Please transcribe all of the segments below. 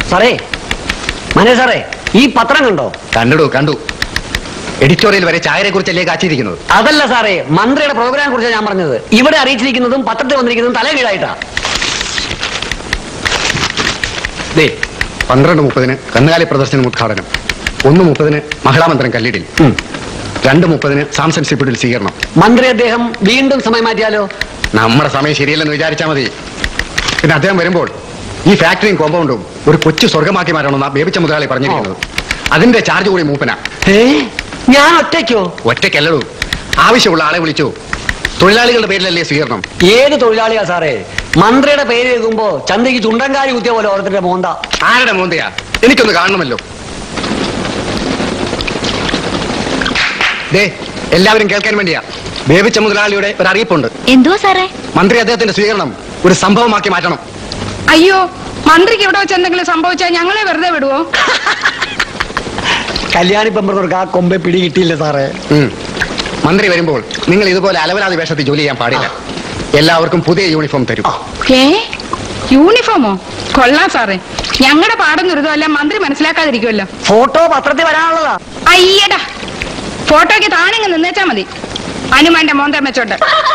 സാറേ മനേ സാറേ ഈ പത്രം കണ്ടോ കണ്ടു കണ്ടു എഡിറ്റോറിയൽ വരെ ചായരെ കുറിച്ചല്ലേ കാച്ചിരിക്കുന്നത് അതല്ല സാറേ മന്ത്രിയുടെ പ്രോഗ്രാമിനെ കുറിച്ചാണ് ഞാൻ പറഞ്ഞത് ഇവിടെ അറിയിച്ചിരിക്കുന്നതും പത്രത്തിൽ വന്നിരിക്കുന്നതും തല കീഴായിട്ടാ ദേ പന്ത്രണ്ട് മുപ്പതിന് കന്നുകാലി പ്രദർശനം ഉദ്ഘാടനം ഒന്ന് മുപ്പതിന് മഹിളാമന്ത്രം കല്ലിടിൽ രണ്ട് മുപ്പതിന് സാംസൺ സിപ്പിഡിൽ സ്വീകരണം മന്ത്രി അദ്ദേഹം വീണ്ടും സമയം മാറ്റിയാലോ നമ്മുടെ സമയം ശരിയല്ലെന്ന് വിചാരിച്ചാൽ മതി പിന്നെ അദ്ദേഹം വരുമ്പോൾ ഈ ഫാക്ടറിയും കോമ്പൗണ്ടും ഒരു കൊച്ചു സ്വർഗമാക്കി മാറ്റണമെന്നാ ബേബിച്ച മുതലാളി പറഞ്ഞിരിക്കുന്നത് അതിന്റെ ചാർജ് കൂടി മൂപ്പന ഏ ഞാൻ ഒറ്റയ്ക്കോ ഒറ്റയ്ക്കല്ലടൂ ആവശ്യമുള്ള ആളെ വിളിച്ചു തൊഴിലാളികളുടെ പേരിലല്ലേ സ്വീകരണം ഏത് തൊഴിലാളിയാ സാറേ മന്ത്രിയുടെ പേര് കേൾക്കുമ്പോ ചന്തയ്ക്ക് ചുണ്ടൻകാരി കുത്തിയ പോലെ ഓർത്തിട്ട് മോന്ത ആരുടെ മോന്തയാ എനിക്കൊന്ന് കാണണമല്ലോ ദേ എല്ലാവരും കേൾക്കാൻ വേണ്ടിയാ ബേബിച്ച മുതലാളിയുടെ ഒരു അറിയിപ്പുണ്ട് എന്തുവാ സാറേ മന്ത്രി അദ്ദേഹത്തിന്റെ സ്വീകരണം ഒരു സംഭവമാക്കി മാറ്റണം അയ്യോ മന്ത്രിക്ക് ഇവിടെ വെച്ച് എന്തെങ്കിലും സംഭവിച്ചാൽ ഞങ്ങളെ വെറുതെ വിടുവോ കല്യാണി പെമ്പർക്ക് ആ കൊമ്പെ പിടി കിട്ടിയില്ല സാറേ ഉം. മന്ത്രി വരുമ്പോൾ നിങ്ങൾ ഇതുപോലെ അലവലാതി വേഷത്തിൽ ജോലി ചെയ്യാൻ പാടില്ല എല്ലാവർക്കും പുതിയ യൂണിഫോം തരും ഏ യൂണിഫോമോ കൊള്ളാം സാറേ ഞങ്ങളുടെ പാടും ദുരിതമല്ല മന്ത്രി മനസ്സിലാക്കാതിരിക്കുമല്ലോ ഫോട്ടോ പത്രത്തിൽ വരാനുള്ളതാ അയ്യടാ ഫോട്ടോയ്ക്ക് താണിങ്ങ് നിന്നേച്ചാ മതി അനുമാന്റെ മോന്തം വെച്ചോട്ട്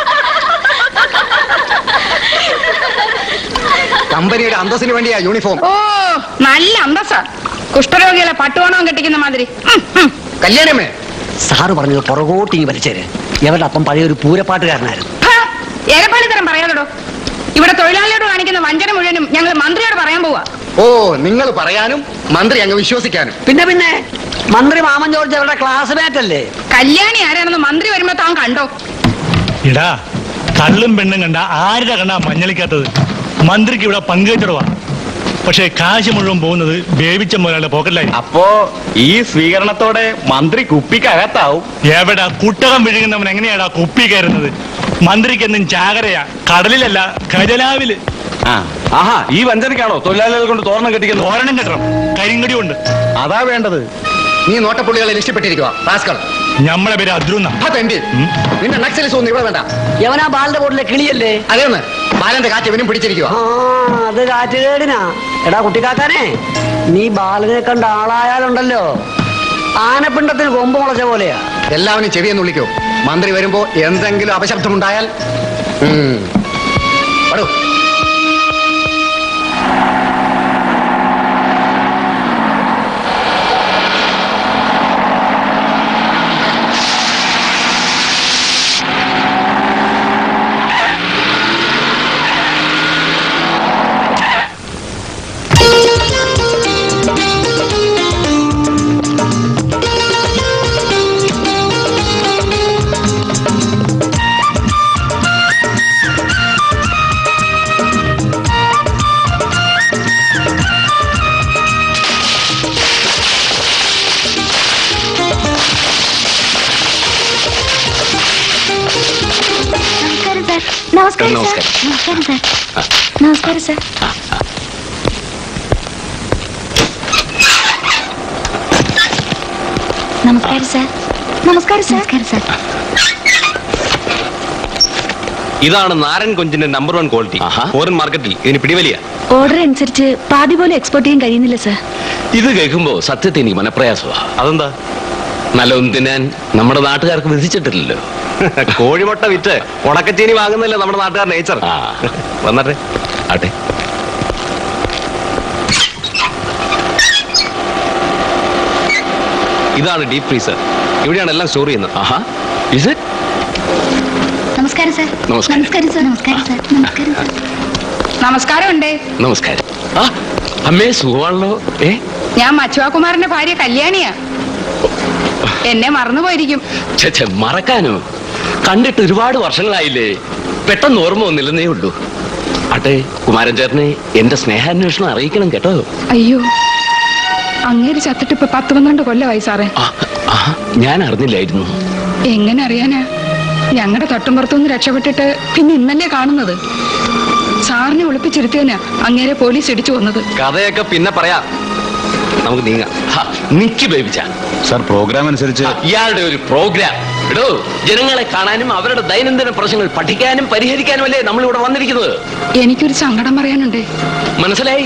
കമ്പനിയുടെ അന്തസ്സിന് വേണ്ടിയാ യൂണിഫോം ഓ നല്ല അന്തസ്സാ കുഷ്ഠരോഗികളെ പട്ടുവണവും കെട്ടിക്കുന്ന മാതിരി ഉം, ഉം. കല്യാണമേ സാറ് പറഞ്ഞത് പുറകോട്ടിങ്ങി വലിച്ചേര് എവരുടെ അപ്പം പഴയ ഒരു പൂരപ്പാട്ടുകാരനായിരുന്നു ഹാ, എരപ്പള്ളിത്തരം പറയാതടോ ഇവിടെ തൊഴിലാളിയോട് കാണിക്കുന്ന വഞ്ചന മുഴുവനും ഞങ്ങൾ മന്ത്രിയോട് പറയാൻ പോവാ ഓ നിങ്ങൾ പറയാനും മന്ത്രി അങ്ങ് വിശ്വസിക്കാനും പിന്നെ പിന്നെ മന്ത്രി മാമൻ ജോർജ് അവരുടെ ക്ലാസ്മേറ്റ് അല്ലേ കല്യാണി ആരാണെന്ന് മന്ത്രി വരുമ്പോ താൻ കണ്ടോ ഇടാ കള്ളും പെണ്ണും കണ്ട ആരുടെ കണ്ടാ മഞ്ഞളിക്കാത്തത് മന്ത്രിക്ക് ഇവിടെ പങ്കുവെച്ചിടുവാ പക്ഷേ കാശ് മുഴുവൻ പോകുന്നത് ബേബിച്ച മുതലാളിയുടെ പോക്കറ്റിലായി അപ്പോ ഈ സ്വീകരണത്തോടെ മന്ത്രി കുപ്പിക്കകത്താവും എവിടെ കുട്ടകം വിഴുങ്ങുന്നവൻ എങ്ങനെയാടാ കുപ്പി കയറുന്നത് മന്ത്രിക്ക് എന്നും ചാകരയാ കടലിലല്ല ഖജലാവില് ആ ആഹാ ഈ വഞ്ചനക്കാണോ തൊഴിലാളികൾ കൊണ്ട് തോരണം കെട്ടിക്കുന്നത് തോരണം കെട്ടണം കരിങ്കടി കൊണ്ട് അതാ വേണ്ടത് നീ നോട്ടപ്പുള്ളികളെ ലക്ഷ്യപ്പെട്ടിരിക്കുക റാസ്കൾ നമ്മളെ പേര് അദ്രുന്ന തെണ്ടി നിന്റെ നക്സലിസ് ഒന്നും ഇവിടെ വേണ്ട യവനാ ബാലിന്റെ ബോട്ടിലെ കിളിയല്ലേ അതേന്ന് ബാലന്റെ കാറ്റ് ഇവനും പിടിച്ചിരിക്കുക ആ അത് കാറ്റുകേടിനാ എടാ കുട്ടിക്കാക്കാനെ നീ ബാലനെ കണ്ട ആളായാലുണ്ടല്ലോ ആനപ്പിണ്ടത്തിന് കൊമ്പ് മുളച്ച പോലെയാ എല്ലാവരും ചെവിയെന്ന് വിളിക്കൂ മന്ത്രി വരുമ്പോ എന്തെങ്കിലും അപശബ്ദം ഉണ്ടായാൽ ഉം. വരൂ. നമസ്കാരം സാർ നമസ്കാരം സാർ നമസ്കാരം സാർ നമസ്കാരം സാർ നമസ്കാരം സാർ നമസ്കാരം സാർ നമസ്കാരം സാർ ഇതാണ് നാരൻ കൊഞ്ചിന്റെ നമ്പർ വൺ ക്വാളിറ്റി ഫോറിൻ മാർക്കറ്റിൽ ഇതിന് പിടിവലിയ ഓർഡർ അനുസരിച്ച് പാതി പോലും എക്സ്പോർട്ട് ചെയ്യാൻ കഴിയുന്നില്ല സാർ ഇത് കേൾക്കുമ്പോ സത്യത്തെ എനിക്ക് മനപ്രയാസമാ അതെന്താ നല്ലൊന്നും തിന്നാൻ നമ്മുടെ നാട്ടുകാർക്ക് വിധിച്ചിട്ടില്ലല്ലോ കോഴിമുട്ട വിറ്റ് ഉണക്കച്ചീനി വാങ്ങുന്നില്ല നമ്മുടെ നാട്ടുകാർ നേച്ചർ വന്നട്ടെ ആട്ടെ ഇതാണ് ഡീപ് ഫ്രീസർ ഇവിടെയാണ് എല്ലാം സ്റ്റോർ ചെയ്യുന്നത് ആഹാ ഇസ് ഇറ്റ് നമസ്കാരം സാർ നമസ്കാരം. നമസ്കാരം സാർ നമസ്കാരം സാർ നമസ്കാരം സാർ നമസ്കാരം ഉണ്ടേ നമസ്കാരം ആ അമ്മേ സുഖമാണല്ലോ ഏ ഞാൻ മച്ചുവാകുമാരന്റെ ഭാര്യ കല്യാണിയാ എന്നെ മറന്നുപോയിരിക്കും ഛെ, ഛെ, മറക്കാനോ കണ്ടിട്ട് ഒരുപാട് വർഷങ്ങളായില്ലേ പെട്ടെന്ന് ഓർമ്മ വന്നില്ലെന്നേ ഉള്ളൂ അട്ടെ കുമാരൻ ചേട്ടനെ എന്റെ സ്നേഹാന്വേഷണം അറിയിക്കണം കേട്ടോ അയ്യോ അങ്ങേര് ചത്തിട്ട് ഇപ്പൊ പത്ത് പന്ത്രണ്ട് കൊല്ലമായി സാറേ ആ, ആ, ഞാൻ അറിഞ്ഞില്ലായിരുന്നു എങ്ങനെ അറിയാനാ ഞങ്ങളുടെ തൊട്ടുംപുറത്തുനിന്ന് രക്ഷപ്പെട്ടിട്ട് പിന്നെ ഇന്നല്ലേ കാണുന്നത് സാറിനെ ഒളിപ്പിച്ചിരുത്തിയനാ അങ്ങേരെ പോലീസ് ഇടിച്ചു വന്നത് കഥയൊക്കെ പിന്നെ പറയാം നമുക്ക് നീങ്ങാം ഹാ, നിക്ക് ബേബിച്ച സാർ പ്രോഗ്രാം അനുസരിച്ച് ഇയാളുടെ ഒരു പ്രോഗ്രാം എടോ ജനങ്ങളെ കാണാനും അവരുടെ ദൈനംദിന പ്രശ്നങ്ങൾ പഠിക്കാനും പരിഹരിക്കാനും അല്ലേ നമ്മൾ ഇവിടെ വന്നിരിക്കുന്നത് എനിക്കൊരു സങ്കടം പറയാനുണ്ട് മനസ്സിലായി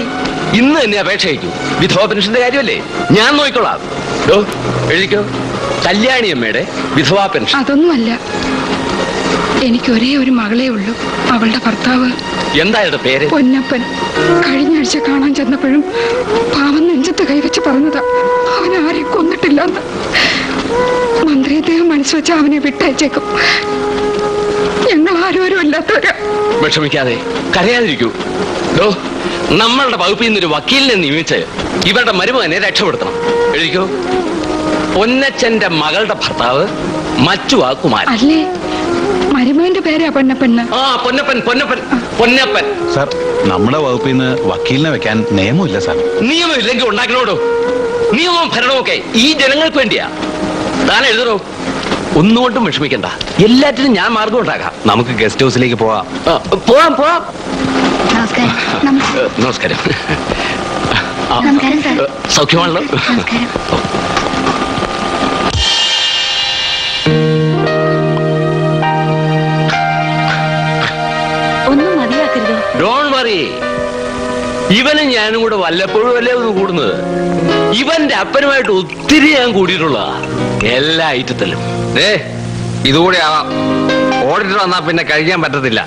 ഇന്ന് തന്നെ അപേക്ഷ അയക്കൂ വിധവ പെൻഷന്റെ കാര്യമല്ലേ ഞാൻ നോക്കിക്കൊള്ളാം ഡോ എഴുതിക്കോ കല്യാണി അമ്മയുടെ വിധവാ പെൻഷൻ അതൊന്നുമല്ല എനിക്ക് ഒരേ ഒരു മകളേ ഉള്ളൂ അവളുടെ ഭർത്താവ് എന്താ അയാളുടെ പേര് പൊന്നപ്പൻ കഴിഞ്ഞ ആഴ്ച കാണാൻ ചെന്നപ്പോഴും പാവം നെഞ്ചത്ത് കൈവച്ച് പറഞ്ഞതാ അവൻ ആരെയും കൊന്നിട്ടില്ലെന്ന് മന്ത്രി അദ്ദേഹം മനസ്സ് വെച്ച് അവനെ വിട്ടയച്ചേക്കും ഞങ്ങൾ ആരോരും അല്ലാത്തവരാ വിഷമിക്കാതെ കരയാതിരിക്കൂ ഡോ നമ്മളുടെ വകുപ്പിൽ നിന്നൊരു വക്കീലിനെ നിയമിച്ച് ഇവരുടെ മരുമകനെ രക്ഷപ്പെടുത്തണം എഴുതിക്കോ പൊന്നച്ചന്റെ മകളുടെ ഭർത്താവ് മച്ചുവാ കുമാരൻ അല്ലേ മരുമകന്റെ പേരാ പൊന്നപ്പന്ന് ആ പൊന്നപ്പൻ പൊന്നപ്പൻ പൊന്നപ്പൻ സാർ നമ്മുടെ വകുപ്പിൽ നിന്ന് വക്കീലിനെ വെക്കാൻ നിയമമില്ല സാർ നിയമം ഇല്ലെങ്കിൽ ഉണ്ടാക്കണോടോ നിയമവും ഭരണവും ഒക്കെ ഈ ജനങ്ങൾക്ക് വേണ്ടിയാ താൻ എഴുതണോ ഒന്നുകൊണ്ടും വിഷമിക്കണ്ട എല്ലാറ്റിനും ഞാൻ മാർഗം ഉണ്ടാക്കാം നമുക്ക് ഗസ്റ്റ് ഹൗസിലേക്ക് പോവാം ആ, പോവാം പോവാം നമസ്കാരം നമസ്- ഏ, നമസ്കാരം ആ, നമസ്കാരം സാർ ഏ, സൗഖ്യമാണല്ലോ നമസ്കാരം ഒന്നും മതിയാക്കരുതോ ഡോൺ വറി ഇവനും ഞാനും കൂടെ വല്ലപ്പോഴും അല്ലേ ഒന്ന് കൂടുന്നത് ഇവന്റെ അപ്പനുമായിട്ട് ഒത്തിരി ഞാൻ കൂടിയിട്ടുള്ള എല്ലാ ഐറ്റത്തിലും ഏ ഇതുകൂടെ ആവാം ഓഡിറ്റർ വന്നാ പിന്നെ കഴിക്കാൻ പറ്റത്തില്ല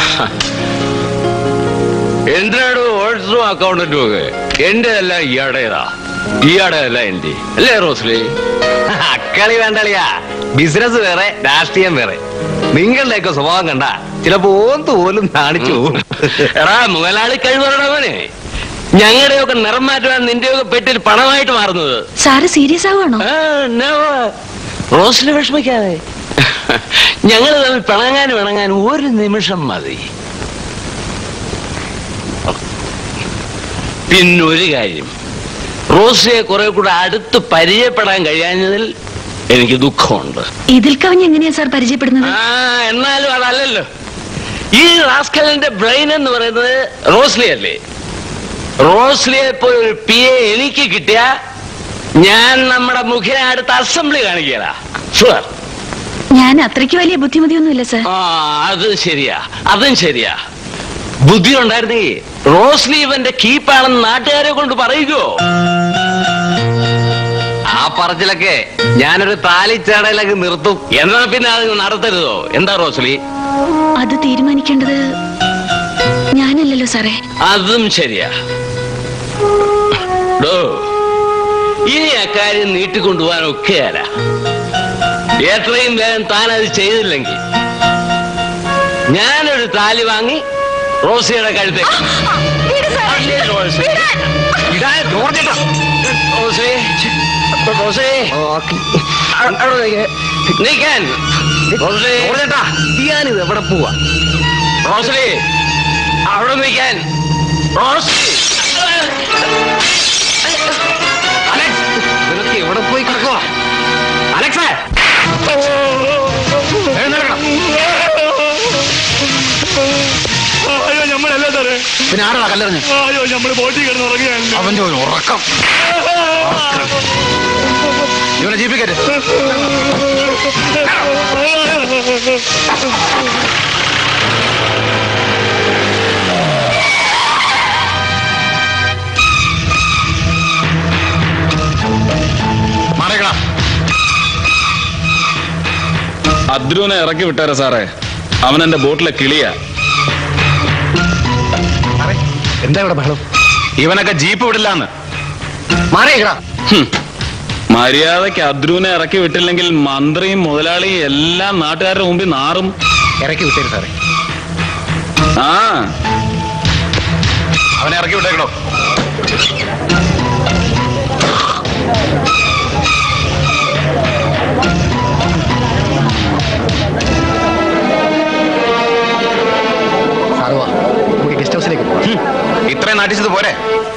എന്തിനാണ് ഓഡിറ്ററും അക്കൗണ്ടന്റും ഒക്കെ എന്റെ എല്ലാം ഇയാടേതാ ഇയാടേതല്ല എന്റെ അല്ലേ റോസ്ലി അക്കളി വേണ്ടളിയാ ബിസിനസ് വേറെ രാഷ്ട്രീയം വേറെ നിങ്ങളുടെയൊക്കെ സ്വഭാവം കണ്ട ചിലപ്പോ ഓന്ത് പോലും നാണിച്ചു പോകും എടാ മുതലാളി കഴിവറടവനെ ഞങ്ങളുടെയൊക്കെ നിറം മാറ്റുവാൻ നിന്റെയൊക്കെ പെട്ടിൽ പണമായിട്ട് മാറുന്നത് സാറ് സീരിയസ് ആവുകയാണോ ആ, never. റോസിന് വിഷമിക്കാതെ ഞങ്ങൾ തമ്മിൽ പിണങ്ങാനും ഇണങ്ങാനും ഒരു നിമിഷം മതി പിന്നൊരു കാര്യം റോസിയെ കുറെ കൂടെ അടുത്ത് പരിചയപ്പെടാൻ കഴിയാഞ്ഞതിൽ എനിക്ക് ദുഃഖമുണ്ട് ഇതിൽ കവിഞ്ഞ് എങ്ങനെയാ സാർ പരിചയപ്പെടുന്നത് ആ എന്നാലും അതല്ലല്ലോ ഈ റാസ്കലിന്റെ ബ്രെയിൻ എന്ന് പറയുന്നത് റോസ്ലി അല്ലേ റോസ്ലിയെ പോയി ഒരു പി എ എനിക്ക് കിട്ടിയ ഞാൻ നമ്മുടെ മുഖിനെ അടുത്ത അസംബ്ലി കാണിക്കല ഷുവർ ഞാൻ അത്രയ്ക്ക് വലിയ ബുദ്ധിമുട്ടിയൊന്നുമില്ല സാർ ആ അത് ശരിയാ അതും ശരിയാ ബുദ്ധി ഉണ്ടായിരുന്നെങ്കിൽ റോസ്ലി ഇവന്റെ കീപ്പാണെന്ന് നാട്ടുകാരെ കൊണ്ട് പറയുകയോ ആ പറച്ചിലൊക്കെ ഞാനൊരു താലിച്ചേടയിലൊക്കെ നിർത്തും എന്നാ പിന്നെ അത് നടത്തരുതോ എന്താ റോസ്ലി അത് തീരുമാനിക്കേണ്ടത് ഞാനല്ലല്ലോ സാറേ അതും ശരിയാ ഡോ ഇനി അക്കാര്യം നീട്ടിക്കൊണ്ടുപോകാൻ ഒക്കെയല്ല എത്രയും വേഗം താൻ അത് ചെയ്തില്ലെങ്കിൽ ഞാനൊരു താലി വാങ്ങി റോസിയുടെ കഴുത്തേക്ക് അല്ലേ, റോസി? ഇടാൻ ജോർജേട്ടാ. Rossi, Rossi. അ- അവിടെ നിൽക്ക്. നിൽക്കാൻ. റോസി. ഞാനിത് എവിടെ പോവാ റോസലി അവിടെ നിൽക്കാൻ റോസി അലക്സ് നിനക്ക് എവിടെ പോയി കിടക്കുവാ അലക്സേ എഴുന്നേൽക്കണം. അയ്യോ നമ്മളല്ല സാറേ പിന്നെ ആരാ കല്ലെറിഞ്ഞ് അയ്യോ നമ്മള് ബോട്ടിൽ കിടന്ന് ഉറങ്ങുകയാണ് അവന്റെ ഒരു ഉറക്കം ഇവനെ ജീപ്പിക്കരുത് മാറിക്കണം അദ്രുവിനെ ഇറക്കി വിട്ടാരാ സാറേ അവൻ എന്റെ ബോട്ടിലെ കിളിയാ എന്താ ഇവിടെ ബഹളം ഇവനൊക്കെ ജീപ്പ് വിടില്ലാന്ന് മാറിയേക്കടാ ഹും. മര്യാദയ്ക്ക് അദ്രുവിനെ ഇറക്കി വിട്ടില്ലെങ്കിൽ മന്ത്രിയും മുതലാളിയും എല്ലാം നാട്ടുകാരുടെ മുമ്പിൽ നാറും ഇറക്കി വിട്ടേര് സാറേ ആ അവനെ ഇറക്കി വിട്ടേക്കണോ സാറുവാ നമുക്ക് ഗസ്റ്റ് ഹൗസിലേക്ക് പോവാം ഇത്രയും നാട്ടിച്ചത് പോരെ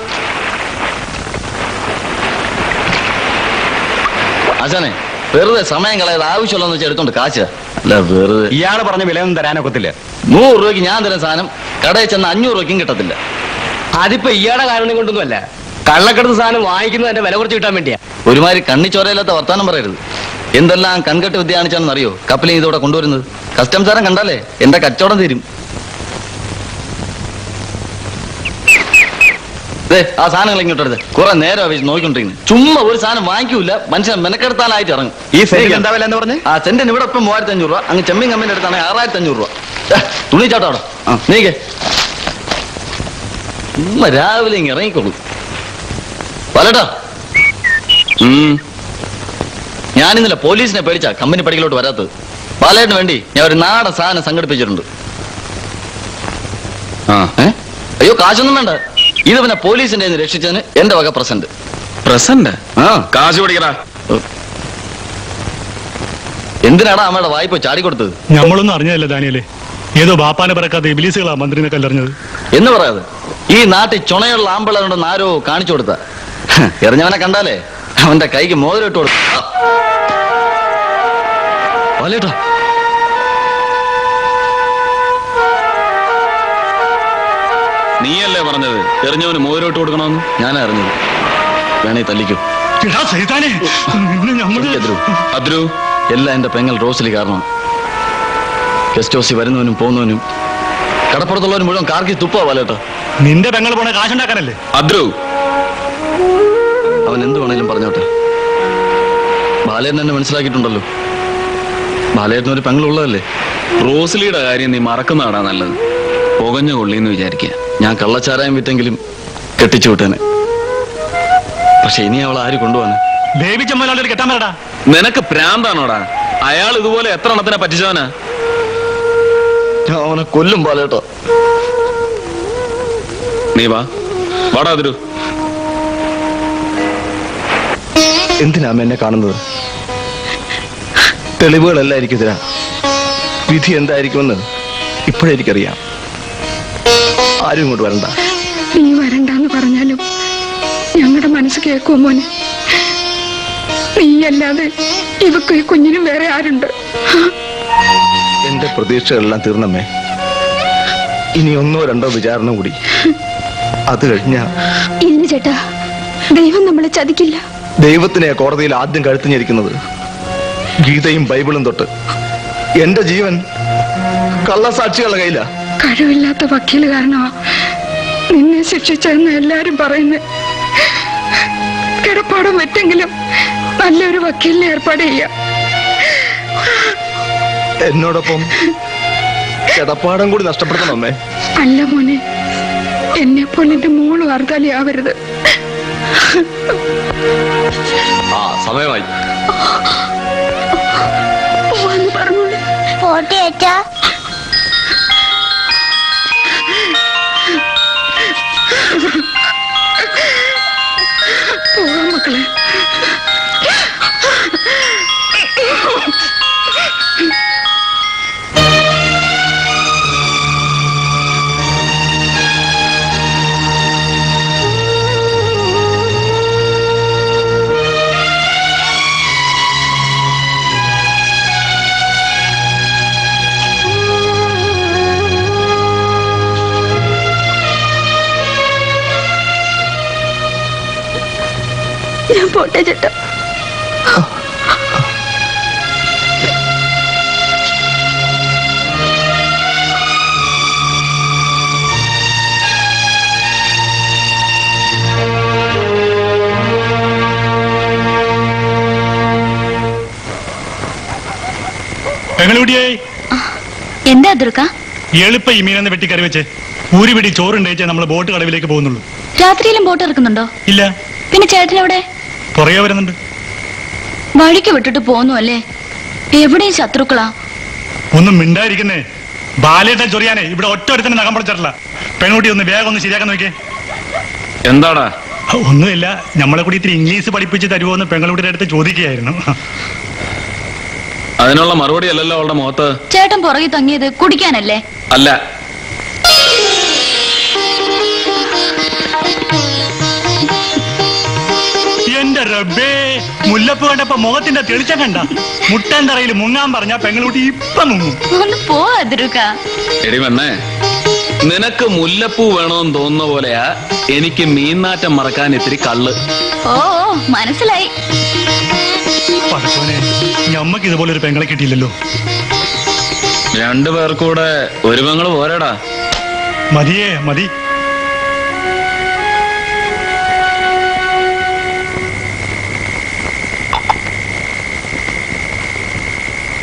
ആശാനെ വെറുതെ സമയം കളയാതെ ആവശ്യമുള്ളതെന്ന് വെച്ചാൽ എടുത്തോണ്ട് കാശ് അല്ല വെറുതെ ഇയാള് പറഞ്ഞ വിലയൊന്നും തരാനൊക്കത്തില്ല നൂറ് രൂപയ്ക്ക് ഞാൻ തരുന്ന സാധനം കടയിൽ ചെന്ന് അഞ്ഞൂറ് രൂപയ്ക്കും കിട്ടത്തില്ല അതിപ്പോ ഇയാടെ കാരണം കൊണ്ടൊന്നുമല്ല കള്ളക്കടത്ത് സാധനം വാങ്ങിക്കുന്നതിന്റെ വില കുറച്ച് കിട്ടാൻ വേണ്ടിയാ ഒരുമാതിരി കണ്ണി ചോരയില്ലാത്ത വർത്താനം പറയരുത് എന്തെല്ലാം കൺകെട്ട് വിദ്യ കാണിച്ചാണെന്ന് അറിയോ കപ്പലിൽ ഇതോടെ കൊണ്ടുവരുന്നത് കസ്റ്റംസാരം കണ്ടാലേ എന്റെ കച്ചവടം തീരും ദേ ആ സാധനങ്ങൾ ഇങ്ങോട്ട് എടുത്ത് കുറെ നേരം വെച്ച് നോക്കിക്കൊണ്ടിരിക്കുന്നു ചുമ്മാ ഒരു സാധനം വാങ്ങിക്കൂല മനുഷ്യൻ മെനക്കെടുത്താനായിട്ട് ഇറങ്ങും ഈ സെന്റിന് എന്താ വില എന്ന് പറഞ്ഞേ ആ സെന്റിന് ഇവിടെ ഇപ്പം മൂവായിരത്തി അഞ്ഞൂറ് രൂപ അങ്ങ് ചെമ്മീൻ കമ്മിന്റെ അടുത്താണ് ആറായിരത്തി അഞ്ഞൂറ് രൂപ ഏ, തുണി ചാട്ടോ അവിടെ ആ നീക്കെ ചുമ്മാ രാവിലെ ഇങ്ങ് ഇറങ്ങിക്കൊള്ളു പലട്ടോ ഞാൻ ഇന്നലെ പോലീസിനെ പേടിച്ചാ കമ്പനി പടിക്കലോട്ട് വരാത്തത് ബാലേട്ടിന് വേണ്ടി ഞാൻ ഒരു നാടൻ സാധനം സംഘടിപ്പിച്ചിട്ടുണ്ട് ആ ഏ? അയ്യോ കാശൊന്നും വേണ്ട ഇത് പിന്നെ പോലീസിന്റെ കയ്യിൽ നിന്ന് രക്ഷിച്ചതിന് എന്റെ വക പ്രസന്റ് പ്രസന്റ് ആ കാശ് പിടിക്കടാ എന്തിനാടാ അമ്മയുടെ വായ്പ ചാടിക്കൊടുത്തത് നമ്മളൊന്നും അറിഞ്ഞതല്ല ദാനിയല്ലേ ഏതോ ബാപ്പാനെ പറക്കാത്ത ഇബിലീസുകളാ മന്ത്രിനെ കല്ലെറിഞ്ഞത് എന്ന് പറയാതെ ഈ നാട്ടിൽ ചുണയുള്ള ആമ്പിളറുണ്ടെന്ന് ആരോ കാണിച്ചു കൊടുത്ത എറിഞ്ഞവനെ കണ്ടാലേ അവന്റെ കൈക്ക് മോതിരം ഇട്ട് കൊടുത്തു വാലേട്ടാ നീയല്ലേ പറഞ്ഞത് എറിഞ്ഞവന് മോതിരോട്ട് കൊടുക്കണമെന്ന് ഞാൻ അറിഞ്ഞത് വേണേ തല്ലിക്കോ എടാ സൈതാനെ നിന്നെ ഞമ്മള് എതിരു അദ്രു എല്ലാം എന്റെ പെങ്ങൾ റോസിലി കാരണം ഗസ്റ്റ് ഹൗസിൽ വരുന്നവനും പോകുന്നവനും കടപ്പുറത്തുള്ളവനും മുഴുവൻ കാർക്കി തുപ്പാ വാലേട്ടാ നിന്റെ പെങ്ങൾ പോണ കാശുണ്ടാക്കാനല്ലേ അദ്രു അവൻ എന്ത് വേണേലും പറഞ്ഞോട്ടെ ബാലേട്ടൻ എന്നെ മനസ്സിലാക്കിയിട്ടുണ്ടല്ലോ ബാലേട്ടൻ ഒരു പെങ്ങളുള്ളതല്ലേ റോസ്ലിയുടെ കാര്യം നീ മറക്കുന്നതാടാ നല്ലത് പുകഞ്ഞ കൊള്ളിന്ന് വിചാരിക്കുക ഞാൻ കള്ളച്ചാരായം വിറ്റെങ്കിലും കെട്ടിച്ചു വിട്ടേനെ പക്ഷെ ഇനി അവൾ ആര് കൊണ്ടുപോകാൻ ബേബി ചമ്മലാണ്ട് ഒരു കെട്ടാൻ വരടാ നിനക്ക് പ്രാന്താണോടാ അയാൾ ഇതുപോലെ എത്ര എണ്ണത്തിനെ പറ്റിച്ചവനാ ഞാൻ അവനെ കൊല്ലും ബാലേട്ടോ നീ വാ വാടാ അദ്രു എന്തിനാ അമ്മ എന്നെ കാണുന്നത് തെളിവുകളെല്ലാം എനിക്കെതിരാ വിധി എന്തായിരിക്കുമെന്ന് ഇപ്പോഴെനിക്കറിയാം ആരും ഇങ്ങോട്ട് വരണ്ട നീ വരണ്ടെന്ന് പറഞ്ഞാലും ഞങ്ങളുടെ മനസ്സ് കേൾക്കുമോ മോനെ നീയല്ലാതെ ഇവക്കും ഈ കുഞ്ഞിനും വേറെ ആരുണ്ട് എന്റെ പ്രതീക്ഷകളെല്ലാം തീർന്നമ്മേ ഇനി ഒന്നോ രണ്ടോ വിചാരണ കൂടി അത് കഴിഞ്ഞാ ഇല്ല ചേട്ടാ ദൈവം നമ്മളെ ചതിക്കില്ല ദൈവത്തിനെ കോടതിയിൽ ആദ്യം കഴുത്തിഞ്ഞിരിക്കുന്നത് ഗീതയും ബൈബിളും തൊട്ട് എന്റെ ജീവൻ കള്ളസാക്ഷികളുടെ കയ്യിലാ കഴിവില്ലാത്ത വക്കീല് കാരണമാ നിന്നെ ശിക്ഷിച്ചതെന്ന് എല്ലാരും പറയുന്നത് കിടപ്പാടം വെറ്റെങ്കിലും നല്ലൊരു വക്കീലിനെ ഏർപ്പാട് ചെയ്യാം എന്നോടൊപ്പം കിടപ്പാടം കൂടി നഷ്ടപ്പെടുത്തണം അമ്മേ അല്ല മോനെ എന്നെ പോലെ എന്റെ മോള് വാർത്താലിയാവരുത് ആ സമയമായി വന്ന് പറഞ്ഞോളൂ പോട്ടെ അച്ഛാ പോകാം മക്കളെ ഞാൻ പോട്ടെ ചേട്ടാ പെങ്ങളുടിയായി എന്താ ദുർഗ എളുപ്പ ഈ മീനെന്ന് വെട്ടിക്കറി വെച്ച് ഊരി പിടി ചോറുണ്ടേച്ചേ നമ്മൾ ബോട്ട് കടവിലേക്ക് പോകുന്നുള്ളൂ രാത്രിയിലും ബോട്ട് ഇറക്കുന്നുണ്ടോ ഇല്ല പിന്നെ ചേട്ടൻ എവിടെ പുറകെ വരുന്നുണ്ട് വഴിക്ക് വിട്ടിട്ട് പോന്നു അല്ലേ എവിടെയും ശത്രുക്കളാ ഒന്നും മിണ്ടായിരിക്കുന്നേ ബാലേട്ടൻ ചൊറിയാനേ ഇവിടെ ഒറ്റ ഒരുത്തന്നെ നഖം പൊളിച്ചിട്ടില്ല പെൺകുട്ടി ഒന്ന് വേഗം ഒന്ന് ശരിയാക്കാൻ നോക്കിയേ എന്താടാ ഒന്നുമില്ല നമ്മളെ കൂടി ഇത്തിരി ഇംഗ്ലീഷ് പഠിപ്പിച്ച് തരുമോ എന്ന് പെങ്ങളുടിയുടെ അടുത്ത് ചോദിക്കുകയായിരുന്നു അതിനുള്ള മറുപടി അല്ലല്ലോ അവളുടെ മുഖത്ത് ചേട്ടൻ പുറകെ തങ്ങിയത് കുടിക്കാനല്ലേ അല്ല എന്റെ റബ്ബേ മുല്ലപ്പ് കണ്ടപ്പോ മുഖത്തിന്റെ തെളിച്ചം കണ്ട മുട്ടൻ തറയിൽ മുങ്ങാൻ പറഞ്ഞ പെങ്ങളുട്ടി ഇപ്പൊ മുങ്ങും ഒന്ന് പോ ദുർഗ എടി വന്നേ നിനക്ക് മുല്ലപ്പൂ വേണമെന്ന് തോന്നുന്ന പോലെയാ എനിക്ക് മീൻനാറ്റം മറക്കാൻ ഇത്തിരി കള്ള് ഓ ഓ, മനസ്സിലായി പടച്ചോനെ ഞമ്മക്ക് ഇതുപോലെ ഒരു പെങ്ങളെ കിട്ടിയില്ലല്ലോ രണ്ടു പേർക്കൂടെ ഒരു പെങ്ങള് പോരാടാ മതിയേ മതി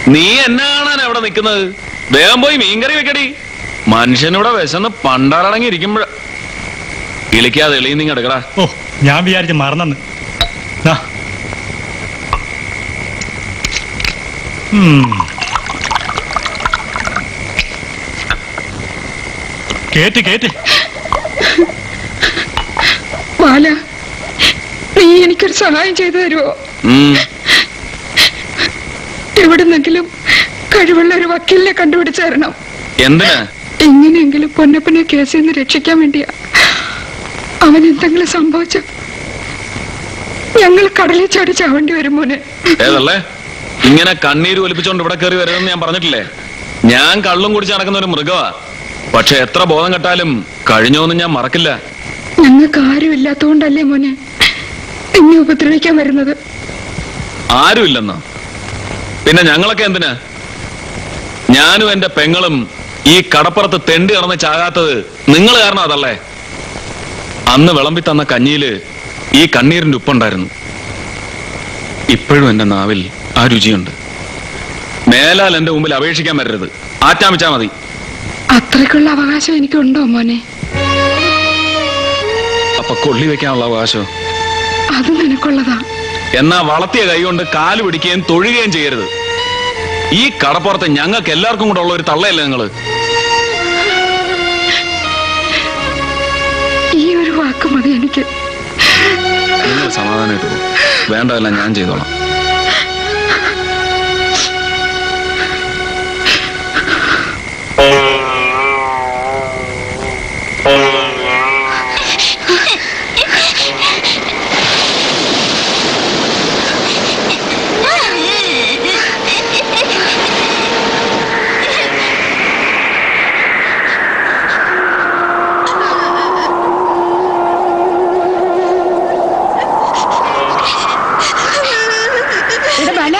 നീ എന്നെ കാണാൻ എവിടെ നിൽക്കുന്നത് വേഗം പോയി മീൻകറി വെക്കടി മനുഷ്യനിവിടെ വിശന്ന് പണ്ടാറടങ്ങി ഇരിക്കുമ്പോഴ ഇളിക്കാതെ എളിയും നീ എടുക്കടാ ഓ ഞാൻ വിചാരിച്ച് മറന്നെന്ന് ദാ. ഉം. കേറ്റ് കേറ്റ് ബാല നീ എനിക്കൊരു സഹായം ചെയ്തു തരുമോ ഉം. എവിടുന്നെങ്കിലും കഴിവുള്ള ഒരു വക്കീലിനെ കണ്ടുപിടിച്ചു തരണം എന്തിനാ എങ്ങനെയെങ്കിലും പൊന്നപ്പനെ കേസിൽ നിന്ന് രക്ഷിക്കാൻ വേണ്ടിയാ അവൻ എന്തെങ്കിലും സംഭവിച്ച ഞങ്ങൾ കടലിൽ ചാടി ചാവേണ്ടി വരും മോനെ ഏതല്ലേ ഇങ്ങനെ കണ്ണീര് ഒലിപ്പിച്ചോണ്ട് ഇവിടെ കയറി വരുമെന്ന് ഞാൻ പറഞ്ഞിട്ടില്ലേ ഞാൻ കള്ളും കുടിച്ച് നടക്കുന്ന ഒരു മൃഗമാ പക്ഷെ എത്ര ബോധം കെട്ടാലും കഴിഞ്ഞോന്നും ഞാൻ മറക്കില്ല ഞങ്ങൾക്ക് ആരും ഇല്ലാത്തതുകൊണ്ടല്ലേ മോനെ എന്നെ ഉപദ്രവിക്കാൻ വരുന്നത് ആരുമില്ലെന്നോ പിന്നെ ഞങ്ങളൊക്കെ എന്തിനാ ഞാനും എന്റെ പെങ്ങളും ഈ കടപ്പുറത്ത് തെണ്ടി നടന്ന് ചാകാത്തത് നിങ്ങൾ കാരണം അതല്ലേ അന്ന് വിളമ്പി തന്ന കഞ്ഞിയില് ഈ കണ്ണീരിന്റെ ഉപ്പുണ്ടായിരുന്നു ഇപ്പോഴും എന്റെ നാവിൽ ആ രുചിയുണ്ട് മേലാൽ എന്റെ മുമ്പിൽ അപേക്ഷിക്കാൻ വരരുത് ആറ്റാമിച്ചാ മതി അത്രയ്ക്കുള്ള അവകാശം എനിക്കുണ്ടോ മോനെ അപ്പൊ കൊള്ളി വെക്കാനുള്ള അവകാശം അത് നിനക്കുള്ളതാ എന്നാ വളർത്തിയ കൈ കൊണ്ട് കാല് പിടിക്കുകയും തൊഴുകയും ചെയ്യരുത് ഈ കടപ്പുറത്ത് ഞങ്ങൾക്ക് എല്ലാവർക്കും കൂടെ ഉള്ള ഒരു തള്ളയല്ലേ നിങ്ങള് ഈ ഒരു വാക്ക് മതി എനിക്ക് നിങ്ങൾ സമാധാനമായിട്ട് പോകും വേണ്ടതല്ല ഞാൻ ചെയ്തോളാം എടാ ബാല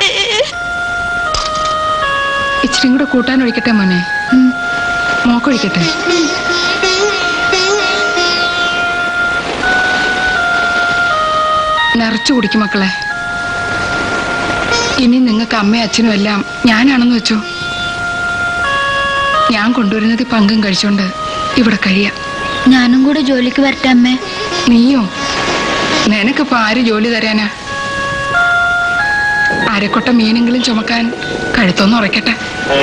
ഇച്ചിരി കൂടെ കൂട്ടാൻ ഒഴിക്കട്ടെ മോനെ മോക്കൊഴിക്കട്ടെ നിറച്ചു കുടിക്കും മക്കളെ ഇനി നിങ്ങൾക്ക് അമ്മയും അച്ഛനും എല്ലാം ഞാനാണെന്ന് വെച്ചു ഞാൻ കൊണ്ടുവരുന്നത് പങ്കും കഴിച്ചോണ്ട് ഇവിടെ കഴിയാം ഞാനും കൂടെ ജോലിക്ക് വരട്ടെ അമ്മേ നീയോ നിനക്കിപ്പോ ആര് ജോലി തരാനാ അരക്കൊട്ട മീനെങ്കിലും ചുമക്കാൻ കഴുത്തൊന്ന് ഉറയ്ക്കട്ടെ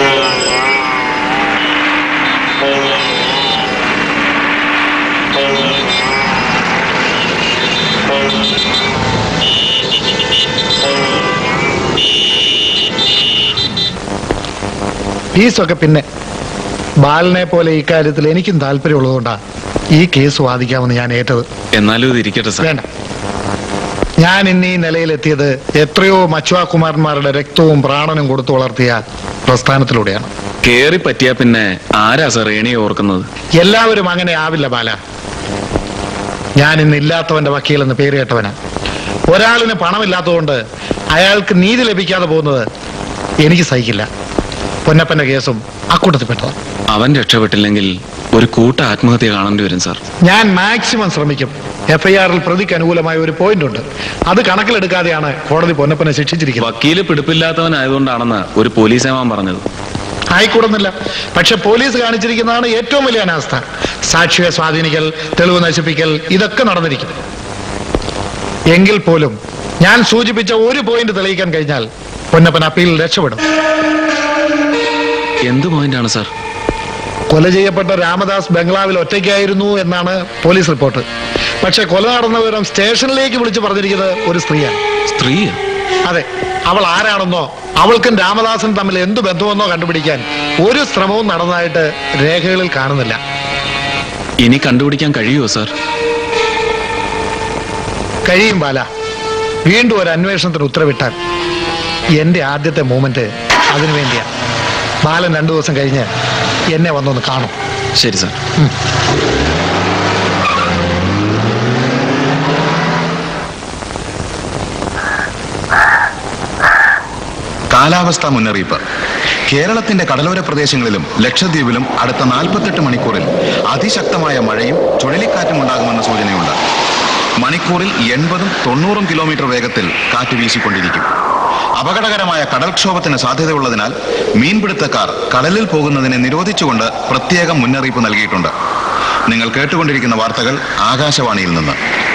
ഫീസൊക്കെ പിന്നെ ബാലനെ പോലെ ഇക്കാര്യത്തിൽ എനിക്കും താല്പര്യമുള്ളതുകൊണ്ടാണ് ഈ കേസ് വാദിക്കാമെന്ന് ഞാൻ ഏറ്റത് എന്നാലും ഇത് ഇരിക്കട്ടെ സാർ വേണ്ട ഞാൻ ഇന്ന് ഈ നിലയിലെത്തിയത് എത്രയോ മച്ചുവാകുമാരന്മാരുടെ രക്തവും പ്രാണനും കൊടുത്തു വളർത്തിയ പ്രസ്ഥാനത്തിലൂടെയാണ് കേറി പറ്റിയാ പിന്നെ ആരാ സാർ ഏണിയെ ഓർക്കുന്നത് എല്ലാവരും അങ്ങനെ ആവില്ല ബാല ഞാൻ ഇന്ന് ഇല്ലാത്തവന്റെ വക്കീലെന്ന് പേര് കേട്ടവനാ ഒരാളിന് പണമില്ലാത്തതുകൊണ്ട് അയാൾക്ക് നീതി ലഭിക്കാതെ പോകുന്നത് എനിക്ക് സഹിക്കില്ല പൊന്നപ്പന്റെ കേസും അക്കൂട്ടത്തിൽപ്പെട്ടതാണ് അവൻ രക്ഷപ്പെട്ടില്ലെങ്കിൽ ഒരു കൂട്ട ആത്മഹത്യ കാണേണ്ടി വരും സാർ ഞാൻ മാക്സിമം ശ്രമിക്കും എഫ്ഐആറിൽ പ്രതിക്ക് അനുകൂലമായ ഒരു പോയിന്റ് ഉണ്ട് അത് കണക്കിലെടുക്കാതെയാണ് കോടതി പൊന്നപ്പനെ ശിക്ഷിച്ചിരിക്കുന്നത് വക്കീല് പിടിപ്പില്ലാത്തവനായതുകൊണ്ടാണെന്ന് ഒരു പോലീസ് ഏമാൻ പറഞ്ഞത് ആയിക്കൂടുന്നില്ല പക്ഷെ പോലീസ് കാണിച്ചിരിക്കുന്നതാണ് ഏറ്റവും വലിയ അനാസ്ഥ സാക്ഷിയെ സ്വാധീനിക്കൽ തെളിവ് നശിപ്പിക്കൽ ഇതൊക്കെ നടന്നിരിക്കും എങ്കിൽ പോലും ഞാൻ സൂചിപ്പിച്ച ഒരു പോയിന്റ് തെളിയിക്കാൻ കഴിഞ്ഞാൽ പൊന്നപ്പൻ അപ്പീലിൽ രക്ഷപ്പെടും എന്ത് പോയിന്റാണ് സാർ കൊല ചെയ്യപ്പെട്ട രാമദാസ് ബംഗ്ലാവിൽ ഒറ്റയ്ക്കായിരുന്നു എന്നാണ് പോലീസ് റിപ്പോർട്ട് പക്ഷെ കൊല നടന്ന വിവരം സ്റ്റേഷനിലേക്ക് വിളിച്ചു പറഞ്ഞിരിക്കുന്നത് ഒരു സ്ത്രീയാണ് സ്ത്രീ അതെ അവൾ ആരാണെന്നോ അവൾക്കും രാമദാസനും തമ്മിൽ എന്തു ബന്ധമെന്നോ കണ്ടുപിടിക്കാൻ ഒരു ശ്രമവും നടന്നതായിട്ട് രേഖകളിൽ കാണുന്നില്ല ഇനി കണ്ടുപിടിക്കാൻ കഴിയുമോ സാർ കഴിയും ബാല വീണ്ടും ഒരു അന്വേഷണത്തിന് ഉത്തരവിട്ടാൽ എന്റെ ആദ്യത്തെ മൂമെന്റ് അതിനു വേണ്ടിയാ ബാലൻ രണ്ടു ദിവസം കഴിഞ്ഞ് എന്നെ വന്നൊന്ന് കാണും ശരി സാർ കാലാവസ്ഥാ മുന്നറിയിപ്പ് കേരളത്തിന്റെ കടലോര പ്രദേശങ്ങളിലും ലക്ഷദ്വീപിലും അടുത്ത നാൽപ്പത്തെട്ട് മണിക്കൂറിൽ അതിശക്തമായ മഴയും ചുഴലിക്കാറ്റും ഉണ്ടാകുമെന്ന സൂചനയുണ്ട് മണിക്കൂറിൽ എൺപതും തൊണ്ണൂറും കിലോമീറ്റർ വേഗത്തിൽ കാറ്റ് വീശിക്കൊണ്ടിരിക്കും അപകടകരമായ കടൽക്ഷോഭത്തിന് സാധ്യതയുള്ളതിനാൽ മീൻപിടുത്തക്കാർ കടലിൽ പോകുന്നതിനെ നിരോധിച്ചുകൊണ്ട് പ്രത്യേകം മുന്നറിയിപ്പ് നൽകിയിട്ടുണ്ട് നിങ്ങൾ കേട്ടുകൊണ്ടിരിക്കുന്ന വാർത്തകൾ ആകാശവാണിയിൽ നിന്ന്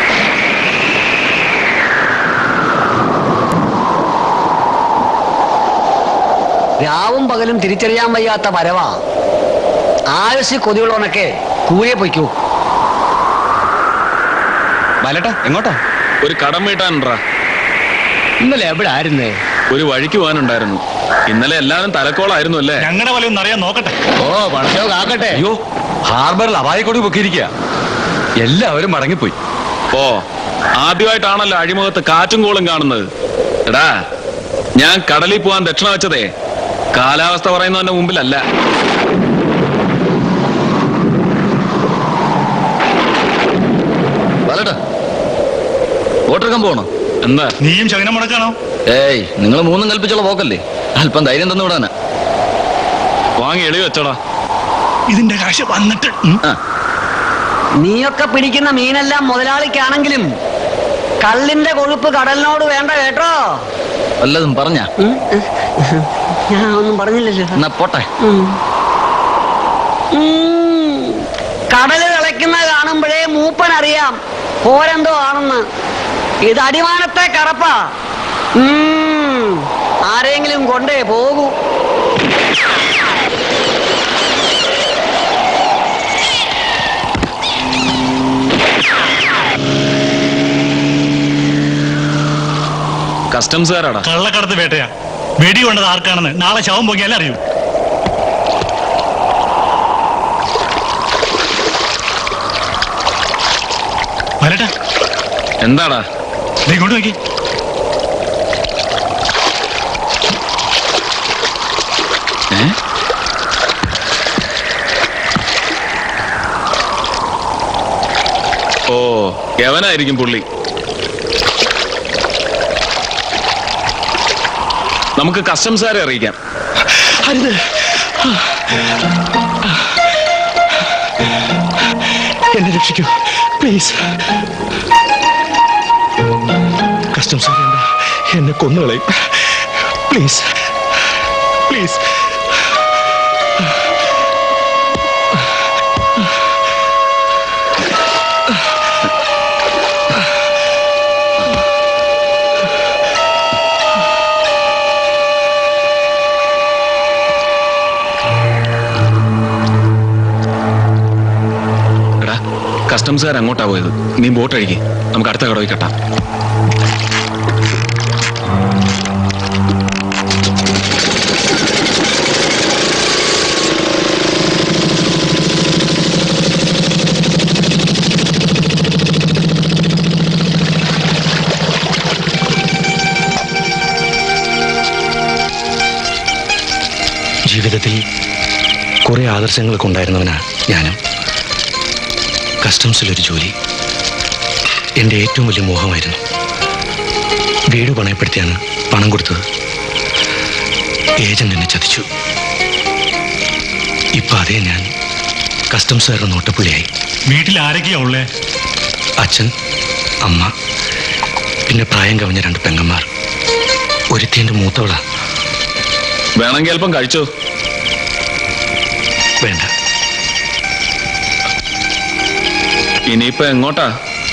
രാവും പകലും തിരിച്ചറിയാൻ വയ്യാത്ത വരവാ ആയുസ് കൊതിയുള്ളവനൊക്കെ കൂയെ പൊയ്ക്കൂ ബാലേട്ടാ എങ്ങോട്ടാ ഒരു കടം വീട്ടാനുണ്ടാ ഇന്നലെ എവിടെ ആയിരുന്നേ ഒരു വഴിക്ക് പോകാനുണ്ടായിരുന്നു ഇന്നലെ എല്ലാവരും തലക്കോളായിരുന്നു അല്ലേ ഞങ്ങളുടെ വലയൊന്നും അറിയാൻ നോക്കട്ടെ ഓ പണച്ചോ കാക്കട്ടെ അയ്യോ ഹാർബറിൽ അപായക്കൊടി പൊക്കിയിരിക്കുക എല്ലാവരും മടങ്ങിപ്പോയി ഓ ആദ്യമായിട്ടാണല്ലോ അഴിമുഖത്ത് കാറ്റും കോളും കാണുന്നത് എടാ ഞാൻ കടലിൽ പോവാൻ ദക്ഷിണ വെച്ചതേ കാലാവസ്ഥ പറയുന്നതിന്റെ മുമ്പിലല്ല ബാലേട്ടാ വോട്ടെടുക്കാൻ പോകണം എന്താ നീയും ശകനം മുടക്കാണോ ഏയ് നിങ്ങൾ മൂന്നും കൽപ്പിച്ചുള്ള പോക്കല്ലേ അല്പം ധൈര്യം തന്നു വിടാനാ വാങ്ങി എളി വെച്ചോടാ ഇതിന്റെ കാശ് വന്നിട്ട് ഉം. ആ നീയൊക്കെ പിടിക്കുന്ന മീനെല്ലാം മുതലാളിക്കാണെങ്കിലും കള്ളിന്റെ കൊഴുപ്പ് കടലിനോട് വേണ്ട കേട്ടോ വല്ലതും പറഞ്ഞ ഉം. ഞാൻ ഒന്നും പറഞ്ഞില്ലല്ലോ എന്നാ പോട്ടെ ഉം. കടല് തിളയ്ക്കുന്നത് കാണുമ്പോഴേ മൂപ്പൻ അറിയാം പോരെന്തോ ആണെന്ന് ഇത് അടിമാനത്തെ കറപ്പാ ഉം. ആരെങ്കിലും കൊണ്ടേ പോകൂ കസ്റ്റംസുകാരാടാ കള്ളക്കടത്ത് വേട്ടയാ വെടി കൊണ്ടത് ആർക്കാണെന്ന് നാളെ ശവം പൊങ്ങിയാലേ അറിയൂ വരട്ടെ എന്താടാ നീ ഇങ്ങോട്ട് നോക്കി ഏ ഓ യവനായിരിക്കും പുള്ളി നമുക്ക് കസ്റ്റംസുകാരെ അറിയിക്കാം എന്നെ രക്ഷിക്കൂ പ്ലീസ് കസ്റ്റംസ് അറിയണ്ട എന്നെ കൊന്നുകളയും പ്ലീസ് പ്ലീസ് എടാ കസ്റ്റംസുകാർ അങ്ങോട്ടാ പോയത് നീ ബോട്ട് അഴിക്ക് നമുക്ക് അടുത്ത കടവിൽ കെട്ടാം ജീവിതത്തിൽ കുറെ ആദർശങ്ങളൊക്കെ ഉണ്ടായിരുന്നവനാ ഞാനും കസ്റ്റംസിലൊരു ജോലി എൻ്റെ ഏറ്റവും വലിയ മോഹമായിരുന്നു വീട് പണയപ്പെടുത്തിയാണ് പണം കൊടുത്തത് ഏജന്റ് എന്നെ ചതിച്ചു ഇപ്പൊ അതേ ഞാൻ കസ്റ്റംസുകാരുടെ നോട്ടപ്പുള്ളിയായി വീട്ടിൽ ആരൊക്കെയാ ഉള്ളേ അച്ഛൻ അമ്മ പിന്നെ പ്രായം കവിഞ്ഞ രണ്ട് പെങ്ങന്മാർ ഒരുത്തിൻ്റെ മൂത്തവളാ വേണമെങ്കിൽ അല്പം കഴിച്ചോ വേണ്ട ഇനിയിപ്പോ എങ്ങോട്ടാ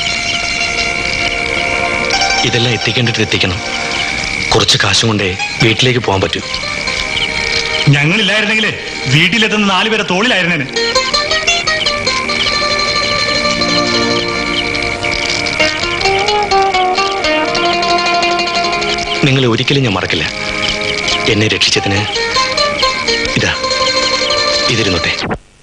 ഇതെല്ലാം എത്തിക്കേണ്ടിട്ട് എത്തിക്കണം കുറച്ച് കാശും കൊണ്ടേ വീട്ടിലേക്ക് പോകാൻ പറ്റൂ ഞങ്ങളില്ലായിരുന്നെങ്കിലേ വീട്ടിലെത്തുന്ന നാലുപേരെ തോളിലായിരുന്നേന് നിങ്ങളെ ഒരിക്കലും ഞാൻ മറക്കില്ല എന്നെ രക്ഷിച്ചതിന് ഇതാ ഇതിരുന്നോട്ടെ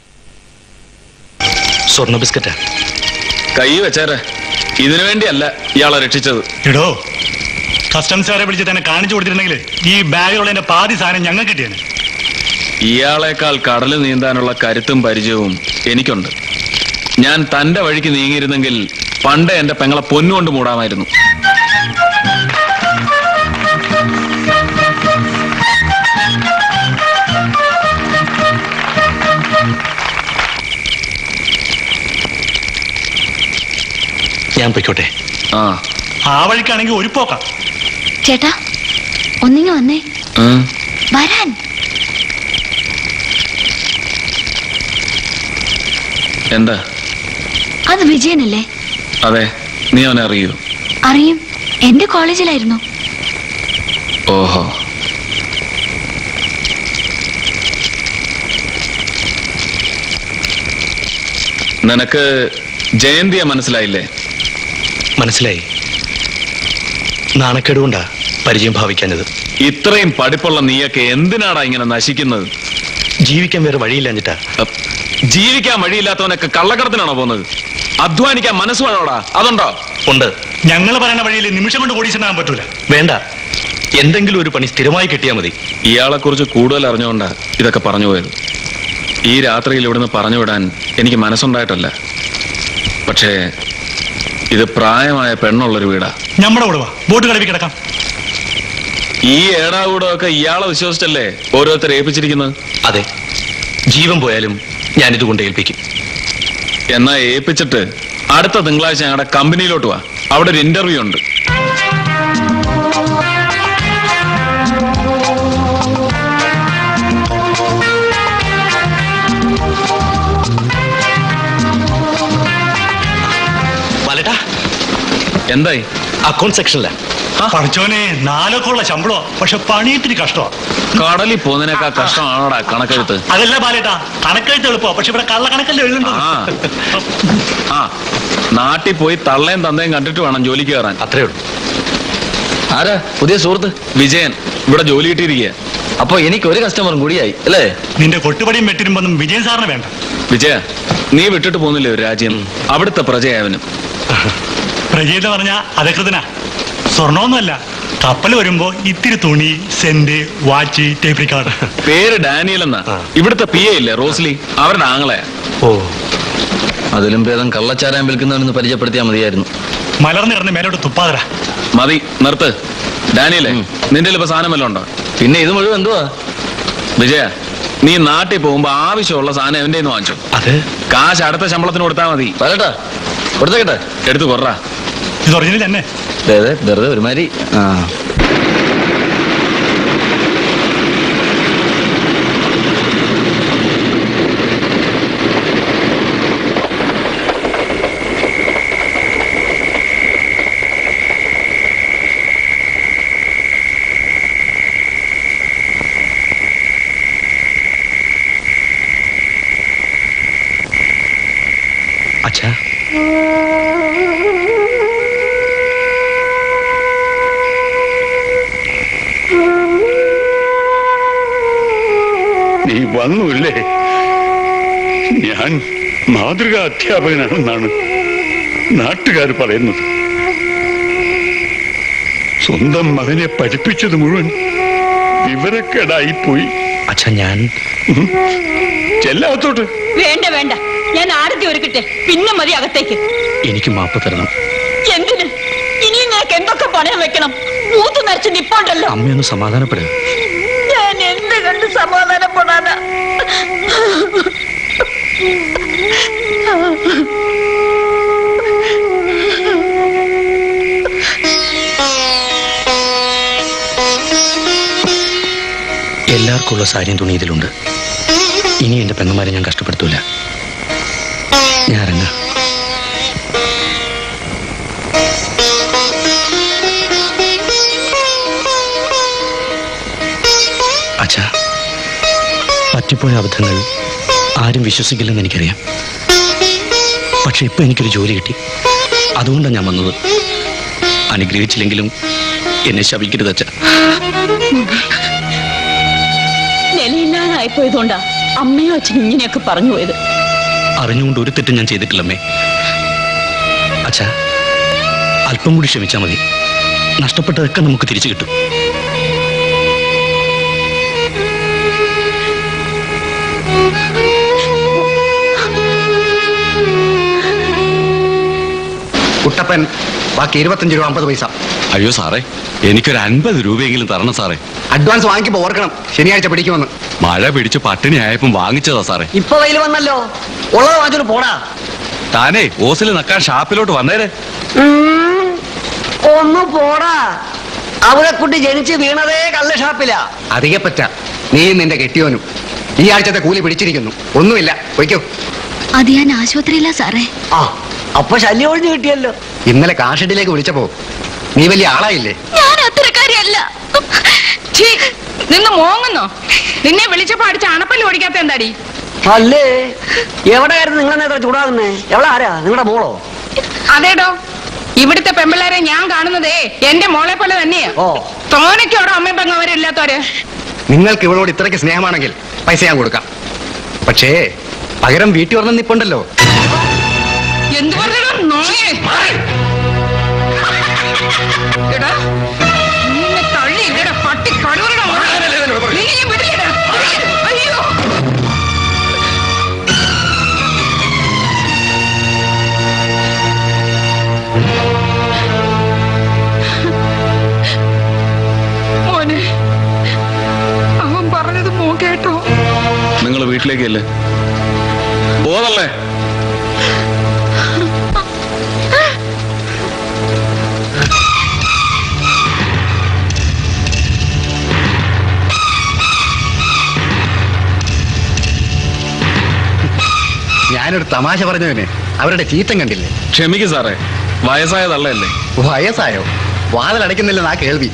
സ്വർണ്ണ ബിസ്ക്കറ്റാ കൈ വെച്ചേരെ ഇതിനു വേണ്ടിയല്ല ഇയാളെ രക്ഷിച്ചത് എടോ കസ്റ്റംസുകാരെ വിളിച്ച് തന്നെ കാണിച്ചു കൊടുത്തിരുന്നെങ്കിൽ ഈ ബാഗിലുള്ളതിന്റെ പാതി സാധനം ഞങ്ങൾ കിട്ടിയേനെ ഇയാളെക്കാൾ കടല് നീന്താനുള്ള കരുത്തും പരിചയവും എനിക്കുണ്ട് ഞാൻ തന്റെ വഴിക്ക് നീങ്ങിയിരുന്നെങ്കിൽ പണ്ട് എന്റെ പെങ്ങളെ പൊന്നുകൊണ്ട് മൂടാമായിരുന്നു ഞാൻ പൊയ്ക്കോട്ടെ ആ ആ വഴിക്കാണെങ്കിൽ ഒരു പോക്കാം ചേട്ടാ ഒന്നിങ്ങി വന്നേ ഉം. വരാൻ എന്താ അത് വിജയനല്ലേ അതെ നീ അവനെ അറിയൂ അറിയും എന്റെ കോളേജിലായിരുന്നു ഓഹോ നിനക്ക് ജയന്തിയെ മനസ്സിലായില്ലേ മനസ്സിലായി നാണക്കേടുകൊണ്ടാ പരിചയം ഭാവിക്കാഞ്ഞത് ഇത്രയും പഠിപ്പുള്ള നീയൊക്കെ എന്തിനാടാ ഇങ്ങനെ നശിക്കുന്നത് ജീവിക്കാൻ വേറെ വഴിയില്ലാഞ്ഞിട്ടാ അപ്പ് ജീവിക്കാൻ വഴിയില്ലാത്തവനൊക്കെ കള്ളക്കടത്തിനാണോ പോകുന്നത് അധ്വാനിക്കാൻ മനസ്സ് വേണോടാ അതുണ്ടോ ഉണ്ട് ഞങ്ങൾ പറയുന്ന വഴിയിൽ നിമിഷം കൊണ്ട് ഓടിച്ചെന്നാൻ പറ്റൂല വേണ്ട എന്തെങ്കിലും ഒരു പണി സ്ഥിരമായി കിട്ടിയാൽ മതി ഇയാളെ കുറിച്ച് കൂടുതൽ അറിഞ്ഞുകൊണ്ടാ ഇതൊക്കെ പറഞ്ഞു പോയത് ഈ രാത്രിയിൽ ഇവിടുന്ന് പറഞ്ഞു വിടാൻ എനിക്ക് മനസ്സുണ്ടായിട്ടല്ല പക്ഷേ ഇത് പ്രായമായ പെണ്ണുള്ളൊരു വീടാ നമ്മുടെ കൂടെ വാ ബോട്ട് കടവിൽ കിടക്കാം ഈ ഏടാകൂടമൊക്കെ ഇയാളെ വിശ്വസിച്ചല്ലേ ഓരോരുത്തരെ ഏൽപ്പിച്ചിരിക്കുന്നത് അതെ ജീവൻ പോയാലും ഞാനിത് കൊണ്ട് ഏൽപ്പിക്കും എന്നാ ഏൽപ്പിച്ചിട്ട് അടുത്ത തിങ്കളാഴ്ച ഞങ്ങളുടെ കമ്പനിയിലോട്ട് വാ അവിടെ ഒരു ഇന്റർവ്യൂ ഉണ്ട് വലട്ടാ എന്തായി അക്കൗണ്ട് സെക്ഷനില പഠിച്ചോനെ നാലൊക്കെ ഉള്ള ശമ്പളോ പക്ഷെ പണിയിട്ടിരി കഷ്ടമാ കടലിൽ പോകുന്നതിനേക്കാൾ കഷ്ടമാണോടാ കണക്കെഴുത്ത് അതല്ല ബാലേട്ടാ കണക്കെഴുത്ത് എളുപ്പോ പക്ഷെ ഇവിടെ കള്ളക്കണക്കല്ലേ എഴുതുന്നത് ആ. ആ നാട്ടിൽ പോയി തള്ളയും തന്തയും കണ്ടിട്ട് വേണം ജോലിക്ക് കയറാൻ അത്രേ ഉള്ളൂ ആരാ പുതിയ സുഹൃത്ത് വിജയൻ ഇവിടെ ജോലി കിട്ടിയിരിക്കുക അപ്പൊ എനിക്ക് ഒരു കസ്റ്റമറും കൂടിയായി അല്ലേ നിന്റെ കൊട്ടുപടിയും വെട്ടിരുമ്പൊന്നും വിജയൻ സാറിന് വേണ്ട വിജയ നീ വിട്ടിട്ട് പോകുന്നില്ലേ ഒരു രാജ്യം അവിടുത്തെ പ്രജയാവനും പ്രജയെന്ന് പറഞ്ഞ അധികൃതനാ സ്വർണമൊന്നുമല്ല കപ്പൽ വരുമ്പോ ഇത്തിരി തുണി സെന്റ് വാച്ച് ടേപ്പ് റിക്കാർഡ് പേര് ഡാനിയൽ എന്നാ ഇവിടുത്തെ പി എ ഇല്ലേ റോസ്ലി അവരുടെ ആങ്ങളെയാ ഓ അതിലും ഭേദം കള്ളച്ചാരാൻ വിൽക്കുന്നവനെന്ന് പരിചയപ്പെടുത്തിയാൽ മതിയായിരുന്നു മലർന്നു കിടന്ന് മേലോട്ട് തുപ്പാതരാ മതി നിർത്ത് ഡാനിയലേ നിന്റെ ഇപ്പൊ സാധനം വല്ലതും ഉണ്ടോ പിന്നെ ഇത് മുഴുവൻ എന്തുവാ വിജയ നീ നാട്ടിൽ പോകുമ്പോ ആവശ്യമുള്ള സാധനം എന്റെ വാങ്ങിച്ചു അത് കാശ് അടുത്ത ശമ്പളത്തിന് കൊടുത്താൽ മതി വരട്ടാ കൊടുത്തേക്കട്ടെ എടുത്തു കൊറ ഇത് ഒറിജിനൽ തന്നെ ദേ, ദേ, വെറുതെ ഒരുമാതിരി ആ അച്ഛാ നീ വന്നുല്ലേ ഞാൻ മാതൃകാ അധ്യാപകനാണെന്നാണ് നാട്ടുകാർ പറയുന്നത് സ്വന്തം മകനെ പഠിപ്പിച്ചത് മുഴുവൻ വിവരക്കേടായിപ്പോയി അച്ഛാ ഞാൻ ചെല്ലാത്തോട്ട് വേണ്ട വേണ്ട ഞാൻ ആരതി ഒരുക്കട്ടെ പിന്നെ മതി അകത്തേക്ക് എനിക്ക് മാപ്പ് തരണം എന്തിന് ഇനിയും നിനക്ക് എന്തൊക്കെ പണയം വെക്കണം മൂത്ത് നരച്ച് നിപ്പോണ്ടല്ലോ അമ്മയൊന്ന് സമാധാനപ്പെടുക ഞാൻ എന്ത് കണ്ട് സമാധാനപ്പെടാനാ എല്ലാവർക്കും ഉള്ള സാരിയും തുണി ഇതിലുണ്ട് ഇനി എന്റെ പെങ്ങന്മാരെ ഞാൻ കഷ്ടപ്പെടുത്തൂല ഞാൻ ഇറങ്ങാം അച്ഛാ പറ്റിപ്പോയ അബദ്ധങ്ങൾ ആരും വിശ്വസിക്കില്ലെന്ന് എനിക്കറിയാം പക്ഷെ ഇപ്പൊ എനിക്കൊരു ജോലി കിട്ടി അതുകൊണ്ടാണ് ഞാൻ വന്നത് അനുഗ്രഹിച്ചില്ലെങ്കിലും എന്നെ ശപിക്കരുത് അച്ഛാ നിലയില്ലാതായിപ്പോയതുകൊണ്ടാ അമ്മയോ അച്ഛനും ഇങ്ങനെയൊക്കെ പറഞ്ഞു പോയത് അറിഞ്ഞുകൊണ്ട് ഒരു തെറ്റും ഞാൻ ചെയ്തിട്ടില്ലമ്മേ അച്ഛാ അല്പം കൂടി ക്ഷമിച്ചാൽ മതി നഷ്ടപ്പെട്ടതൊക്കെ നമുക്ക് തിരിച്ചു കിട്ടും കുട്ടപ്പൻ ബാക്കി ഇരുപത്തഞ്ച് രൂപ അമ്പത് പൈസ അയ്യോ സാറേ എനിക്കൊരു അൻപത് രൂപയെങ്കിലും തരണം സാറേ അഡ്വാൻസ് വാങ്ങിക്കുമ്പോ ഓർക്കണം ശനിയാഴ്ച പിടിക്കുമെന്ന് മഴ പിടിച്ച് പട്ടിണി ആയപ്പം വാങ്ങിച്ചതാ സാറേ ഇപ്പൊ വെയിൽ വന്നല്ലോ ഉള്ളത് വാങ്ങിച്ചോണ്ട് പോടാ താനേ ഓസിൽ നക്കാൻ ഷാപ്പിലോട്ട് വന്നേരെ ഉം, ഒന്ന് പോടാ അവിടെ കുട്ടി ജനിച്ച് വീണതേ കള്ള ഷാപ്പിലാ അധികപ്പറ്റ നീ നിന്റെ കെട്ടിയോനും ഈ ആഴ്ചത്തെ കൂലി പിടിച്ചിരിക്കുന്നു ഒന്നുമില്ല വയ്ക്കോ അത് ഞാൻ ആശുപത്രിയിലാ സാറേ ആ അപ്പൊ ശല്യം ഒഴിഞ്ഞു കിട്ടിയല്ലോ ഇന്നലെ കാഷഡിലേക്ക് വിളിച്ചപ്പോ നീ വലിയ ആളായില്ലേ ഞാൻ അത്തരക്കാരിയല്ല ഛീ, നിന്ന് മോങ്ങുന്നോ നിന്നെ വിളിച്ചപ്പോ അടിച്ച അണപ്പല്ല് ഓടിക്കാത്ത എന്താടി അല്ലേ എവിടെ ആയിരുന്നു നിങ്ങളെ നേത്ര ചൂടാകുന്നേ എവിടെ ആരാ നിങ്ങളുടെ മോളോ അതേടോ ഇവിടുത്തെ പെമ്പിള്ളേരെ ഞാൻ കാണുന്നതേ എന്റെ മോളെ പോലെ തന്നെയാ ഓ തോനയ്ക്കോടോ അമ്മയും പെങ്ങവരില്ലാത്തവര് നിങ്ങൾക്ക് ഇവളോട് ഇത്രയ്ക്ക് സ്നേഹമാണെങ്കിൽ പൈസ ഞാൻ കൊടുക്കാം പക്ഷേ പകരം വീട്ടിൽ വരണം നിപ്പുണ്ടല്ലോ എന്ത് പറഞ്ഞോ നോയേ എടാ നിന്നെ തള്ളി ഇവിടെ പട്ടി കടുവരുടെ നിന്നെ ഞാൻ വിടില്ലടാ. അയ്യോ മോനെ അവൻ പറഞ്ഞത് മോ കേട്ടോ നിങ്ങൾ വീട്ടിലേക്കല്ലേ പോതല്ലേ ഞാനൊരു തമാശ പറഞ്ഞതിന് അവരുടെ ചീത്തം കണ്ടില്ലേ ക്ഷമിക്കും സാറേ വയസ്സായ തള്ളയല്ലേ വയസ്സായോ വാതിലടയ്ക്കുന്നില്ലെന്നാ കേൾവി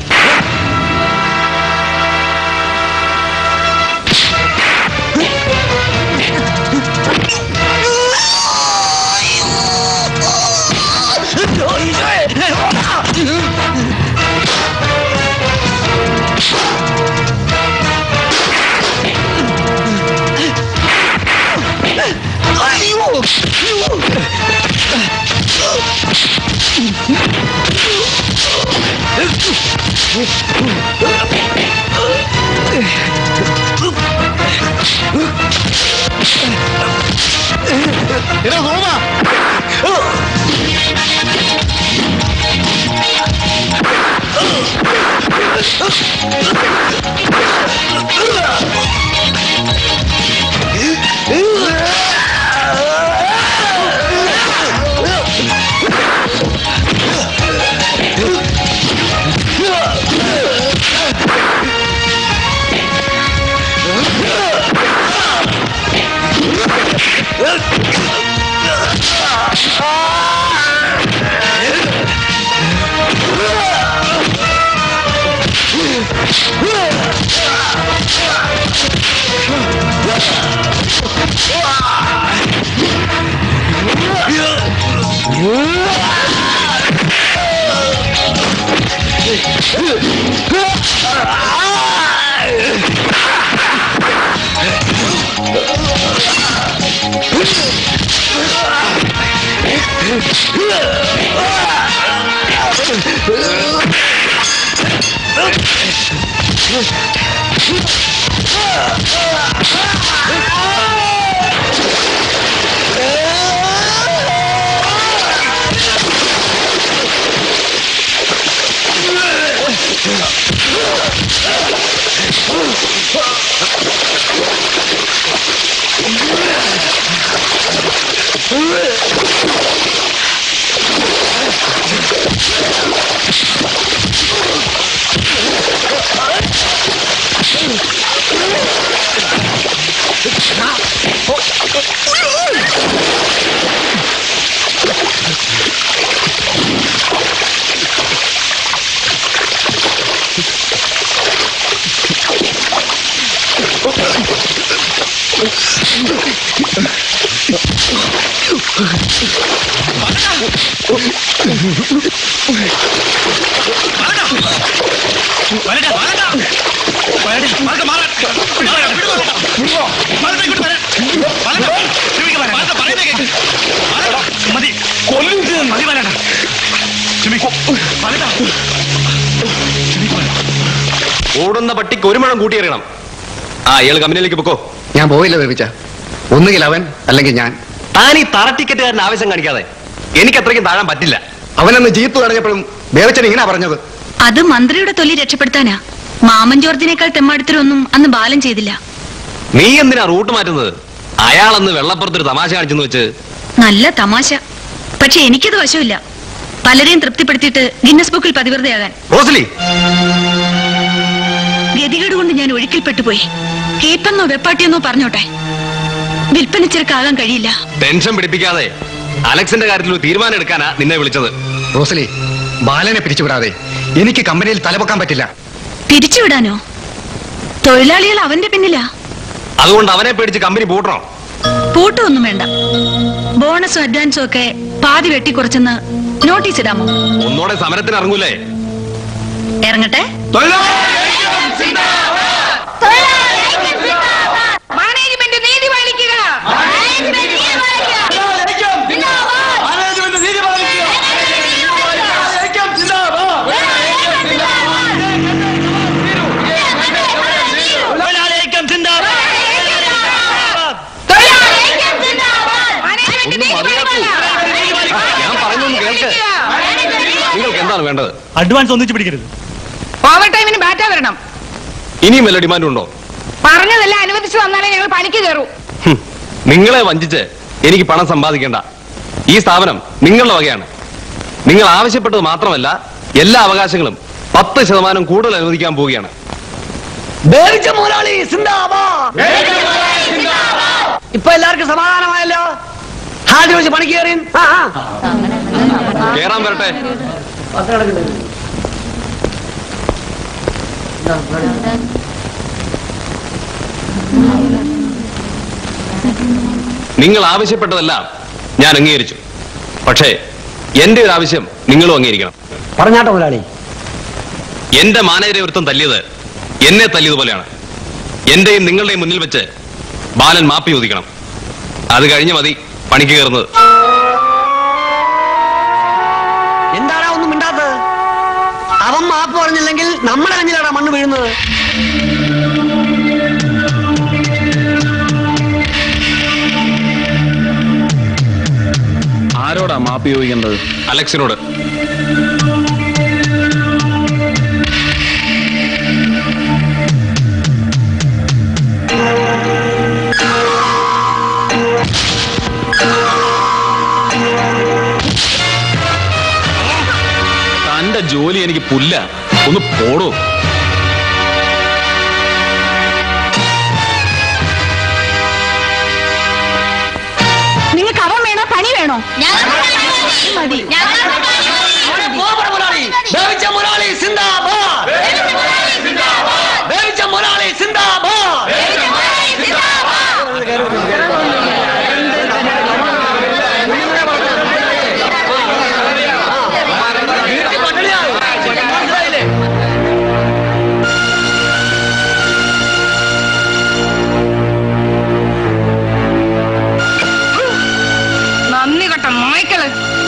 ഓടുന്ന പട്ടിക്ക് ഒരു മുഴം കൂട്ടിയെറിയണം ആ ഇയാൾ കമ്പനിയിലേക്ക് പൊക്കോ ഞാൻ പോയില്ല ബേബിച്ച ഒന്നുകിൽ അവൻ അല്ലെങ്കിൽ ഞാൻ താൻ ഈ തറ ടിക്കറ്റുകാരന് ആവശ്യം കാണിക്കാതെ എനിക്ക് അത്രയ്ക്കും താഴാൻ പറ്റില്ല അവനന്ന് ജീപ്പ് തടഞ്ഞപ്പോഴും ബേബച്ചൻ ഇങ്ങനെ പറഞ്ഞത് അത് മന്ത്രിയുടെ തൊലി രക്ഷപ്പെടുത്താനാ മാമൻ ജോർജിനേക്കാൾ തെമ്മാടുത്തരൊന്നും അന്ന് ബാലം ചെയ്തില്ല നീ എന്തിനാ റൂട്ട് മാറ്റുന്നത് അയാളന്ന് വെള്ളപ്പുറത്തൊരു തമാശ കാണിച്ചെന്ന് വെച്ച് നല്ല തമാശ പക്ഷെ എനിക്കത് വശമില്ല പലരെയും തൃപ്തിപ്പെടുത്തിയിട്ട് ഗിന്നസ് ബുക്കിൽ പതിവൃതയാകാൻ റോസലി ഗതികേട് കൊണ്ട് ഞാൻ ഒഴുക്കിൽപ്പെട്ടുപോയി കേപ്പെന്നോ വെപ്പാട്ടിയെന്നോ പറഞ്ഞോട്ടെ വിൽപ്പന ചെറുക്കാകാൻ കഴിയില്ല ടെൻഷൻ പിടിപ്പിക്കാതെ അലക്സിന്റെ കാര്യത്തിൽ ഒരു തീരുമാനം എടുക്കാനാ നിന്നെ വിളിച്ചത് റോസലി ബാലനെ പിരിച്ചുവിടാതെ എനിക്ക് കമ്പനിയിൽ തലപൊക്കാൻ പറ്റില്ല പിരിച്ചുവിടാനോ തൊഴിലാളികൾ അവന്റെ പിന്നിലാ അതുകൊണ്ട് അവനെ പേടിച്ച് കമ്പനി പൂട്ടണോ പൂട്ടൊന്നും വേണ്ട ബോണസും അഡ്വാൻസും ഒക്കെ പാതി വെട്ടിക്കുറച്ചെന്ന് നോട്ടീസ് ഇടാമോ ഒന്നോടെ സമരത്തിന് ഇറങ്ങൂലേ ഇറങ്ങട്ടെ മാനേജ്മെന്റ് നീതി പാലിക്കുക ഞാൻ പറയുന്നൊന്ന് കേൾക്ക് നിങ്ങൾക്ക് എന്താണ് വേണ്ടത് അഡ്വാൻസ് ഒന്നിച്ച് പിടിക്കരുത് ഓവർ ടൈമിന് ബാറ്റ വരണം ഇനിയും വല്ല ഡിമാൻഡ് ഉണ്ടോ പറഞ്ഞതെല്ലാം അനുവദിച്ചു തന്നാലേ ഞങ്ങൾ പണിക്ക് കയറൂ ഹും, നിങ്ങളെ വഞ്ചിച്ച് എനിക്ക് പണം സമ്പാദിക്കേണ്ട ഈ സ്ഥാപനം നിങ്ങളുടെ വകയാണ് നിങ്ങൾ ആവശ്യപ്പെട്ടത് മാത്രമല്ല എല്ലാ അവകാശങ്ങളും പത്ത് ശതമാനം കൂടുതൽ അനുവദിക്കാൻ പോവുകയാണ് ബേബിച്ച മുതലാളി സിന്ദാബാദ് ഇപ്പൊ എല്ലാവർക്കും സമാധാനമായല്ലോ ഹാജി വെച്ച് പണിക്ക് കയറി ആ ആ കേറാൻ വരട്ടെ നിങ്ങൾ ആവശ്യപ്പെട്ടതെല്ലാം ഞാൻ അംഗീകരിച്ചു പക്ഷേ എന്റെ ഒരു ആവശ്യം നിങ്ങളും അംഗീകരിക്കണം പറഞ്ഞാട്ടോ മുതലാളി എന്റെ മാനേജരെ ഒരുത്തം തല്ലിയത് എന്നെ തല്ലിയതുപോലെയാണ് എന്റെയും നിങ്ങളുടെയും മുന്നിൽ വെച്ച് ബാലൻ മാപ്പി ചോദിക്കണം അത് കഴിഞ്ഞ് മതി പണിക്ക് കയറുന്നത് എന്താടാ ഒന്നും മിണ്ടാത്തത് അവൻ മാപ്പ് പറഞ്ഞില്ലെങ്കിൽ നമ്മുടെ കഞ്ഞിലാടാ മണ്ണ് വീഴുന്നത് ആരോടാ മാപ്പി ചോദിക്കേണ്ടത് അലക്സിനോട് തന്റെ ജോലി എനിക്ക് പുല്ല ഒന്ന് പോടോ നിങ്ങൾക്ക് അവൻ വേണോ പണി വേണോ മതി ബേബിച്ച മുതലാളി സിന്ദാബാദ് ബേബിച്ച മുതലാളി സിന്ദാബാദ് നന്ദി കെട്ട നായ്ക്കള്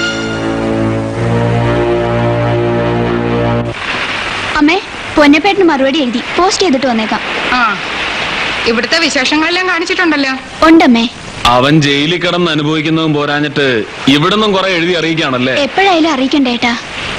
അമ്മേ പൊന്നപ്പേട്ടിന് മറുപടി എഴുതി പോസ്റ്റ് ചെയ്തിട്ട് വന്നേക്കാം ആ ഇവിടുത്തെ വിശേഷങ്ങളെല്ലാം കാണിച്ചിട്ടുണ്ടല്ലോ ഉണ്ടമ്മേ അവൻ ജയിലിൽ കിടന്ന് അനുഭവിക്കുന്നതും പോരാഞ്ഞിട്ട് ഇവിടുന്നും കുറെ എഴുതി അറിയിക്കുകയാണല്ലേ എപ്പോഴായാലും അറിയിക്കണ്ടേട്ടാ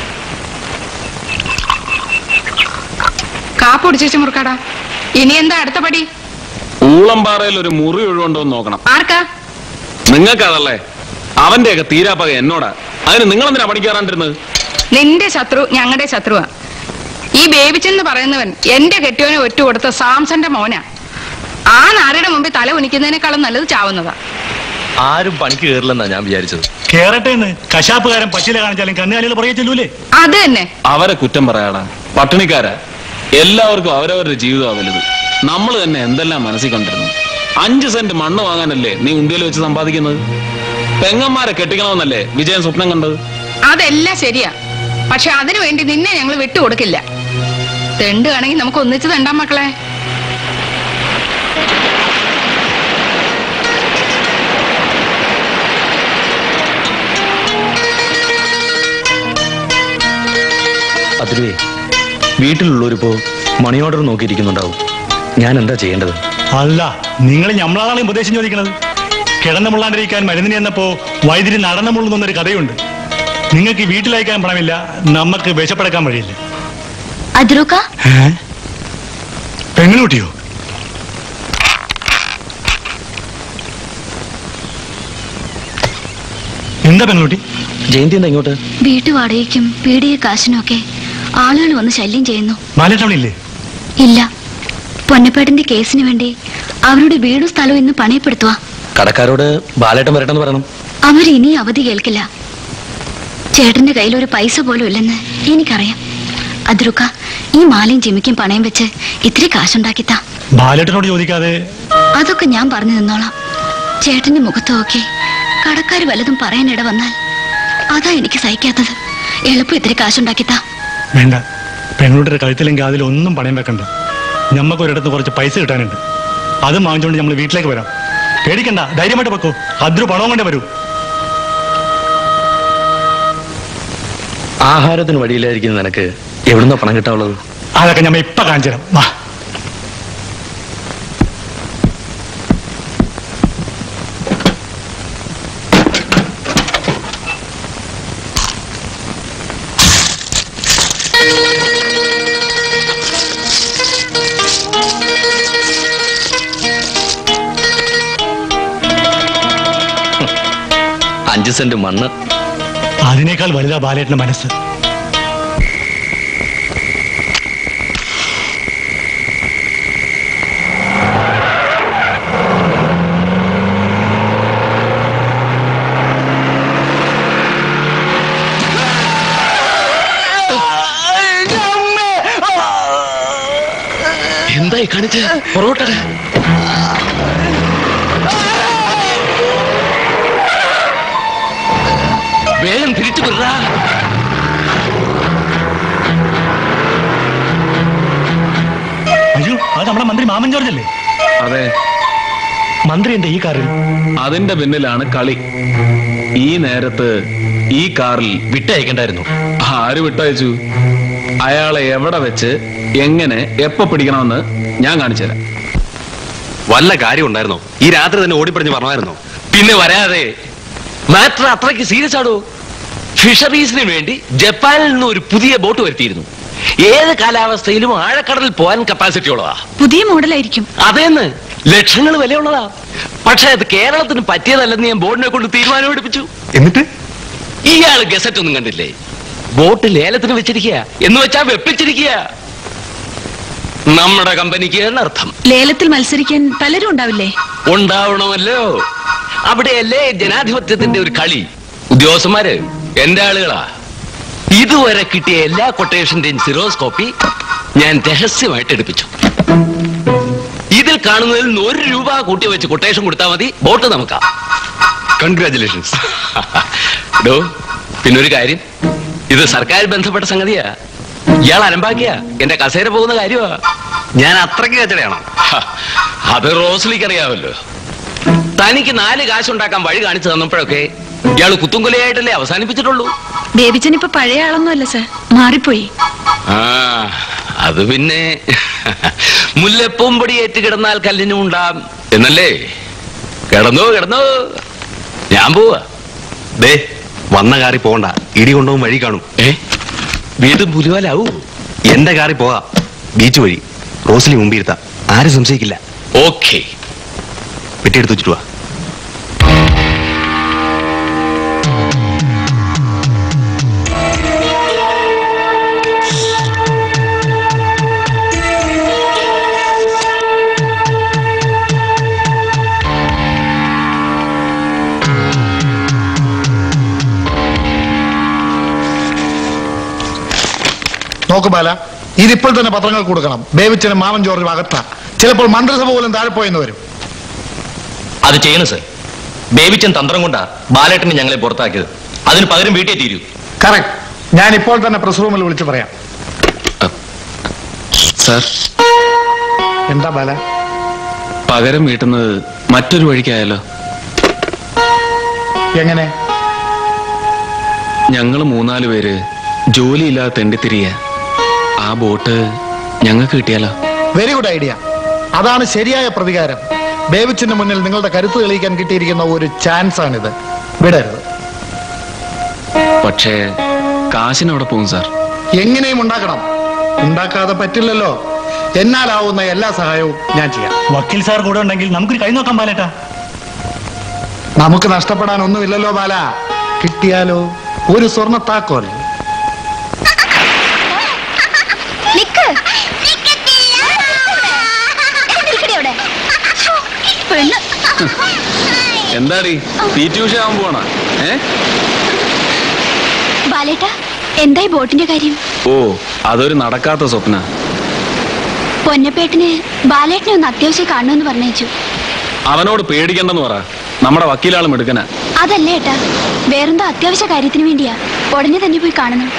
കാപ്പ് പിടിച്ചു മുറുക്കാടാ ഇനി എന്താ അടുത്ത പടി ഊളംപാറയിൽ ഒരു മുറി ഒഴിവുണ്ടോ എന്ന് നോക്കണം ആർക്കാ നിങ്ങൾക്കതല്ലേ അവന്റെയൊക്കെ തീരാപ്പക എന്നോടാ അതിന് നിങ്ങൾ എന്തിനാ പണിക്കാറാണ്ടിരുന്നത് നിന്റെ ശത്രു ഞങ്ങളുടെ ശത്രുവാ ഈ ബേബിച്ചെന്ന് പറയുന്നവൻ എന്റെ കെട്ടിയോനെ ഒറ്റ കൊടുത്ത സാംസന്റെ മോനാ ആ നാരുടെ മുമ്പിൽ തല ഉനിക്കുന്നതിനേക്കാളും നല്ലത് ചാവുന്നതാ ആരും പണിക്ക് കയറില്ലെന്നാ ഞാൻ വിചാരിച്ചത് കേറട്ടെ എന്ന് കശാപ്പുകാരൻ പച്ചില കാണിച്ചാലും കന്നുകാലികൾ പുറകെ ചെല്ലൂലേ അത് തന്നെ അവരെ കുറ്റം പറയാടാ പട്ടിണിക്കാരാ എല്ലാവർക്കും അവരവരുടെ ജീവിതമാ വലുത് നമ്മൾ തന്നെ എന്തെല്ലാം മനസ്സിൽ കണ്ടിരുന്നു അഞ്ച് സെന്റ് മണ്ണ് വാങ്ങാനല്ലേ നീ ഉണ്ടിയിൽ വെച്ച് സമ്പാദിക്കുന്നത് പെങ്ങന്മാരെ കെട്ടിക്കണമെന്നല്ലേ വിജയൻ സ്വപ്നം കണ്ടത് അതെല്ലാം ശരിയാ പക്ഷെ അതിനു വേണ്ടി നിന്നെ ഞങ്ങൾ വിട്ടുകൊടുക്കില്ല തെണ്ടുകയാണെങ്കിൽ നമുക്ക് ഒന്നിച്ച് തെണ്ടാം മക്കളെ അതിലേ വീട്ടിലുള്ളവരിപ്പോ മണി ഓർഡർ നോക്കിയിരിക്കുന്നുണ്ടാവും ഞാൻ എന്താ ചെയ്യേണ്ടത് അല്ല നിങ്ങൾ ഞമ്മളാണ് ഉപദേശം ചോദിക്കുന്നത് കിടന്നു മുള്ളാണ്ടിരിക്കാൻ മരുന്നിന് എന്നപ്പോ വൈദ്യുതി നടന്നു മുള്ളുന്നൊരു കഥയുണ്ട് നിങ്ങൾക്ക് വീട്ടിലയക്കാൻ പണമില്ല നമുക്ക് വിശപ്പെടുക്കാൻ വഴിയില്ല അതിരൂക്ക പെങ്ങളുട്ടിയോ എന്താ പെൺകുട്ടി ജയന്തി എന്താ ഇങ്ങോട്ട് വീട്ടുവാടകയ്ക്കും പീടിക കാശിനും ഒക്കെ ആളുകൾ വന്ന് ശല്യം ചെയ്യുന്നു ബാലേട്ടൻ അവിടെ ഇല്ലേ ഇല്ല പൊന്നപ്പേട്ടന്റെ കേസിന് വേണ്ടി അവരുടെ വീടും സ്ഥലവും ഇന്ന് പണയപ്പെടുത്തുക കടക്കാരോട് ബാലേട്ടൻ വരട്ടെന്ന് പറയണം അവരിനി അവധി കേൾക്കില്ല ചേട്ടന്റെ കയ്യിൽ ഒരു പൈസ പോലും ഇല്ലെന്ന് എനിക്കറിയാം അതിരുക്ക ഈ മാലയും ജിമിക്കും പണയം വെച്ച് ഇത്തിരി കാശുണ്ടാക്കിത്താ ബാലേട്ടനോട് ചോദിക്കാതെ അതൊക്കെ ഞാൻ പറഞ്ഞു നിന്നോളാം ചേട്ടന്റെ മുഖത്ത് നോക്കി കടക്കാർ വല്ലതും പറയാനിട വന്നാൽ അതാ എനിക്ക് സഹിക്കാത്തത് എളുപ്പം ഇത്തിരി കാശുണ്ടാക്കിത്താ വേണ്ട പെൺകുട്ടിയുടെ കഴുത്തിലും കാതിലും ഒന്നും പണയം വെക്കണ്ട ഞമ്മക്ക് ഒരിടത്ത് കുറച്ച് പൈസ കിട്ടാനുണ്ട് അത് വാങ്ങിച്ചുകൊണ്ട് നമ്മൾ വീട്ടിലേക്ക് വരാം പേടിക്കണ്ട ധൈര്യമായിട്ട് വെക്കോ അതൊരു പണവും കൊണ്ടേ വരൂ ആഹാരത്തിന് വഴിയിലായിരിക്കുന്ന നിനക്ക് എവിടുന്ന പണം കിട്ടാനുള്ളത് അതൊക്കെ ഞമ്മ ഇപ്പൊ കാണിച്ചു തരാം വാ അഞ്ച് സെന്റ് മണ്ണ് അതിനേക്കാൾ വലുതാ ബാലേട്ടന്റെ മനസ്സ് എന്തായി കാണിച്ച് പൊറോട്ട വേഗം തിരിച്ചു വിടാ അയ്യോ അത് നമ്മുടെ മന്ത്രി മാമൻ ജോർജ് അല്ലേ അതെ മന്ത്രി എന്റെ ഈ കാറിൽ അതിന്റെ പിന്നിലാണ് കളി ഈ നേരത്ത് ഈ കാറിൽ വിട്ടയക്കണ്ടായിരുന്നു ആര് വിട്ടയച്ചു അയാളെ എവിടെ വെച്ച് എങ്ങനെ എപ്പോ പിടിക്കണമെന്ന് ഞാൻ കാണിച്ചുതരാം വല്ല കാര്യം ഉണ്ടായിരുന്നോ ഈ രാത്രി തന്നെ ഓടിപ്പറഞ്ഞ് പറഞ്ഞായിരുന്നോ പിന്നെ വരാതെ മാറ്റർ അത്രയ്ക്ക് സീരിയസ് ആണോ ഫിഷറീസിന് വേണ്ടി ജപ്പാനിൽ നിന്ന് ഒരു പുതിയ ബോട്ട് വരുത്തിയിരുന്നു ഏത് കാലാവസ്ഥയിലും ആഴക്കടലിൽ പോകാൻ കപ്പാസിറ്റി ഉള്ളതാ പുതിയ മോഡലായിരിക്കും അതേന്ന് ലക്ഷങ്ങൾ വിലയുള്ളതാ പക്ഷെ അത് കേരളത്തിന് പറ്റിയതല്ലെന്ന് ഞാൻ ബോർഡിനെ കൊണ്ട് തീരുമാനമെടുപ്പിച്ചു എന്നിട്ട് ഇയാള് ഗസറ്റ് ഒന്നും കണ്ടില്ലേ ബോട്ട് ലേലത്തിന് വെച്ചിരിക്കുക എന്ന് വെച്ചാ വെപ്പിച്ചിരിക്കുക നമ്മുടെ കമ്പനിക്ക് എന്നർത്ഥം ലേലത്തിൽ മത്സരിക്കാൻ പലരും ഉണ്ടാവില്ലേ ഉണ്ടാവണമല്ലോ അവിടെയല്ലേ ജനാധിപത്യത്തിന്റെ ഒരു കളി ഉദ്യോഗസ്ഥന്മാര് എന്റെ ആളുകളാ ഇതുവരെ കിട്ടിയ എല്ലാ കൊട്ടേഷന്റെയും സിറോസ്കോപ്പി ഞാൻ രഹസ്യമായിട്ട് എടുപ്പിച്ചു ഇതിൽ കാണുന്നതിൽ നിന്ന് ഒരു രൂപ കൂട്ടി വെച്ച് കൊട്ടേഷൻ കൊടുത്താൽ മതി ബോട്ട് നമുക്കാ കൺഗ്രാചുലേഷൻസ് ഡോ പിന്നൊരു കാര്യം ഇത് സർക്കാർ ബന്ധപ്പെട്ട സംഗതിയാ ഇയാൾ അലമ്പാക്കിയ എന്റെ കസേര പോകുന്ന കാര്യമാ ഞാൻ അത്രയ്ക്ക് കച്ചടയാണോ ഹ, അത് റോസ്ലിക്ക് അറിയാമല്ലോ തനിക്ക് നാല് കാശുണ്ടാക്കാൻ വഴി കാണിച്ചു തന്നപ്പോഴൊക്കെ ഇയാൾ കുത്തുംകൊലയായിട്ടല്ലേ അവസാനിപ്പിച്ചിട്ടുള്ളൂ ബേബിച്ചൻ ഇപ്പൊ പഴയ ആളൊന്നും അല്ല സർ മാറിപ്പോയി ആ അത് പിന്നെ മുല്ലപ്പൂം പൊടിയേറ്റ് കിടന്നാൽ കല്ലിനും ഉണ്ടാം എന്നല്ലേ കിടന്നോ കിടന്നോ ഞാൻ പോവാ ദേ വന്ന കാറി പോകണ്ട ഇടി കൊണ്ടുപോകും വഴി കാണും ഏ വീണ്ടും പുലിവാലാവൂ എന്റെ കാറി പോകാം ബീച്ച് വഴി റോസിലി മുമ്പിരുത്താം ആരും സംശയിക്കില്ല ഓക്കെ പെട്ടിയെടുത്ത് വെച്ചിട്ട് വാ നോക്ക് ബാല ഇതിപ്പോൾ തന്നെ പത്രങ്ങൾ കൊടുക്കണം ബേബിച്ചനും മാമൻ ജോർജും അകത്ത ചിലപ്പോൾ മന്ത്രിസഭ പോലും താഴെ പോയെന്ന് വരും അത് ചെയ്യണം സർ ബേബിച്ചൻ തന്ത്രം കൊണ്ടാ ബാലേട്ടനെ ഞങ്ങളെ പുറത്താക്കിയത് അതിന് പകരം വീട്ടിൽ തീരൂ കറക്റ്റ് ഞാൻ ഇപ്പോൾ തന്നെ പ്രസ് റൂമിൽ വിളിച്ചു പറയാം സാർ എന്താ ബാല പകരം വീട്ടുന്നത് മറ്റൊരു വഴിക്കായാലോ എങ്ങനെ ഞങ്ങൾ മൂന്നാല് പേര് ജോലിയില്ലാതെ തെണ്ടിത്തിരിയ ആ ബോട്ട് ഞങ്ങൾക്ക് കിട്ടിയാലോ വെരി ഗുഡ് ഐഡിയ അതാണ് ശരിയായ പ്രതികാരം ബേബിച്ചിന്റെ മുന്നിൽ നിങ്ങളുടെ കരുത്ത് തെളിയിക്കാൻ കിട്ടിയിരിക്കുന്ന ഒരു ചാൻസ് ആണിത് വിടരുത് പക്ഷേ കാശിനവിടെ പോകും സാർ എങ്ങനെയും ഉണ്ടാക്കണം ഉണ്ടാക്കാതെ പറ്റില്ലല്ലോ എന്നാലാവുന്ന എല്ലാ സഹായവും ഞാൻ ചെയ്യാം വക്കീൽ സാർ കൂടെ ഉണ്ടെങ്കിൽ നമുക്കൊരു കൈ നോക്കാൻ പാലേട്ടാ നമുക്ക് നഷ്ടപ്പെടാൻ ഒന്നുമില്ലല്ലോ ബാല കിട്ടിയാലോ ഒരു സ്വർണ്ണ താക്കോൽ നിക്ക് നിക്കടി അവിടെ. ശ്ശോ, ഈ പെണ്ണ് എന്താടി പി ടി ഉഷ ആവാൻ പോണ ഏ ബാലേട്ട എന്തായി ബോട്ടിന്റെ കാര്യം ഓ അതൊരു നടക്കാത്ത സ്വപ്ന പൊന്നപ്പേട്ടിന് ബാലേട്ടനെ ഒന്ന് അത്യാവശ്യം കാണുമെന്ന് പറഞ്ഞേച്ചു അവനോട് പേടിക്കണ്ടെന്ന് പറ നമ്മുടെ വക്കീലാളും എടുക്കന അതല്ലേ ഏട്ടാ വേറെന്തോ അത്യാവശ്യ കാര്യത്തിന് വേണ്ടിയാ ഉടനെ തന്നെ പോയി കാണണം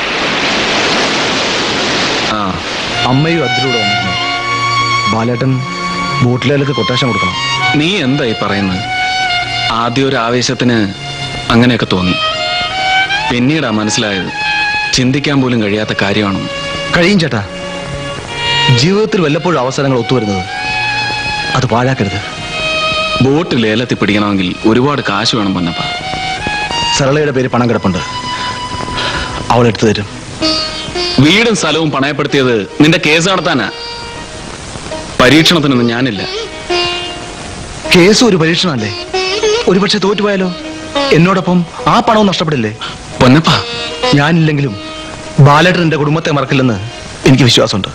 ആ അമ്മയും അതിലൂടെ വന്നിരുന്നു ബാലേട്ടൻ ബോട്ടിലേക്ക് കൊട്ടേഷൻ കൊടുക്കണം നീ എന്തായി പറയുന്നത് ആദ്യം ഒരു ആവേശത്തിന് അങ്ങനെയൊക്കെ തോന്നി പിന്നീടാ മനസ്സിലായത് ചിന്തിക്കാൻ പോലും കഴിയാത്ത കാര്യമാണെന്ന് കഴിയും ചേട്ടാ ജീവിതത്തിൽ വല്ലപ്പോഴും അവസരങ്ങൾ ഒത്തുവരുന്നത് അത് പാഴാക്കരുത് ബോട്ട് ലേലത്തിൽ പിടിക്കണമെങ്കിൽ ഒരുപാട് കാശ് വേണം പൊന്നപ്പ സരളയുടെ പേര് പണം കിടപ്പുണ്ട് അവൾ എടുത്തു തരും വീടും സ്ഥലവും പണയപ്പെടുത്തിയത് നിന്റെ കേസ് നടത്താനാ പരീക്ഷണത്തിനൊന്നും ഞാനില്ല കേസ് ഒരു പരീക്ഷണമല്ലേ ഒരുപക്ഷെ തോറ്റുപോയാലോ എന്നോടൊപ്പം ആ പണവും നഷ്ടപ്പെടില്ലേ പൊന്നപ്പ ഞാനില്ലെങ്കിലും ബാലേട്ടൻ എന്റെ കുടുംബത്തെ മറക്കില്ലെന്ന് എനിക്ക് വിശ്വാസമുണ്ട്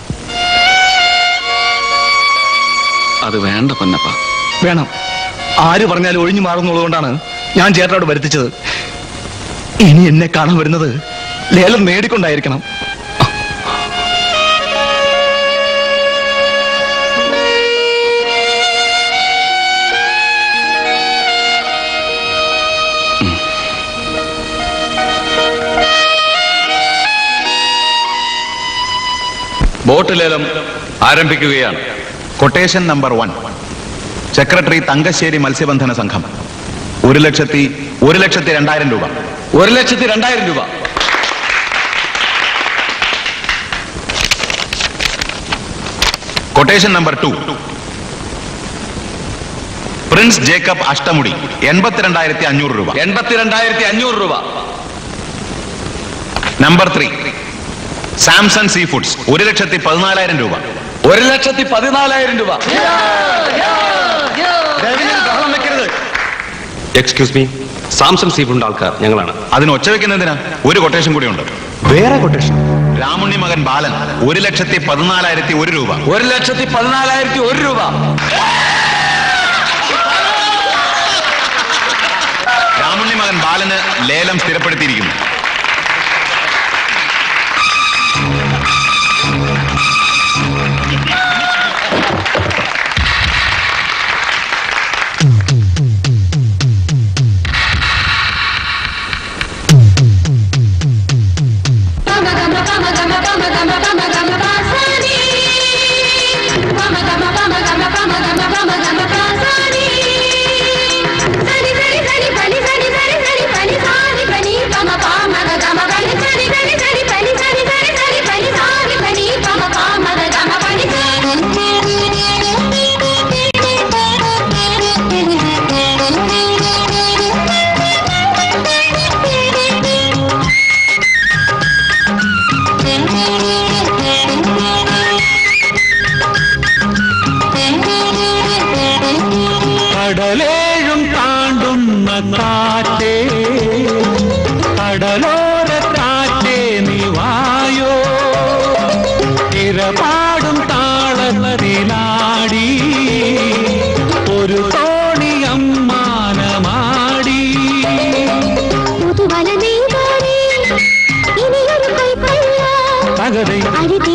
അത് വേണ്ട പൊന്നപ്പ വേണം ആര് പറഞ്ഞാലും ഒഴിഞ്ഞു മാറുന്നുള്ളതുകൊണ്ടാണ് ഞാൻ ചേട്ടനോട് വരുത്തിച്ചത് ഇനി എന്നെ കാണാൻ വരുന്നത് ലേലം നേടിക്കൊണ്ടായിരിക്കണം ബോട്ട് ലേലം ആരംഭിക്കുകയാണ് quotation number one secretary Thankassery മത്സ്യബന്ധന സംഘം ഒരു ലക്ഷത്തി ഒരു ലക്ഷത്തി രണ്ടായിരം രൂപ ഒരു ലക്ഷത്തി രണ്ടായിരം രൂപ quotation number two Prince Jacob Ashtamudi എൺപത്തിരണ്ടായിരത്തി അഞ്ഞൂറ് രൂപ എൺപത്തിരണ്ടായിരത്തി അഞ്ഞൂറ് രൂപ number three Samson sea foods ഒരു ലക്ഷത്തി പതിനാലായിരം രൂപ ഒരു ലക്ഷത്തി പതിനാലായിരം രൂപ എക്സ്ക്യൂസ് മീ സാംസങ് സീഫുണ്ട് ആൾക്കാർ ഞങ്ങളാണ് അതിന് ഒച്ച വെക്കുന്നതിന് ഒരു കൊട്ടേഷൻ കൂടി ഉണ്ട് വേറെ കൊട്ടേഷൻ രാമുണ്ണി മകൻ ബാലൻ ഒരു ലക്ഷത്തി പതിനാലായിരത്തി ഒരു രൂപ ഒരു ലക്ഷത്തി പതിനാലായിരത്തി ഒരു രൂപ രാമുണ്ണി മകൻ ബാലന് ലേലം സ്ഥിരപ്പെടുത്തിയിരിക്കുന്നു കടലേഴും താണ്ടുന്ന കാറ്റേ കടലോര കാറ്റേ നീ വായോ തിരപാടും താളത്തിലാടി ഒരു തോണി അമ്മാനമാടി തകதை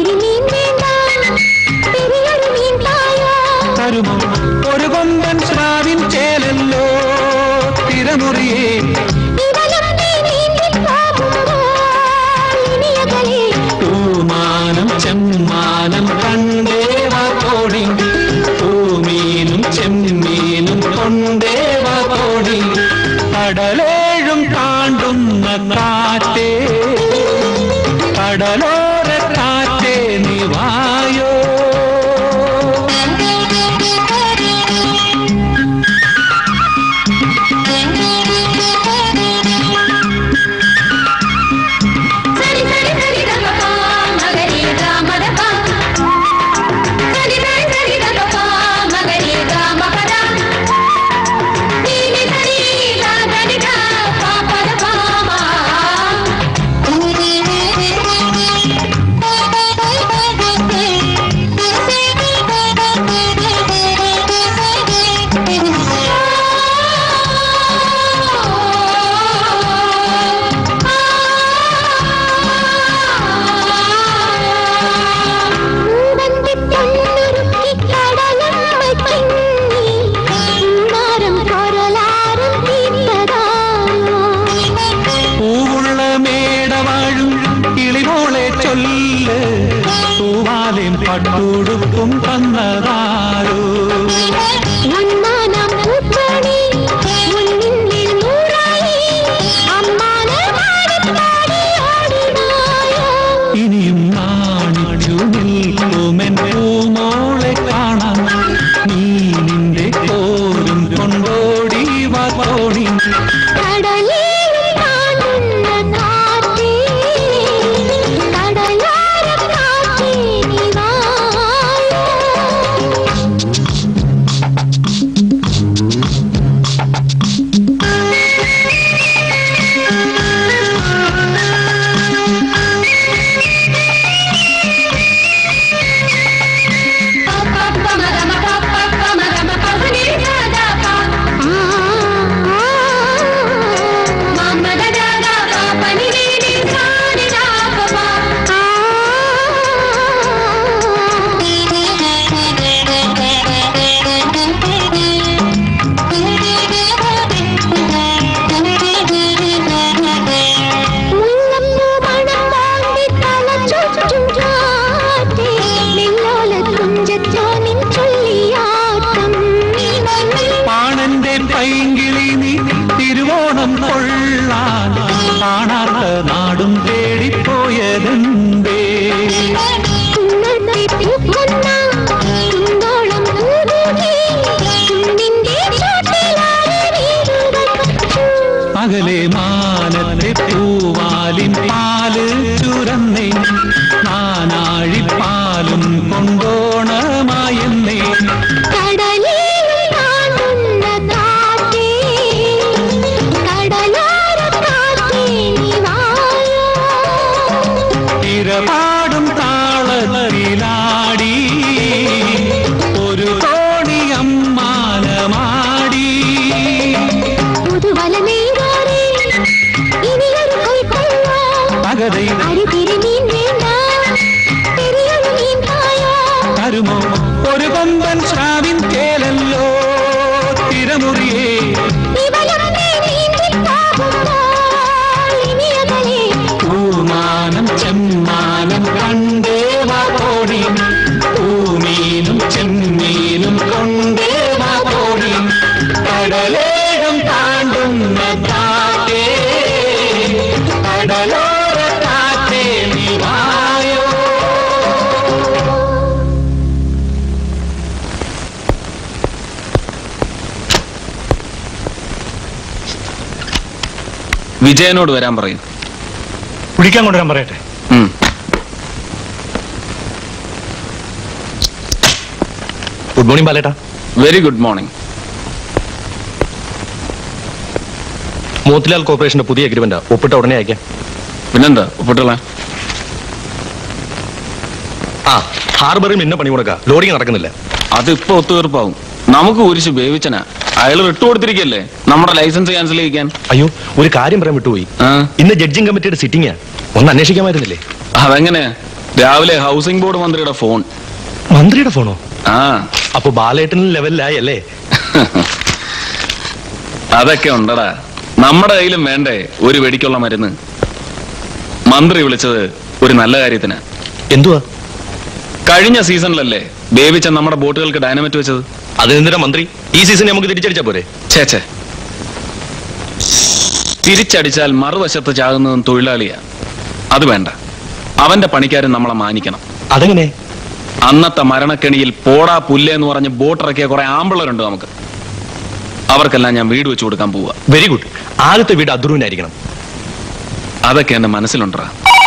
തരുമോ ഒരു കൊമ്പൻ സ്രാവിൻ ചേലല്ലോ തിരമുറിയേ പൂമാനം ചെമ്മാനം കണ്ടേവ കോടി പൂമീനും ചെമ്മീനും കൊണ്ടേവ കോടി കടലേഴും താണ്ടുന്ന കാറ്റേ കടലോര കാറ്റേ നീ വായോ Thank you. വന്നതാരോ ഒന്നാനാം പൂപ്പണി മുന്നിൽ നൂറായി അമ്മാനെ പാടി ഓടിനായോ ഇനിയും നാണിച്ചു നിൽക്കുമെൻ പൂമോളെ കാണാൻ നീ നിന്റെ കോരും കൊണ്ടോടി വാ തോണി കടലേറും കാണുന്ന കാറ്റേ കടലോരം കാറ്റേ നീ വായോ പാണന്റെ പൈങ്കിളി നീ തിരുവോണം കൊള്ളാൻ കാണാത്ത നാടും തേടിപ്പോയതെന്തേ അകലെ മാനത്തെ പൂവാലിൻ പാല് ചുരന്നേ നാനാഴിപ്പാലും കൊണ്ടോണമായെന്നേ തിരപാടും താളത്തിലാടി ഒരു തോണി അമ്മാനമാടി പകതൈ തരുമോ ഒരു കൊമ്പൻ ശ്രാവിൻ കേലല്ലോ തിരമുറിയേ പൂമാനം ചെമ്മാനം കണ്ടേവാ കോടി പൂമീനും ചെമ്മീനും കൊണ്ടേവാ കോടി കടലേഴം താണ്ടുന്ന കാറ്റേ കടലോര കാറ്റേ നീ വായോ വിജയനോട് വരാൻ പറയും കുടിക്കാൻ കൊണ്ടുവരാൻ പറയട്ടെ ഗുഡ് മോർണിംഗ് ബാലേട്ടാ വെരി ഗുഡ് മോർണിംഗ് മോത്തിലാൽ കോർപ്പറേഷന്റെ പുതിയ അഗ്രിമെന്റാ ഒപ്പിട്ട ഉടനെ അയക്കാം പിന്നെന്താ ഒപ്പിട്ടുള്ള ആ ഹാർബറിൽ മിന്ന പണി കൊടുക്ക ലോഡിങ് നടക്കുന്നില്ല അതിപ്പോ ഒത്തുതീർപ്പാവും നമുക്ക് കുരിശ് വേവിച്ചനാ അയാൾ ഇട്ടു കൊടുത്തിരിക്കല്ലേ നമ്മുടെ ലൈസൻസ് ക്യാൻസൽ ചെയ്യിക്കാൻ അയ്യോ ഒരു കാര്യം പറയാൻ വിട്ടുപോയി ഇന്ന് ജഡ്ജിംഗ് കമ്മിറ്റിയുടെ സിറ്റിംഗാ ഒന്ന് അന്വേഷിക്കാമായിരുന്നില്ലേ അതെങ്ങനെ രാവിലെ ഹൗസിംഗ് ബോർഡ് മന്ത്രിയുടെ ഫോൺ മന്ത്രിയുടെ ഫോണോ ആ അപ്പൊ ബാലേട്ടൻ ലെവലിലായി അല്ലേ അതൊക്കെ ഉണ്ടടാ നമ്മുടെ കയ്യിലും വേണ്ടേ ഒരു വെടിക്കുള്ള മരുന്ന് മന്ത്രി വിളിച്ചത് ഒരു നല്ല കാര്യത്തിന് എന്തുവാ കഴിഞ്ഞ സീസണിലല്ലേ ബേബിച്ച നമ്മുടെ ബോട്ടുകൾക്ക് ഡൈനമറ്റ് വെച്ചത് അതെന്തിനാ മന്ത്രി ഈ സീസൺ നമുക്ക് തിരിച്ചടിച്ചാ പോരെ ചേച്ചേ തിരിച്ചടിച്ചാൽ മറുവശത്ത് ചാകുന്നതും തൊഴിലാളിയാ അത് വേണ്ട അവന്റെ പണിക്കാരൻ നമ്മളെ മാനിക്കണം അതെങ്ങനെ അന്നത്തെ മരണക്കെണിയിൽ പോടാ പുല്ലേ എന്ന് പറഞ്ഞ് ബോട്ടിറക്കിയ കുറെ ആമ്പിളരുണ്ട് നമുക്ക് അവർക്കെല്ലാം ഞാൻ വീട് വെച്ചു കൊടുക്കാൻ പോവുക വെരി ഗുഡ് ആദ്യത്തെ വീട് അദ്രുവിനായിരിക്കണം അതൊക്കെ എന്റെ മനസ്സിലുണ്ടാ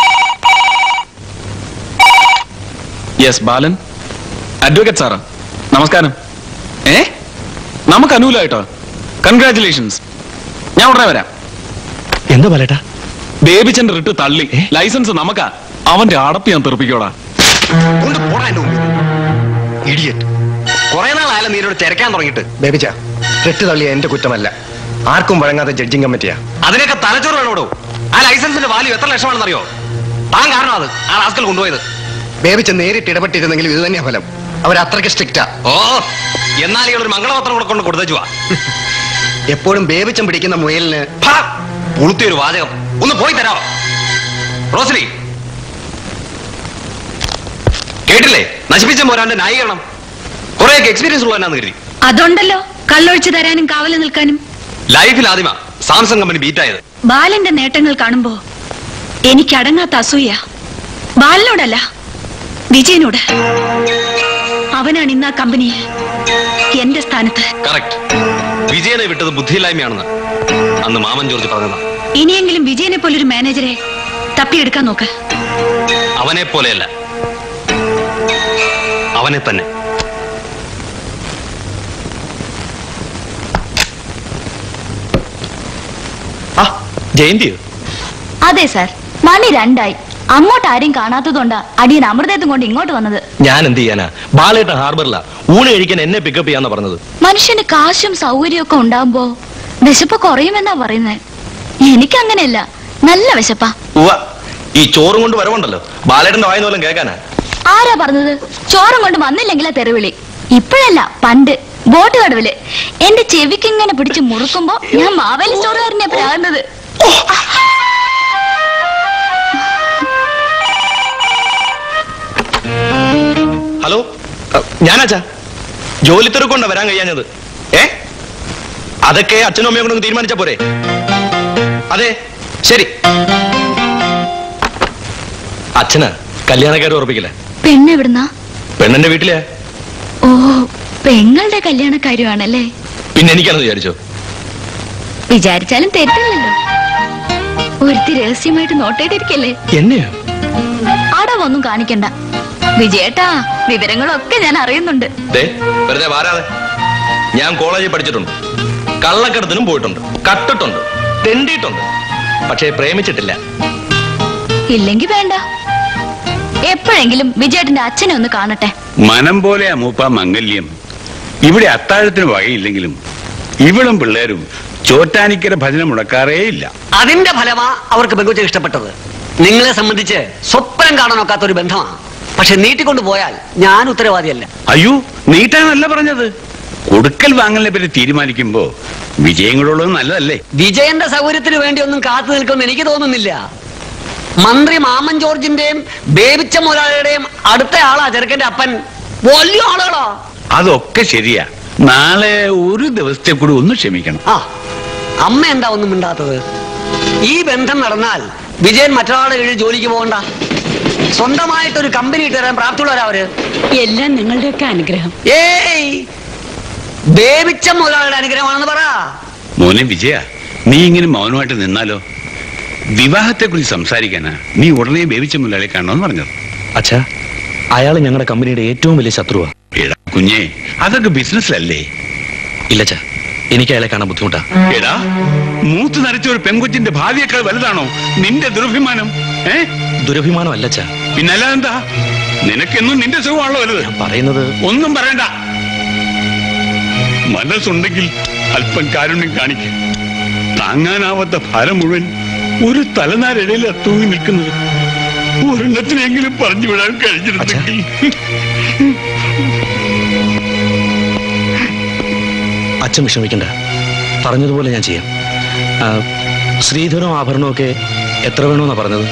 യെസ് ബാലൻ അഡ്വക്കേറ്റ് സാറാ നമസ്കാരം ഏ നമുക്ക് അനുകൂലമായിട്ടോ കൺഗ്രാറ്റുലേഷൻസ് ഞാൻ ഉടനെ വരാം എന്താ ബാലേട്ടാ ബേബിച്ചന്റെ റിട്ട് തള്ളി ലൈസൻസ് നമുക്കാ അവന്റെ അടപ്പ് ഞാൻ തെറിപ്പിക്കോടാ കുറെ നാളായാലും നീരോട് തിരക്കാൻ തുടങ്ങിയിട്ട് ബേബിച്ച തെറ്റ് തള്ളിയ എന്റെ കുറ്റമല്ല ആർക്കും വഴങ്ങാത്ത ജഡ്ജിങ് കമ്മിറ്റിയാ അതിനൊക്കെ തലച്ചോറ് വേണോടോ ആ ലൈസൻസിന്റെ വാല്യൂ എത്ര ലക്ഷമാണെന്നറിയോ താൻ കാരണം അത് ആ റാസ്കൽ കൊണ്ടുപോയത് ബേബിച്ച നേരിട്ട് ഇടപെട്ടിരുന്നെങ്കിൽ ഇത് തന്നെയാ ഫലം അവർ അത്രയ്ക്ക് സ്ട്രിക്റ്റാ ഓ എന്നാൽ ഇയാൾ ഒരു മംഗളപത്രം കൂടെ കൊണ്ട് കൊടുത്തേച്ചുവാ എപ്പോഴും ബേബിച്ചം പിടിക്കുന്ന മുയലിന് പുളുത്തിയ ഒരു വാചകം ഒന്ന് പോയി തരാമോ റോസ്ലി കേട്ടില്ലേ നശിപ്പിച്ച പോരാണ്ട് ന്യായീകരണം കുറെ എക്സ്പീരിയൻസ് ഉള്ളവനാന്ന് കരുതി അതുണ്ടല്ലോ കള്ളൊഴിച്ചു തരാനും കാവല് നിൽക്കാനും ലൈഫിൽ ആദ്യമാ സാംസങ് കമ്പനി ബീറ്റായത് ബാലന്റെ നേട്ടങ്ങൾ കാണുമ്പോ എനിക്ക് അടങ്ങാത്ത അസൂയ ബാലനോടല്ല വിജയനോട് അവനാണ് ഇന്ന് ആ കമ്പനിയിൽ എന്റെ സ്ഥാനത്ത് കറക്റ്റ് വിജയനെ വിട്ടത് ബുദ്ധിയില്ലായ്മയാണെന്ന് അന്ന് മാമൻ ജോർജ് പറഞ്ഞതാ ഇനിയെങ്കിലും വിജയനെ പോലൊരു മാനേജരെ തപ്പിയെടുക്കാൻ നോക്ക് അവനെ പോലെയല്ല അവനെ തന്നെ ജയന്തിയോ അതെ സാർ മണി രണ്ടായി അങ്ങോട്ട് ആരെയും കാണാത്തതുകൊണ്ടാ അടിയൻ അമൃതത്വം കൊണ്ട് ഇങ്ങോട്ട് വന്നത് ഞാൻ എന്ത് ചെയ്യാനാ ബാലേട്ട ഹാർബറിലാ ഊണ് കഴിക്കാൻ എന്നെ പിക്കപ്പ് ചെയ്യാന്നാ പറഞ്ഞത് മനുഷ്യന് കാശും സൗകര്യവും ഒക്കെ ഉണ്ടാവുമ്പോ വിശപ്പ് കുറയുമെന്നാ പറയുന്നത് എനിക്കങ്ങനെയല്ല നല്ല വിശപ്പാ ഉവ്വ ഈ ചോറും കൊണ്ട് വരവുണ്ടല്ലോ ബാലേട്ടന്റെ വായന പോലും കേൾക്കാനാ ആരാ പറഞ്ഞത് ചോറും കൊണ്ട് വന്നില്ലെങ്കിലാ തെരുവിളി ഇപ്പോഴല്ല പണ്ട് ബോട്ട് കടവില് എന്റെ ചെവിക്ക് ഇങ്ങനെ പിടിച്ച് മുറുക്കുമ്പോ ഞാൻ മാവേലി സ്റ്റോറുകാരനെ പ്രാകുന്നത് ഹലോ ഞാനാച്ചാ ജോലി തിരക്കൊണ്ടാ വരാൻ കഴിയാഞ്ഞത് ഏ അതൊക്കെ അച്ഛനും അമ്മയും കൊണ്ടൊന്ന് തീരുമാനിച്ചാ പോരെ അതെ ശരി അച്ഛനാ കല്യാണക്കാരും ഉറപ്പിക്കില്ല പെണ്ണെവിടുന്നാ പെണ്ണിന്റെ വീട്ടിലെ ഓ പെങ്ങളുടെ കല്യാണ കാര്യമാണല്ലേ പിന്നെ എനിക്കാണെന്ന് വിചാരിച്ചോ വിചാരിച്ചാലും തെറ്റില്ലല്ലോ ഒരുത്തി രഹസ്യമായിട്ട് നോട്ടേട്ടിരിക്കല്ലേ എന്നെയോ അടവൊന്നും കാണിക്കണ്ട വിജയേട്ടാ വിവരങ്ങളൊക്കെ ഞാൻ അറിയുന്നുണ്ട് ദേ വെറുതെ വാരാതെ ഞാൻ കോളേജിൽ പഠിച്ചിട്ടുണ്ട് കള്ളക്കടത്തിനും പോയിട്ടുണ്ട് കട്ടിട്ടുണ്ട് തെണ്ടിയിട്ടുണ്ട് പക്ഷേ പ്രേമിച്ചിട്ടില്ല ഇല്ലെങ്കി വേണ്ട എപ്പോഴെങ്കിലും വിജയേട്ടന്റെ അച്ഛനെ ഒന്ന് കാണട്ടെ മനം പോലെ അമൂപ്പ മംഗല്യം ഇവിടെ അത്താഴത്തിന് വകയില്ലെങ്കിലും ഇവളും പിള്ളേരും ചോറ്റാനിക്കര ഭജന മുടക്കാറേ ഇല്ല അതിന്റെ ഫലമാ അവർക്ക് പെങ്കുച്ച ഇഷ്ടപ്പെട്ടത് നിങ്ങളെ സംബന്ധിച്ച് സ്വപ്നം കാണാൻ ഒക്കാത്ത ഒരു ബന്ധമാണ് പക്ഷെ നീട്ടിക്കൊണ്ടു പോയാൽ ഞാൻ ഉത്തരവാദിയല്ല അയ്യോ നീട്ടാനല്ല പറഞ്ഞത് കൊടുക്കൽ വാങ്ങലിനെ പറ്റി തീരുമാനിക്കുമ്പോ വിജയം കൂടെ ഉള്ളത് നല്ലതല്ലേ വിജയന്റെ സൗകര്യത്തിന് വേണ്ടി ഒന്നും കാത്തു നിൽക്കുമെന്ന് എനിക്ക് തോന്നുന്നില്ല മന്ത്രി മാമൻ ജോർജിന്റെയും ബേബിച്ച മുതലാളിയുടെയും അടുത്ത ആളാ ചെറുക്കന്റെ അപ്പൻ വലിയ ആളുകളാ അതൊക്കെ ശരിയാ നാളെ ഒരു ദിവസത്തെ കൂടി ഒന്ന് ക്ഷമിക്കണം ആ അമ്മ എന്താ ഒന്നും മിണ്ടാത്തത് ഈ ബന്ധം നടന്നാൽ വിജയൻ മറ്റൊരാളുടെ കീഴിൽ ജോലിക്ക് പോകണ്ട സ്വന്തമായിട്ടൊരു കമ്പനി ഇട്ട് തരാൻ പ്രാപ്തിയുള്ളവരാ അവര് എല്ലാം നിങ്ങളുടെയൊക്കെ അനുഗ്രഹം ഏയ് ബേബിച്ച മുതലാളിയുടെ അനുഗ്രഹമാണെന്ന് പറ മോനെ വിജയ നീ ഇങ്ങനെ മൗനമായിട്ട് നിന്നാലോ വിവാഹത്തെ കുറിച്ച് സംസാരിക്കാനാ നീ ഉടനെ ബേബിച്ച മുതലാളി കാണണമെന്ന് പറഞ്ഞത് അച്ഛാ അയാൾ ഞങ്ങളുടെ കമ്പനിയുടെ ഏറ്റവും വലിയ ശത്രുവാ എടാ കുഞ്ഞെ അതൊക്കെ ബിസിനസ്സിലല്ലേ ഇല്ലച്ചാ എനിക്ക് അയാളെ കാണാൻ ബുദ്ധിമുട്ടാ എടാ മൂത്ത് നരച്ച ഒരു പെൺകൊച്ചിന്റെ ഭാവിയേക്കാൾ വലുതാണോ നിന്റെ ദുരഭിമാനം ഏ ദുരഭിമാനം അല്ലച്ചാ പിന്നല്ലാതെന്താ നിനക്കെന്നും നിന്റെ സുഖമാണല്ലോ വലുത് പറയുന്നത് ഒന്നും പറയണ്ട മനസ്സുണ്ടെങ്കിൽ അല്പം കാരുണ്യം കാണിക്ക താങ്ങാനാവാത്ത ഭാരം മുഴുവൻ ഒരു തലനാരിടയിൽ തൂങ്ങി നിൽക്കുന്നത് ഒരെണ്ണത്തിനെങ്കിലും പറഞ്ഞു വിടാൻ കഴിഞ്ഞിരുന്നെങ്കിൽ അച്ഛൻ വിഷമിക്കണ്ട പറഞ്ഞതുപോലെ ഞാൻ ചെയ്യാം ആ, ശ്രീധരവും ആഭരണവും ഒക്കെ എത്ര വേണമെന്നാ പറഞ്ഞത്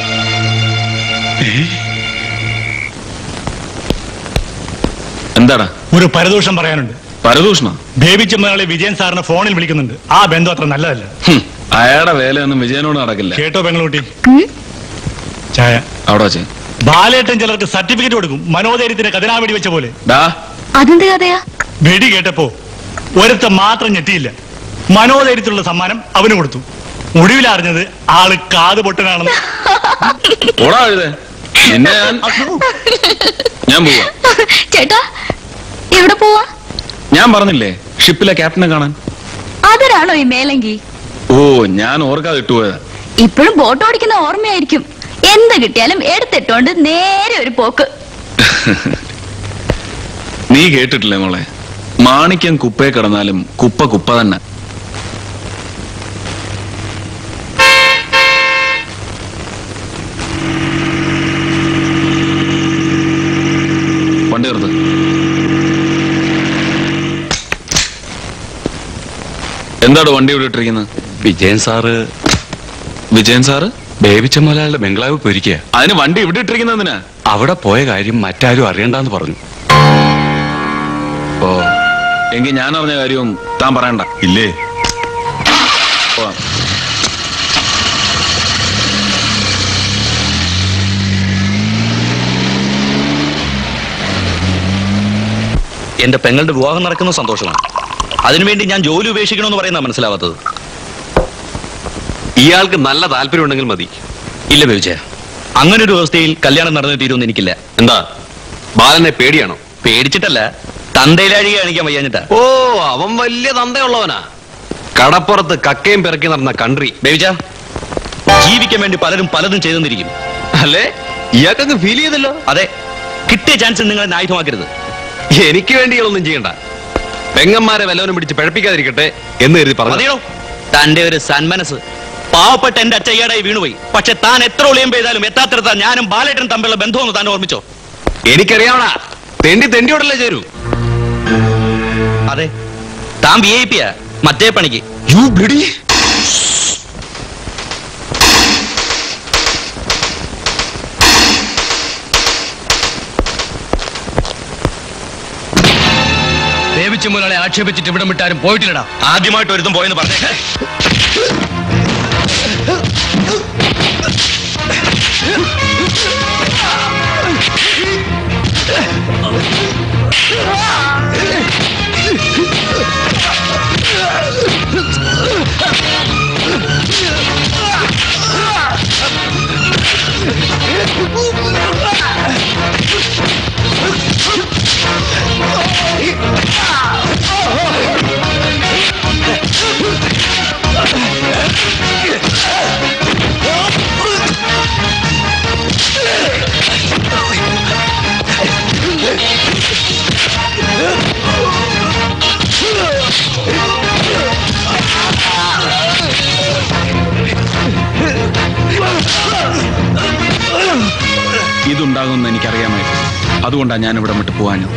എന്താടാ ഒരു പരദൂഷം പറയാനുണ്ട് പരദൂഷണം ബേബിച്ച മുതലാളി വിജയൻ സാറിനെ ഫോണിൽ വിളിക്കുന്നുണ്ട് ആ ബന്ധം അത്ര നല്ലതല്ല അയാളുടെ വേലയൊന്നും വിജയനോട് നടക്കില്ല കേട്ടോ പെങ്ങളൂട്ടി ചായ അവിടെ വെച്ച് ബാലേട്ടൻ ചിലർക്ക് സർട്ടിഫിക്കറ്റ് കൊടുക്കും മനോധൈര്യത്തിന്റെ കതിനാവെടി വെച്ച പോലെ ഡാ അതെന്ത് കഥയാ വെടി കേട്ടപ്പോ ഒരുത്ത മാത്രം ഞെട്ടിയില്ല മനോധൈര്യത്തിലുള്ള സമ്മാനം അവന് കൊടുത്തു ഒടുവിലറിഞ്ഞത് ആള് കാത് പൊട്ടനാണെന്ന് ഓടാ എഴുതേ നിന്നെ ഞാൻ ഞാൻ പോവാ ചേട്ടാ എവിടെ പോവാ ഞാൻ പറഞ്ഞില്ലേ ഷിപ്പിലെ ക്യാപ്റ്റനെ കാണാൻ അതിനാണോ ഈ മേലങ്കി ഓ ഞാൻ ഓർക്കാതെ ഇട്ടുപോയതാ ഇപ്പോഴും ബോട്ട് ഓടിക്കുന്ന ഓർമ്മയായിരിക്കും എന്ത് കിട്ടിയാലും എടുത്തിട്ടോണ്ട് നേരെ ഒരു പോക്ക് നീ കേട്ടിട്ടില്ലേ മോളെ മാണിക്യം കുപ്പയെ കിടന്നാലും കുപ്പ കുപ്പ തന്നെ വണ്ടി നിർത്ത് എന്താണ് വണ്ടി ഇവിടെ ഇട്ടിരിക്കുന്നത് വിജയൻ സാറ് വിജയൻ സാറ് ബേബിച്ച മുതലാളിയുടെ ബംഗ്ലാവ് പോയിരിക്കുക അതിന് വണ്ടി ഇവിടെ ഇട്ടിരിക്കുന്നതിനാ അവിടെ പോയ കാര്യം മറ്റാരും അറിയണ്ടെന്ന് പറഞ്ഞു ഓ എങ്കിൽ ഞാൻ അറിഞ്ഞ കാര്യവും താൻ പറയണ്ട ഇല്ലേ പോവാം. എന്റെ പെങ്ങളുടെ വിവാഹം നടക്കുന്ന സന്തോഷമാണ് അതിനുവേണ്ടി ഞാൻ ജോലി ഉപേക്ഷിക്കണമെന്ന് പറയുന്ന മനസ്സിലാവാത്തത് ഇയാൾക്ക് നല്ല താല്പര്യം ഉണ്ടെങ്കിൽ മതി ഇല്ല ബേബിച്ചേ അങ്ങനെ ഒരു അവസ്ഥയിൽ കല്യാണം നടന്നു തീരുമെന്ന് എനിക്കില്ല എന്താ ബാലനെ പേടിയാണോ പേടിച്ചിട്ടല്ല തന്തയിലാഴിക കാണിക്കാൻ വയ്യാഞ്ഞിട്ടാ ഓ അവൻ വലിയ തന്തയുള്ളവനാ കടപ്പുറത്ത് കക്കയും പിറക്കി നടന്ന കൺട്രി ബേബിച്ച ജീവിക്കാൻ വേണ്ടി പലരും പലതും ചെയ്തെന്നിരിക്കും അല്ലേ ഇയാൾക്കങ്ങ് ഫീൽ ചെയ്തല്ലോ അതെ കിട്ടിയ ചാൻസ് നിങ്ങൾ എന്നെ ആയുധമാക്കരുത് എനിക്ക് വേണ്ടി ഇയാളൊന്നും ചെയ്യണ്ട പെങ്ങന്മാരെ വല്ലവനും പിടിച്ച് പഴപ്പിക്കാതിരിക്കട്ടെ എന്ന് കരുതി പറഞ്ഞു മതിയോ തന്റെ ഒരു സന്മനസ് പാവപ്പെട്ട എന്റെ അച്ചയ്യാടായി വീണുപോയി പക്ഷെ താൻ എത്ര ഒളിയം പെയ്താലും എത്താത്തിടത്താൻ ഞാനും ബാലേട്ടനും തമ്മിലുള്ള ബന്ധമൊന്ന് താൻ ഓർമ്മിച്ചോ എനിക്കറിയാവണ തെണ്ടി തെണ്ടിയോടല്ലേ ചേരൂ അതെ താൻ വി ഐ പിയാ മറ്റേ പണിക്ക് യു ബ്ലഡി ദേവിച്ച മുതലാളെ ആക്ഷേപിച്ചിട്ട് ഇവിടം വിട്ടാരും പോയിട്ടില്ലടാ ആദ്യമായിട്ട് ഒരുത്തും പോയെന്ന് പറഞ്ഞേ ഇതുണ്ടാകുമെന്ന് എനിക്കറിയാമായിരുന്നു അതുകൊണ്ടാണ് ഞാൻ ഇവിടെ വിട്ട് പോകാഞ്ഞത്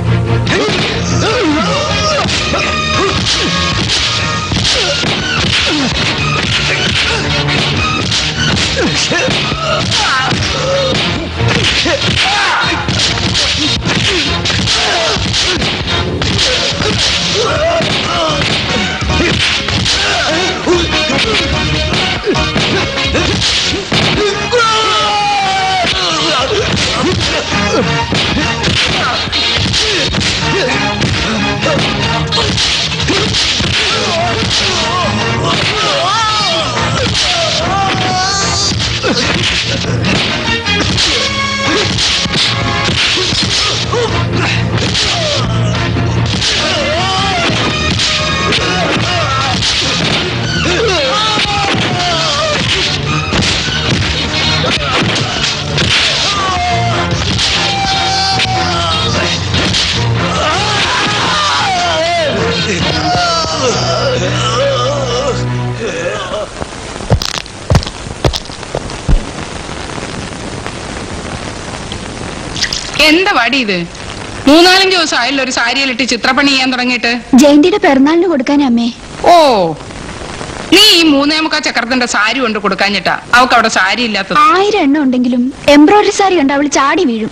എന്താ വടി ഇത് മൂന്നാലഞ്ച് ദിവസം ആയല്ലോ ഒരു സാരിയിലിട്ട് ചിത്രപ്പണി ചെയ്യാൻ തുടങ്ങിയിട്ട് ജയന്തിയുടെ പിറന്നാളിന് കൊടുക്കാൻ അമ്മേ ഓ നീ ഈ മൂന്നേ മുക്കാ ചക്രത്തിന്റെ സാരി കൊണ്ട് കൊടുക്കാഞ്ഞിട്ടാ അവക്ക് അവിടെ സാരി ഇല്ലാത്തത് ആയിരം എണ്ണം ഉണ്ടെങ്കിലും എംബ്രോയിഡറി സാരി കണ്ട് അവൾ ചാടി വീഴും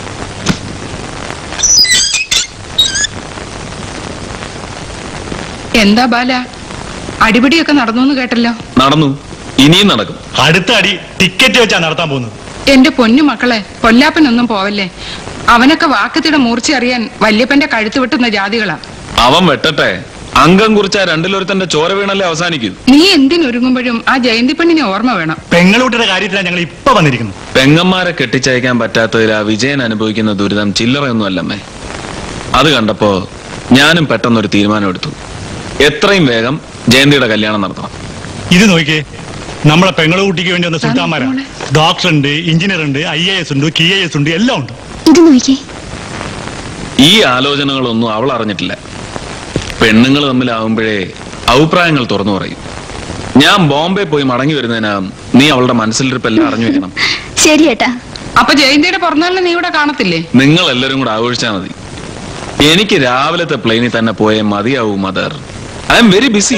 എന്താ ബാല അടിപിടിയൊക്കെ നടന്നു എന്ന് കേട്ടല്ലോ നടന്നു ഇനിയും നടക്കും അടുത്ത അടി ടിക്കറ്റ് വെച്ചാ നടത്താൻ പോകുന്നത് എന്റെ പൊന്നു മക്കളെ കൊല്ലാപ്പനൊന്നും പോവല്ലേ അവനൊക്കെ വാക്കത്തിയുടെ മൂർച്ച അറിയാൻ വല്യപ്പന്റെ കഴുത്ത് വെട്ടുന്ന ജാതികളാ അവൻ വെട്ടട്ടെ അംഗം കുറിച്ച രണ്ടിലൊരുത്തന്റെ ചോര വീണല്ലേ അവസാനിക്കും നീ എന്തിനൊരുങ്ങുമ്പോഴും ആ ജയന്തി പെണ്ണിനെ ഓർമ്മ വേണം പെങ്ങളൂട്ടിയുടെ കാര്യത്തിലാണ് ഞങ്ങൾ ഇപ്പൊ വന്നിരിക്കുന്നത് പെങ്ങന്മാരെ കെട്ടിച്ചയക്കാൻ പറ്റാത്തതിൽ ആ വിജയൻ അനുഭവിക്കുന്ന ദുരിതം ചില്ലറയൊന്നും അല്ലമ്മേ അത് കണ്ടപ്പോ ഞാനും പെട്ടെന്നൊരു തീരുമാനമെടുത്തു എത്രയും വേഗം ജയന്തിയുടെ കല്യാണം നടത്തണം ഇത് നോക്കിയേ നമ്മളെ പെങ്ങളെ കുട്ടിക്ക് വേണ്ടി വന്ന സുൽത്താന്മാരാ ഡോക്ടർ ഉണ്ട് എഞ്ചിനീയർ ഉണ്ട് ഐ എ എസ് ഉണ്ട് കി ഐ എസ് ഉണ്ട് എല്ലാം ഉണ്ട് ഇത് നോക്കിയേ ഈ ആലോചനകളൊന്നും അവൾ അറിഞ്ഞിട്ടില്ല പെണ്ണുങ്ങൾ തമ്മിലാവുമ്പോഴേ അഭിപ്രായങ്ങൾ തുറന്നു പറയും ഞാൻ ബോംബെ പോയി മടങ്ങി വരുന്നതിനാ നീ അവളുടെ മനസ്സിലിരിപ്പെല്ലാം അറിഞ്ഞു വെക്കണം ശരി ഏട്ടാ അപ്പൊ ജയന്തിയുടെ പിറന്നാളിന് നീ ഇവിടെ കാണത്തില്ലേ നിങ്ങൾ എല്ലാവരും കൂടെ ആഘോഷിച്ചാൽ മതി എനിക്ക് രാവിലത്തെ പ്ലെയിനിൽ തന്നെ പോയേ മതിയാവൂ mother I am very busy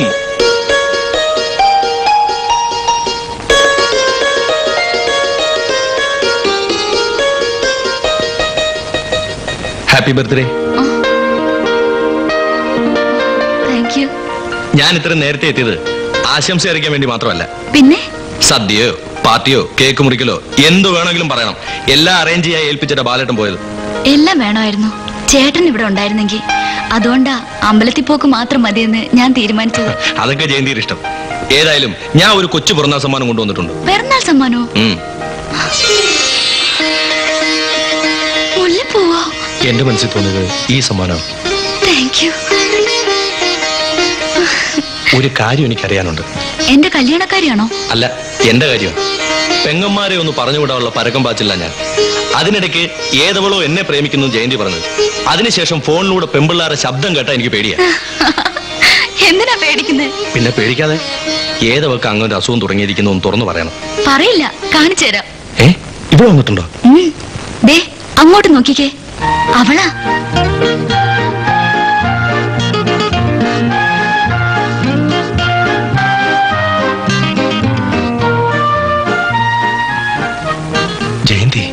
happy birthday ഞാൻ ഇത്ര നേരത്തെ എത്തിയത് ആശംസ അറിയിക്കാൻ വേണ്ടി മാത്രമല്ല പിന്നെ സദ്യയോ പാർട്ടിയോ കേക്ക് മുറിക്കലോ എന്ത് വേണമെങ്കിലും പറയണം എല്ലാം അറേഞ്ച് ചെയ്യാൻ ഏൽപ്പിച്ചിട്ട് ബാലേട്ടൻ പോയത് എല്ലാം വേണമായിരുന്നു ചേട്ടൻ ഇവിടെ ഉണ്ടായിരുന്നെങ്കിൽ അതുകൊണ്ടാ അമ്പലത്തിൽ പോക്ക് മാത്രം മതിയെന്ന് ഞാൻ തീരുമാനിച്ചത് അതൊക്കെ ജയന്തിയുടെ ഇഷ്ടം ഏതായാലും ഞാൻ ഒരു കൊച്ചു പിറന്നാൾ സമ്മാനം കൊണ്ടുവന്നിട്ടുണ്ട് പിറന്നാൾ സമ്മാനോ ഉം. മുല്ലപ്പൂവോ എന്റെ മനസ്സിൽ തോന്നിയത് ഈ സമ്മാനം താങ്ക് യു ഒരു കാര്യം എനിക്കറിയാനുണ്ട് എന്റെ കല്യാണക്കാരിയാണോ അല്ല എന്റെ കാര്യം പെങ്ങന്മാരെ ഒന്ന് പറഞ്ഞു വിടാനുള്ള പരക്കം പാച്ചില്ല ഞാൻ അതിനിടയ്ക്ക് ഏതവളോ എന്നെ പ്രേമിക്കുന്നു ജയന്തി പറഞ്ഞത് അതിനുശേഷം ഫോണിലൂടെ പെമ്പിള്ളാരുടെ ശബ്ദം കേട്ടാ എനിക്ക് പേടിയാ എന്തിനാ പേടിക്കുന്നത് പിന്നെ പേടിക്കാതെ ഏതവൾക്ക് അങ്ങനെ ഒരു അസുഖം തുടങ്ങിയിരിക്കുന്നു എന്ന് തുറന്നു പറയണം പറയില്ല കാണിച്ചു തരാം ഏ ഇവിടെ വന്നിട്ടുണ്ടോ ഉം. ദേ അങ്ങോട്ട് നോക്കിക്കേ അവളാ ജയന്തി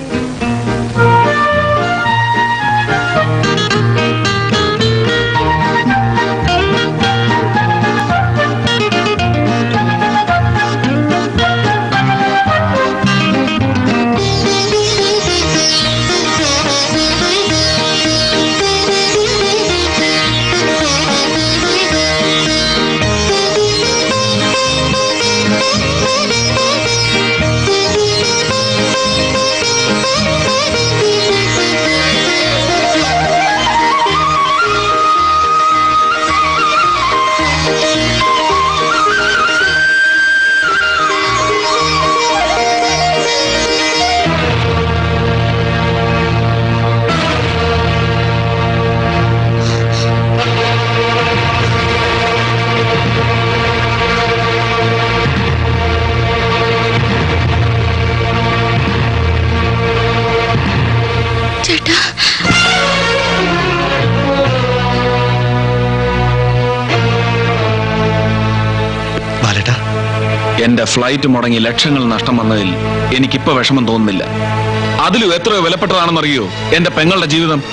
ചേട്ടാ ബാലേട്ടാ എന്റെ ഫ്ലൈറ്റ് മുടങ്ങി ലക്ഷങ്ങൾ നഷ്ടം വന്നതിൽ എനിക്കിപ്പോ വിഷമം തോന്നുന്നില്ല അതിലും എത്രയോ വിലപ്പെട്ടതാണെന്നറിയോ എന്റെ പെങ്ങളുടെ ജീവിതം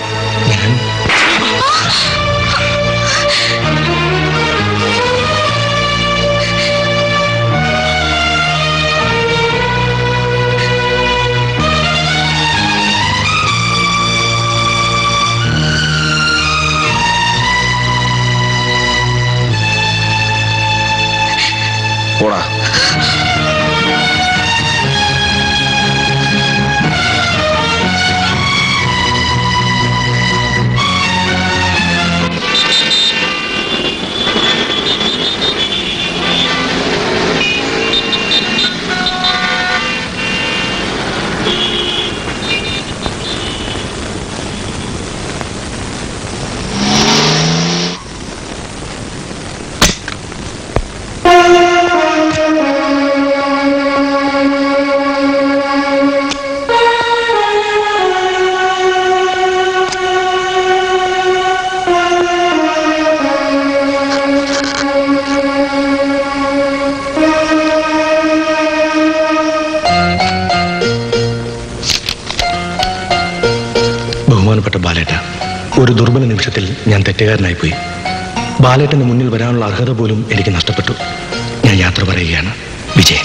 പോടാ ബഹുമാനപ്പെട്ട ബാലേട്ട ഒരു ദുർബല നിമിഷത്തിൽ ഞാൻ തെറ്റുകാരനായിപ്പോയി ബാലേട്ടന് മുന്നിൽ വരാനുള്ള അർഹത പോലും എനിക്ക് നഷ്ടപ്പെട്ടു ഞാൻ യാത്ര പറയുകയാണ് വിജയൻ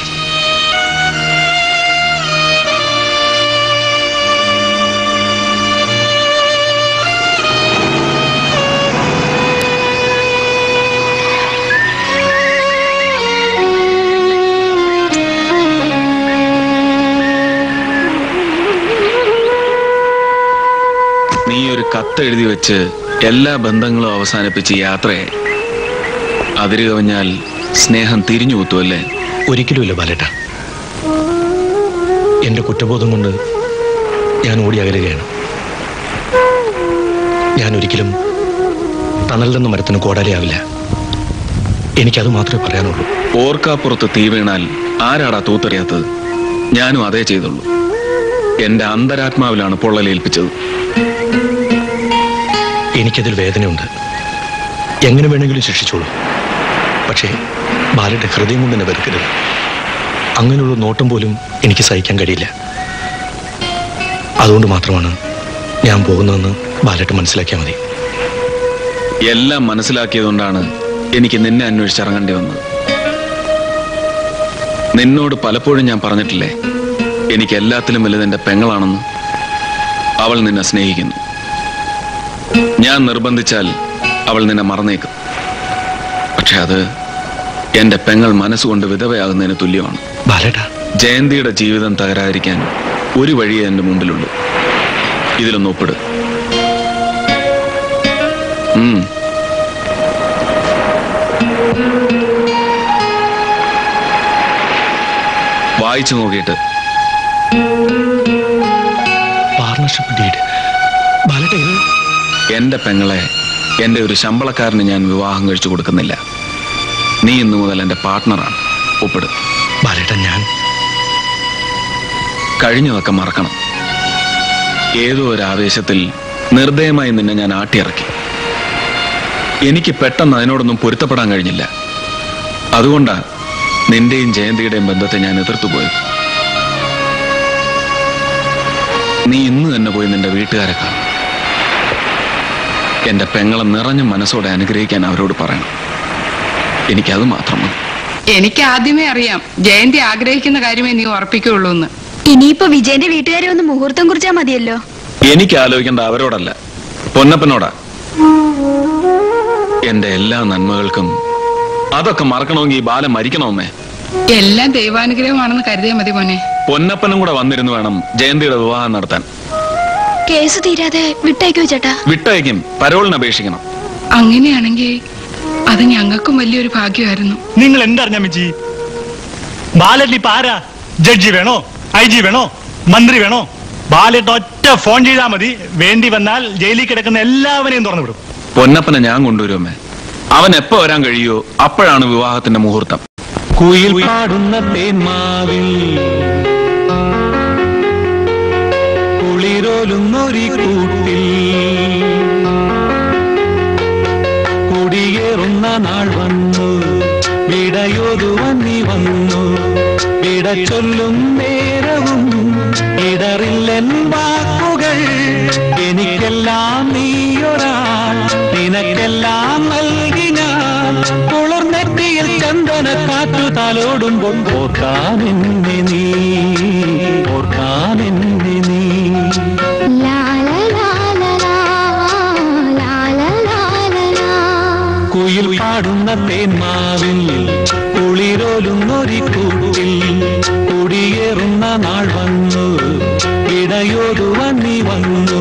നീ ഒരു കത്ത് എഴുതി വെച്ച് എല്ലാ ബന്ധങ്ങളും അവസാനിപ്പിച്ച് യാത്രയായി അതിര് കവിഞ്ഞാൽ സ്നേഹം തിരിഞ്ഞു കുത്തുമല്ലേ ഒരിക്കലുമില്ല ബാലേട്ട എന്റെ കുറ്റബോധം കൊണ്ട് ഞാൻ ഓടി അകലുകയാണ് ഞാൻ ഒരിക്കലും തണൽ നിന്ന് മരത്തിന് കോടാലിയാവില്ല എനിക്കത് മാത്രമേ പറയാനുള്ളൂ ഓർക്കാപ്പുറത്ത് തീ വീണാൽ ആരാടാ തൂത്തെറിയാത്തത് ഞാനും അതേ ചെയ്തുള്ളൂ എന്റെ അന്തരാത്മാവിലാണ് പൊള്ളലേൽപ്പിച്ചത് എനിക്കതിൽ വേദനയുണ്ട് എങ്ങനെ വേണമെങ്കിലും ശിക്ഷിച്ചോളൂ പക്ഷേ ബാലയുടെ ഹൃദയം കൊണ്ട് എന്നെ വെറുക്കരുത് അങ്ങനെയുള്ള നോട്ടം പോലും എനിക്ക് സഹിക്കാൻ കഴിയില്ല അതുകൊണ്ട് മാത്രമാണ് ഞാൻ പോകുന്നതെന്ന് ബാലട്ട് മനസ്സിലാക്കിയാൽ മതി എല്ലാം മനസ്സിലാക്കിയതുകൊണ്ടാണ് എനിക്ക് നിന്നെ അന്വേഷിച്ചിറങ്ങേണ്ടി വന്നത് നിന്നോട് പലപ്പോഴും ഞാൻ പറഞ്ഞിട്ടില്ലേ എനിക്ക് എല്ലാത്തിലും വലുത് എന്റെ പെങ്ങളാണെന്ന് അവൾ നിന്നെ സ്നേഹിക്കുന്നു ഞാൻ നിർബന്ധിച്ചാൽ അവൾ നിന്നെ മറന്നേക്കും പക്ഷെ അത് എന്റെ പെങ്ങൾ മനസ്സുകൊണ്ട് വിധവയാകുന്നതിന് തുല്യമാണ് ജയന്തിയുടെ ജീവിതം തകരാതിരിക്കാൻ ഒരു വഴിയേ എന്റെ മുമ്പിലുള്ളൂ ഇതിലൊന്ന് ഒപ്പിട് ഉം. വായിച്ചു നോക്കിയിട്ട് പാർട്ണർഷിപ്പ് ഡീഡ് ബാലേട്ട ഇത് എന്റെ പെങ്ങളെ എന്റെ ഒരു ശമ്പളക്കാരന് ഞാൻ വിവാഹം കഴിച്ചു കൊടുക്കുന്നില്ല നീ ഇന്നു മുതൽ എന്റെ പാർട്ട്ണറാണ് ഒപ്പിട് ബാലേട്ട ഞാൻ കഴിഞ്ഞതൊക്കെ മറക്കണം ഏതോ ഒരു ആവേശത്തിൽ നിർദ്ദയമായി നിന്നെ ഞാൻ ആട്ടിയിറക്കി എനിക്ക് പെട്ടെന്ന് അതിനോടൊന്നും പൊരുത്തപ്പെടാൻ കഴിഞ്ഞില്ല അതുകൊണ്ടാ നിന്റെയും ജയന്തിയുടെയും ബന്ധത്തെ ഞാൻ എതിർത്തു പോയത് നീ ഇന്ന് തന്നെ പോയി നിന്റെ വീട്ടുകാരെ കാണും എന്റെ പെങ്ങളെ നിറഞ്ഞ മനസ്സോടെ അനുഗ്രഹിക്കാൻ അവരോട് പറയണം എനിക്കത് മാത്രം മതി എനിക്ക് ആദ്യമേ അറിയാം ജയന്തി ആഗ്രഹിക്കുന്ന കാര്യമേ നീ ഉറപ്പിക്കുള്ളൂ എന്ന് ഇനിയിപ്പോ വിജയന്റെ വീട്ടുകാരെ ഒന്ന് മുഹൂർത്തം കുറിച്ചാ മതിയല്ലോ എനിക്ക് ആലോചിക്കേണ്ട അവരോടല്ല പൊന്നപ്പനോടാ എന്റെ എല്ലാ നന്മകൾക്കും അതൊക്കെ മറക്കണമെങ്കിൽ ഈ ബാലം മരിക്കണമേ എല്ലാം ദൈവാനുഗ്രഹമാണെന്ന് കരുതിയാൽ മതി മോനെ പൊന്നപ്പനും കൂടെ വന്നിരുന്നു വേണം ജയന്തിയുടെ വിവാഹം നടത്താൻ കേസ് തീരാതെ വിട്ടേക്കോ ചേട്ടാ വിട്ടയക്കും പരോളിന് അപേക്ഷിക്കണം അങ്ങനെയാണെങ്കിൽ അത് ഞങ്ങൾക്കും വലിയൊരു ഭാഗ്യമായിരുന്നു നിങ്ങൾ എന്തറിഞ്ഞ മിച്ചി ബാലറ്റ് ഇപ്പൊ ആരാ ജഡ്ജി വേണോ ഐ ജി വേണോ മന്ത്രി വേണോ ബാലറ്റ് ഒറ്റ ഫോൺ ചെയ്താൽ മതി വേണ്ടി വന്നാൽ ജയിലിൽ കിടക്കുന്ന എല്ലാവരെയും തുറന്നു വിടും പൊന്നപ്പനെ ഞാൻ കൊണ്ടുവരുമേ അവൻ എപ്പോ വരാൻ കഴിയോ അപ്പോഴാണ് വിവാഹത്തിന്റെ മുഹൂർത്തം കുയിൽ പാടുന്ന തേന്മാവിൽ കുളിരോലുന്നൊരി കൂട്ടിൽ കുടിയേറുന്ന നാൾ വന്നു വിടയൊതുവൻ നീ വന്നു വിട ചൊല്ലും നേരവും ഇടറില്ലെൻ വാക്കുകൾ എനിക്കെല്ലാം നീയൊരാൾ നിനക്കെല്ലാം നൽകി ഞാൻ കുളിർന്നെറ്റിയിൽ ചന്ദന കാറ്റു തലോടുമ്പോൾ ഓർക്കാൻ എന്നെ നീ ഓർക്കാൻ എന്നെ നീ കുയിൽ പാടുന്ന തേന്മാവിൽ കുളിരോലുന്നൊരി കൂട്ടിൽ കുടിയേറുന്ന നാൾ വന്നു ഇടയോതുവൻ നീ വന്നു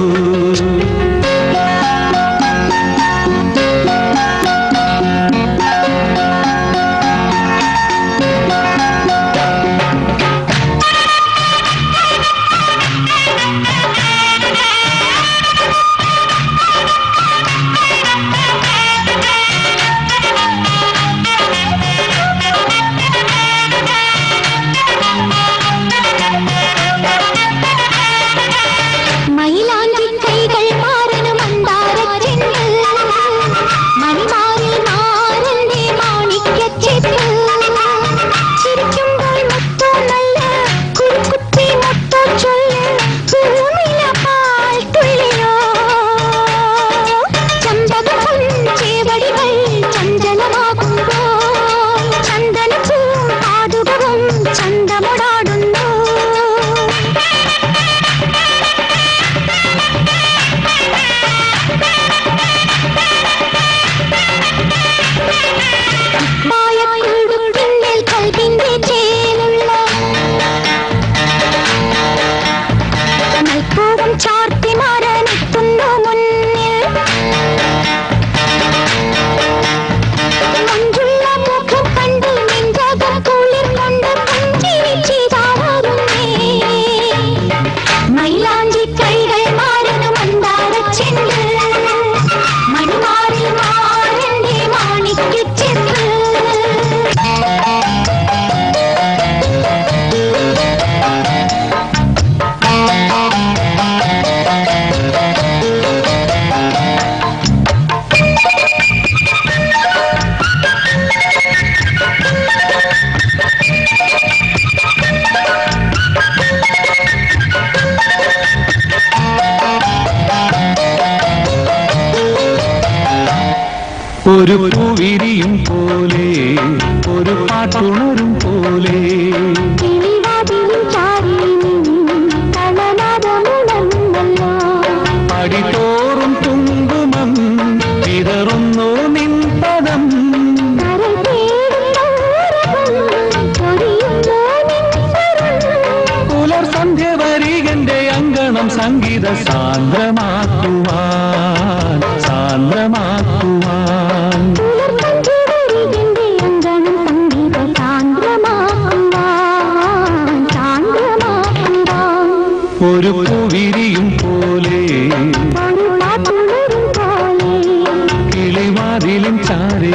ഒരു പൂവിരിയും പോലെ ഒരു പാട്ടുണരും പോലെ പടിതോറും കുങ്കുമം വിതറുന്നു നിൻ പദം പുലർ സന്ധ്യ വരികന്റെ അങ്കണം സംഗീത സാന്ദ്രമാക്കുവാൻ സാന്ദ്രമാക്കുവാൻ ഒരു പൂവിരിയും പോലെ കിളിവാതിലും ചാരേ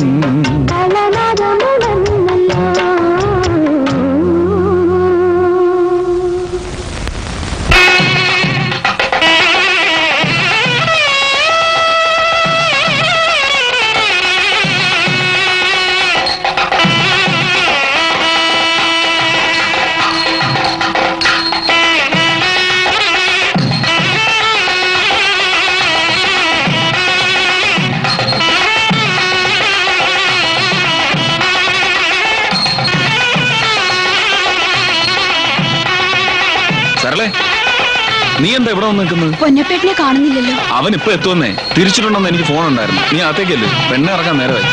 സരളെ നീ എന്താ ഇവിടെ വന്ന് നിൽക്കുന്നത് പൊന്നപ്പേട്ടിനെ കാണുന്നില്ലല്ലോ അവൻ ഇപ്പൊ എത്തുവന്നേ തിരിച്ചിട്ടുണ്ടെന്ന് എനിക്ക് ഫോൺ ഉണ്ടായിരുന്നു നീ അകത്തേക്കല്ലേ പെണ്ണെ ഇറക്കാൻ നേരമായി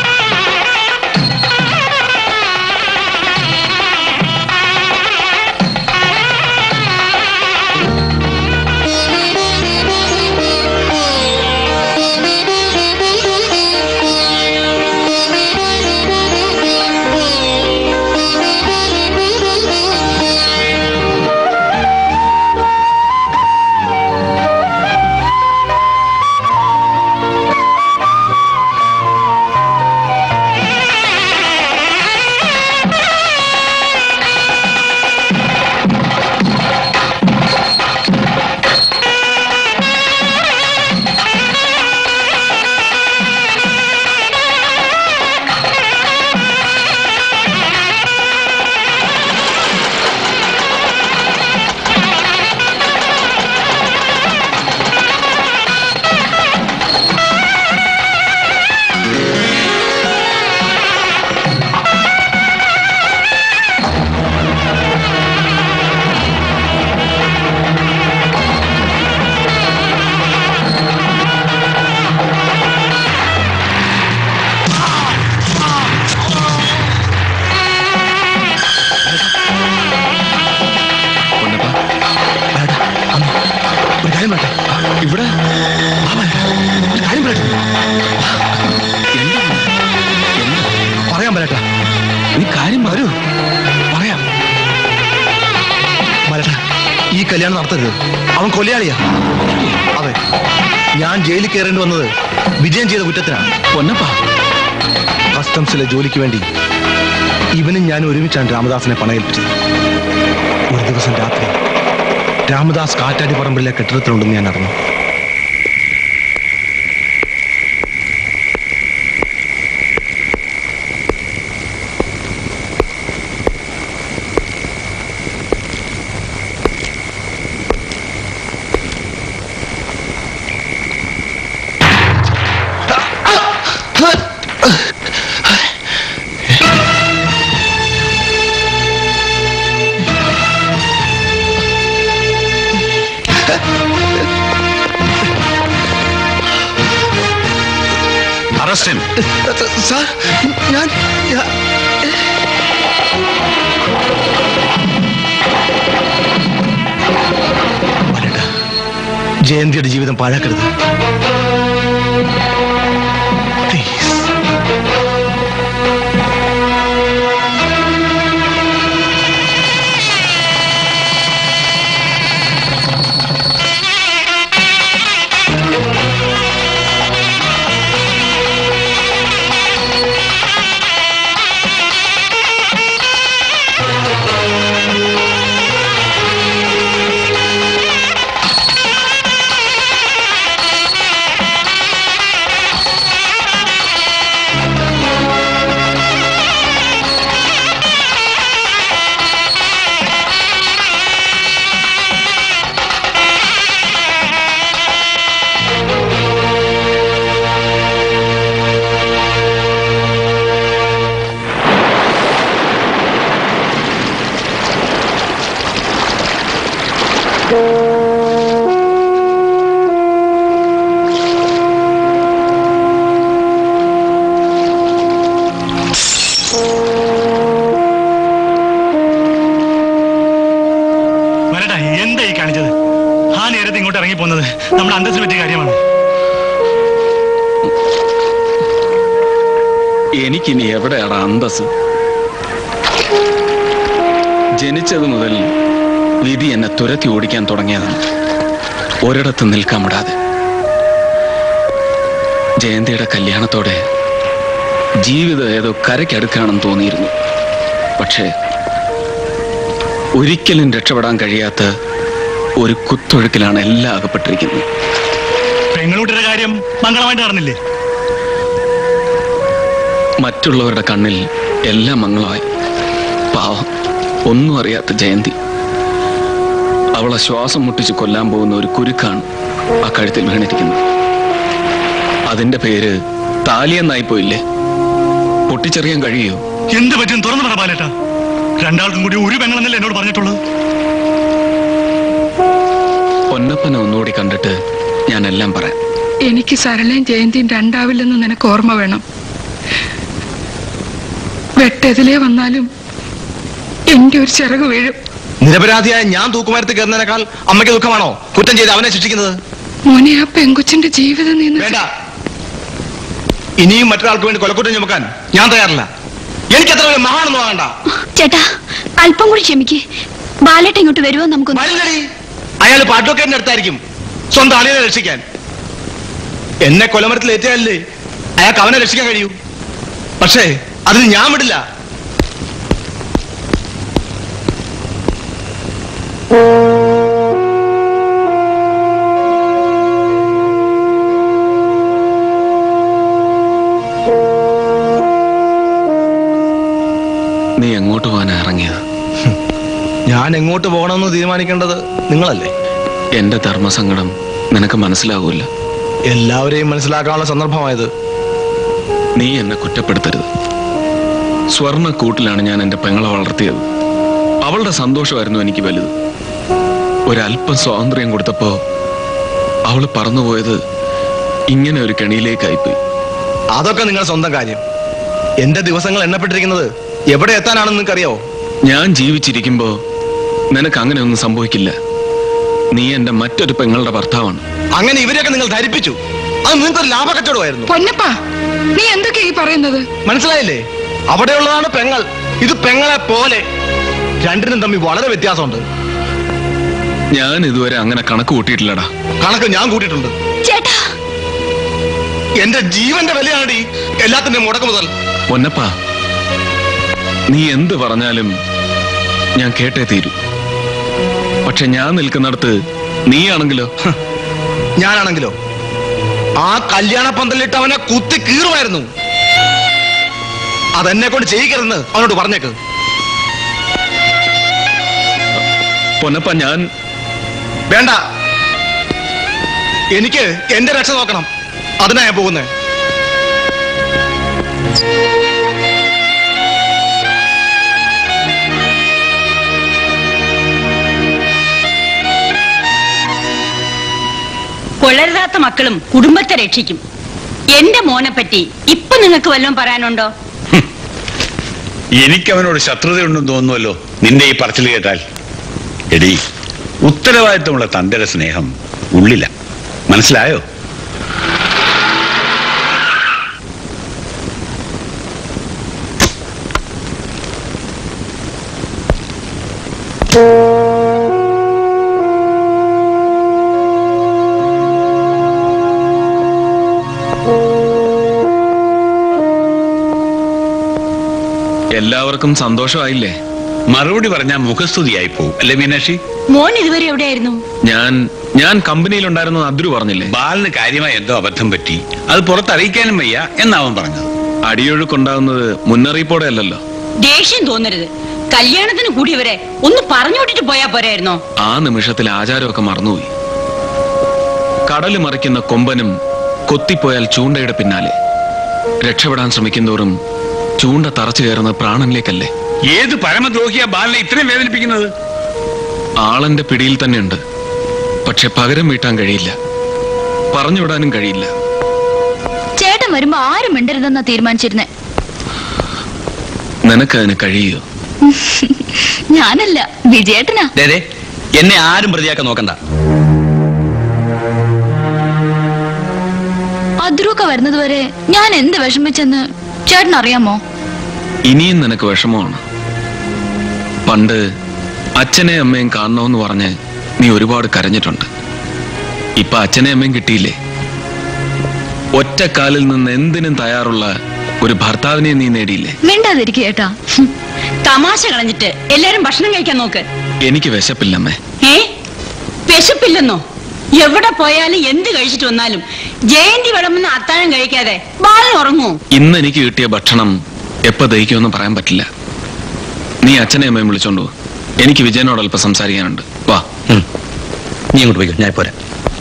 ഒരു കാര്യം പറയട്ടെ ഇവിടെ ഒരു കാര്യം പറയട്ടെ പറയാൻ പറയട്ടെ നീ കാര്യം വരൂ പറയാം മലട്ട ഈ കല്യാണം നടത്തരുത് അവൻ കൊലയാളിയാ അതെ ഞാൻ ജയിലിൽ കയറേണ്ടി വന്നത് വിജയം ചെയ്ത കുറ്റത്തിനാണ് പൊന്നപ്പ കസ്റ്റംസിലെ ജോലിക്ക് വേണ്ടി ഇവനും ഞാൻ ഒരുമിച്ചാണ് രാമദാസിനെ പണയേൽപ്പിച്ചത് ഒരു ദിവസം രാത്രി രാമദാസ് കാറ്റാടി പറമ്പിലെ കെട്ടിടത്തിലുണ്ടെന്ന് ഞാൻ അറിഞ്ഞു അറസ്റ്റ് സാർ ഞാൻ ഞാൻ- വരട്ടെ. ജയന്തിയുടെ ജീവിതം പാഴാക്കരുത് Please. Thank വരട്ടെ എന്താ ഈ കാണിച്ചത് ആ നേരത്തെ ഇങ്ങോട്ട് ഇറങ്ങി പോകുന്നത് നമ്മുടെ അന്തസ്സിന് പറ്റിയ കാര്യമാണ് എനിക്കിനി എവിടെയാണ് അന്തസ് ജനിച്ചത് മുതൽ വിധി എന്നെ തുരത്തി ഓടിക്കാൻ തുടങ്ങിയതാണ് ഒരിടത്ത് നിൽക്കാൻ വിടാതെ ജയന്തിയുടെ കല്യാണത്തോടെ ജീവിതം ഏതോ കരയ്ക്കടുക്കാണെന്ന് തോന്നിയിരുന്നു പക്ഷേ ഒരിക്കലും രക്ഷപ്പെടാൻ കഴിയാത്ത ഒരു കുത്തൊഴുക്കിലാണ് എല്ലാം അകപ്പെട്ടിരിക്കുന്നത് പെങ്ങളൂട്ടിയുടെ കാര്യം മംഗളമായിട്ട് നടന്നില്ലേ മറ്റുള്ളവരുടെ കണ്ണിൽ എല്ലാം മംഗളമായി പാവം ഒന്നും അറിയാത്ത ജയന്തി അവളെ ശ്വാസം മുട്ടിച്ച് കൊല്ലാൻ പോകുന്ന ഒരു കുരുക്കാണ് ആ കഴുത്തിൽ വീണിരിക്കുന്നത് അതിന്റെ പേര് താലിയെന്നായി പോയില്ലേ പൊട്ടിച്ചെറിയാൻ കഴിയോ എന്ത് പറ്റും തുറന്നു പറ ബാലേട്ടാ രണ്ടാൾക്കും കൂടി ഒരു പെങ്ങളെന്നല്ലേ എന്നോട് പറഞ്ഞിട്ടുള്ളത് പൊന്നപ്പനെ ഒന്നുകൂടി കണ്ടിട്ട് ഞാൻ എല്ലാം പറയാം എനിക്ക് സരളയും ജയന്തിയും രണ്ടാവില്ലെന്ന് നിനക്ക് ഓർമ്മ വേണം വെട്ടെതിലേ വന്നാലും എന്റെ ഒരു ചിറക് വീഴും നിരപരാധിയായ ഞാൻ തൂക്കുമരത്തിൽ കയറുന്നതിനേക്കാൾ അമ്മയ്ക്ക് ദുഃഖമാണോ കുറ്റം ചെയ്ത് അവനെ ശിക്ഷിക്കുന്നത് മോനെ ആ പെങ്കൊച്ചിന്റെ ജീവിതം നീ വേണ്ട ഇനിയും മറ്റൊരാൾക്ക് വേണ്ടി കൊലക്കുറ്റം ചുമക്കാൻ ഞാൻ തയ്യാറില്ല എനിക്ക് അത്ര വലിയ മഹാണെന്ന് വേണ്ട ചേട്ടാ അല്പം കൂടി ക്ഷമിക്ക് ബാലേട്ട ഇങ്ങോട്ട് വരുമോ നമുക്കൊന്ന് അയാൾ ഇപ്പൊ അഡ്വക്കേറ്റിന്റെ അടുത്തായിരിക്കും സ്വന്തം അളിയനെ രക്ഷിക്കാൻ എന്നെ കൊലമരത്തിൽ ഏറ്റിയല്ലേ അയാൾക്ക് അവനെ രക്ഷിക്കാൻ കഴിയൂ പക്ഷേ അതിന് ഞാൻ വിടില്ല നീ എങ്ങോട്ട് പോകാനാ ഇറങ്ങിയത് ഞാൻ എങ്ങോട്ട് പോകണമെന്ന് തീരുമാനിക്കേണ്ടത് നിങ്ങളല്ലേ എന്റെ ധർമ്മസങ്കടം നിനക്ക് മനസ്സിലാവൂല എല്ലാവരെയും മനസ്സിലാക്കാനുള്ള സന്ദർഭമായത് നീ എന്നെ കുറ്റപ്പെടുത്തരുത് സ്വർണ്ണ കൂട്ടിലാണ് ഞാൻ എന്റെ പെങ്ങളെ വളർത്തിയത് അവളുടെ സന്തോഷമായിരുന്നു എനിക്ക് വലുത് ഒരല്പം സ്വാതന്ത്ര്യം കൊടുത്തപ്പോ അവള് പറന്നുപോയത് ഇങ്ങനെ ഒരു കെണിയിലേക്കായിപ്പോയി അതൊക്കെ നിങ്ങളുടെ സ്വന്തം കാര്യം എന്റെ ദിവസങ്ങൾ എണ്ണപ്പെട്ടിരിക്കുന്നത് എവിടെ എത്താനാണെന്ന് നിങ്ങൾക്കറിയാവോ ഞാൻ ജീവിച്ചിരിക്കുമ്പോ നിനക്ക് അങ്ങനെ ഒന്നും സംഭവിക്കില്ല നീ എന്റെ മറ്റൊരു പെങ്ങളുടെ ഭർത്താവാണ് അങ്ങനെ ഇവരെയൊക്കെ നിങ്ങൾ ധരിപ്പിച്ചു അത് നിങ്ങൾക്കൊരു ലാഭക്കച്ചവടമായിരുന്നു പൊന്നപ്പാ നീ എന്തൊക്കെയാ ഈ പറയുന്നത് മനസ്സിലായില്ലേ അവിടെയുള്ളതാണ് പെങ്ങൾ ഇത് പെങ്ങളെ പോലെ രണ്ടിനും തമ്മിൽ വളരെ വ്യത്യാസമുണ്ട് ഞാൻ ഇതുവരെ അങ്ങനെ കണക്ക് കൂട്ടിയിട്ടില്ലടാ കണക്ക് ഞാൻ കൂട്ടിയിട്ടുണ്ട് ചേട്ടാ എന്റെ ജീവന്റെ വിലയാണ് ഈ എല്ലാത്തിന്റെ മുടക്ക് മുതൽ പൊന്നപ്പ നീ എന്ത് പറഞ്ഞാലും ഞാൻ കേട്ടേ തീരൂ പക്ഷെ ഞാൻ നിൽക്കുന്നിടത്ത് നീയാണെങ്കിലോ ഞാനാണെങ്കിലോ ആ കല്യാണ പന്തലിട്ട് അവനെ കുത്തി കീറുമായിരുന്നു അതെന്നെ കൊണ്ട് ചെയ്യിക്കരുതെന്ന് അവനോട് പറഞ്ഞേക്ക് പൊന്നപ്പ ഞാൻ വേണ്ട എനിക്ക് എന്റെ രക്ഷ നോക്കണം അതിനാ ഞാൻ പോകുന്നത് കൊള്ളരുതാത്ത മക്കളും കുടുംബത്തെ രക്ഷിക്കും എന്റെ മോനെ പറ്റി ഇപ്പൊ നിങ്ങൾക്ക് വല്ലതും പറയാനുണ്ടോ എനിക്കവനോട് ശത്രുതയുണ്ടെന്ന് തോന്നുമല്ലോ നിന്റെ ഈ പറച്ചിൽ കേട്ടാൽ എടി ഉത്തരവാദിത്തമുള്ള തന്റെ സ്നേഹം ഉള്ളില മനസ്സിലായോ എല്ലാവർക്കും സന്തോഷമായില്ലേ മറുപടി പറഞ്ഞാൽ മുഖസ്തുതിയായി പോകും അല്ലേ മീനാക്ഷി മോൻ ഇതുവരെ എവിടെയായിരുന്നു ഞാൻ ഞാൻ കമ്പനിയിലുണ്ടായിരുന്നു അദ്രു പറഞ്ഞില്ലേ ബാലിന് കാര്യമായി എന്തോ അബദ്ധം പറ്റി അത് പുറത്തറിയിക്കാനും വയ്യ എന്നാവൻ പറഞ്ഞത് അടിയൊഴുക്കുണ്ടാകുന്നത് മുന്നറിയിപ്പോടെ അല്ലല്ലോ ദേഷ്യം തോന്നരുത് കല്യാണത്തിന് കൂടിയവരെ ഒന്ന് പറഞ്ഞു വിട്ടിട്ട് പോയാ പോരായിരുന്നോ ആ നിമിഷത്തിൽ ആചാരമൊക്കെ മറന്നുപോയി കടല് മറിക്കുന്ന കൊമ്പനും കൊത്തിപ്പോയാൽ ചൂണ്ടയുടെ പിന്നാലെ രക്ഷപ്പെടാൻ ശ്രമിക്കുന്തോറും ചൂണ്ട തറച്ചു കയറുന്ന പ്രാണനിലേക്കല്ലേ ഏത് പരമദ്രോഹിയാ ബാലിനെ ഇത്രയും വേദനിപ്പിക്കുന്നത് ആളെന്റെ പിടിയിൽ തന്നെയുണ്ട് പക്ഷെ പകരം വീട്ടാൻ കഴിയില്ല പറഞ്ഞുവിടാനും കഴിയില്ല ചേട്ടൻ വരുമ്പോ ആരും മിണ്ടരുതെന്നാ തീരുമാനിച്ചിരുന്നേ നിനക്കതിന് കഴിയോ ഞാനല്ല വിജയേട്ടനാ ദേ, ദേ, എന്നെ ആരും പ്രതിയാക്കാൻ നോക്കണ്ട അദ്രൂക്ക വരുന്നത് വരെ ഞാൻ എന്ത് വിഷമിച്ചെന്ന് ചേട്ടൻ അറിയാമോ ഇനിയും നിനക്ക് വിഷമമാണ് പണ്ട് അച്ഛനെയും അമ്മയും കാണണമെന്ന് പറഞ്ഞ് നീ ഒരുപാട് കരഞ്ഞിട്ടുണ്ട് ഇപ്പൊ അച്ഛനെയും അമ്മയും കിട്ടിയില്ലേ ഒറ്റക്കാലിൽ നിന്ന് എന്തിനും തയ്യാറുള്ള ഒരു ഭർത്താവിനെ നീ നേടിയില്ലേ മിണ്ടാതിരിക്കുക ചേട്ടാ തമാശ കളഞ്ഞിട്ട് എല്ലാരും ഭക്ഷണം കഴിക്കാൻ നോക്ക് എനിക്ക് വിശപ്പില്ലമ്മേ ഏ വിശപ്പില്ലെന്നോ എവിടെ പോയാലും എന്ത് കഴിച്ചിട്ട് വന്നാലും ജയന്തി വിളമ്പുന്ന അത്താഴം കഴിക്കാതെ ബാലൻ ഉറങ്ങൂ ഇന്ന് എനിക്ക് കിട്ടിയ ഭക്ഷണം എപ്പോ ദഹിക്കുമെന്ന് പറയാൻ പറ്റില്ല നീ അച്ഛനെയും അമ്മയും വിളിച്ചോണ്ടു പോ. എനിക്ക് വിജയനോട് അല്പം സംസാരിക്കാനുണ്ട് വാ നീ ഇങ്ങോട്ട് പോയിക്കോ ഞാൻ പോരാ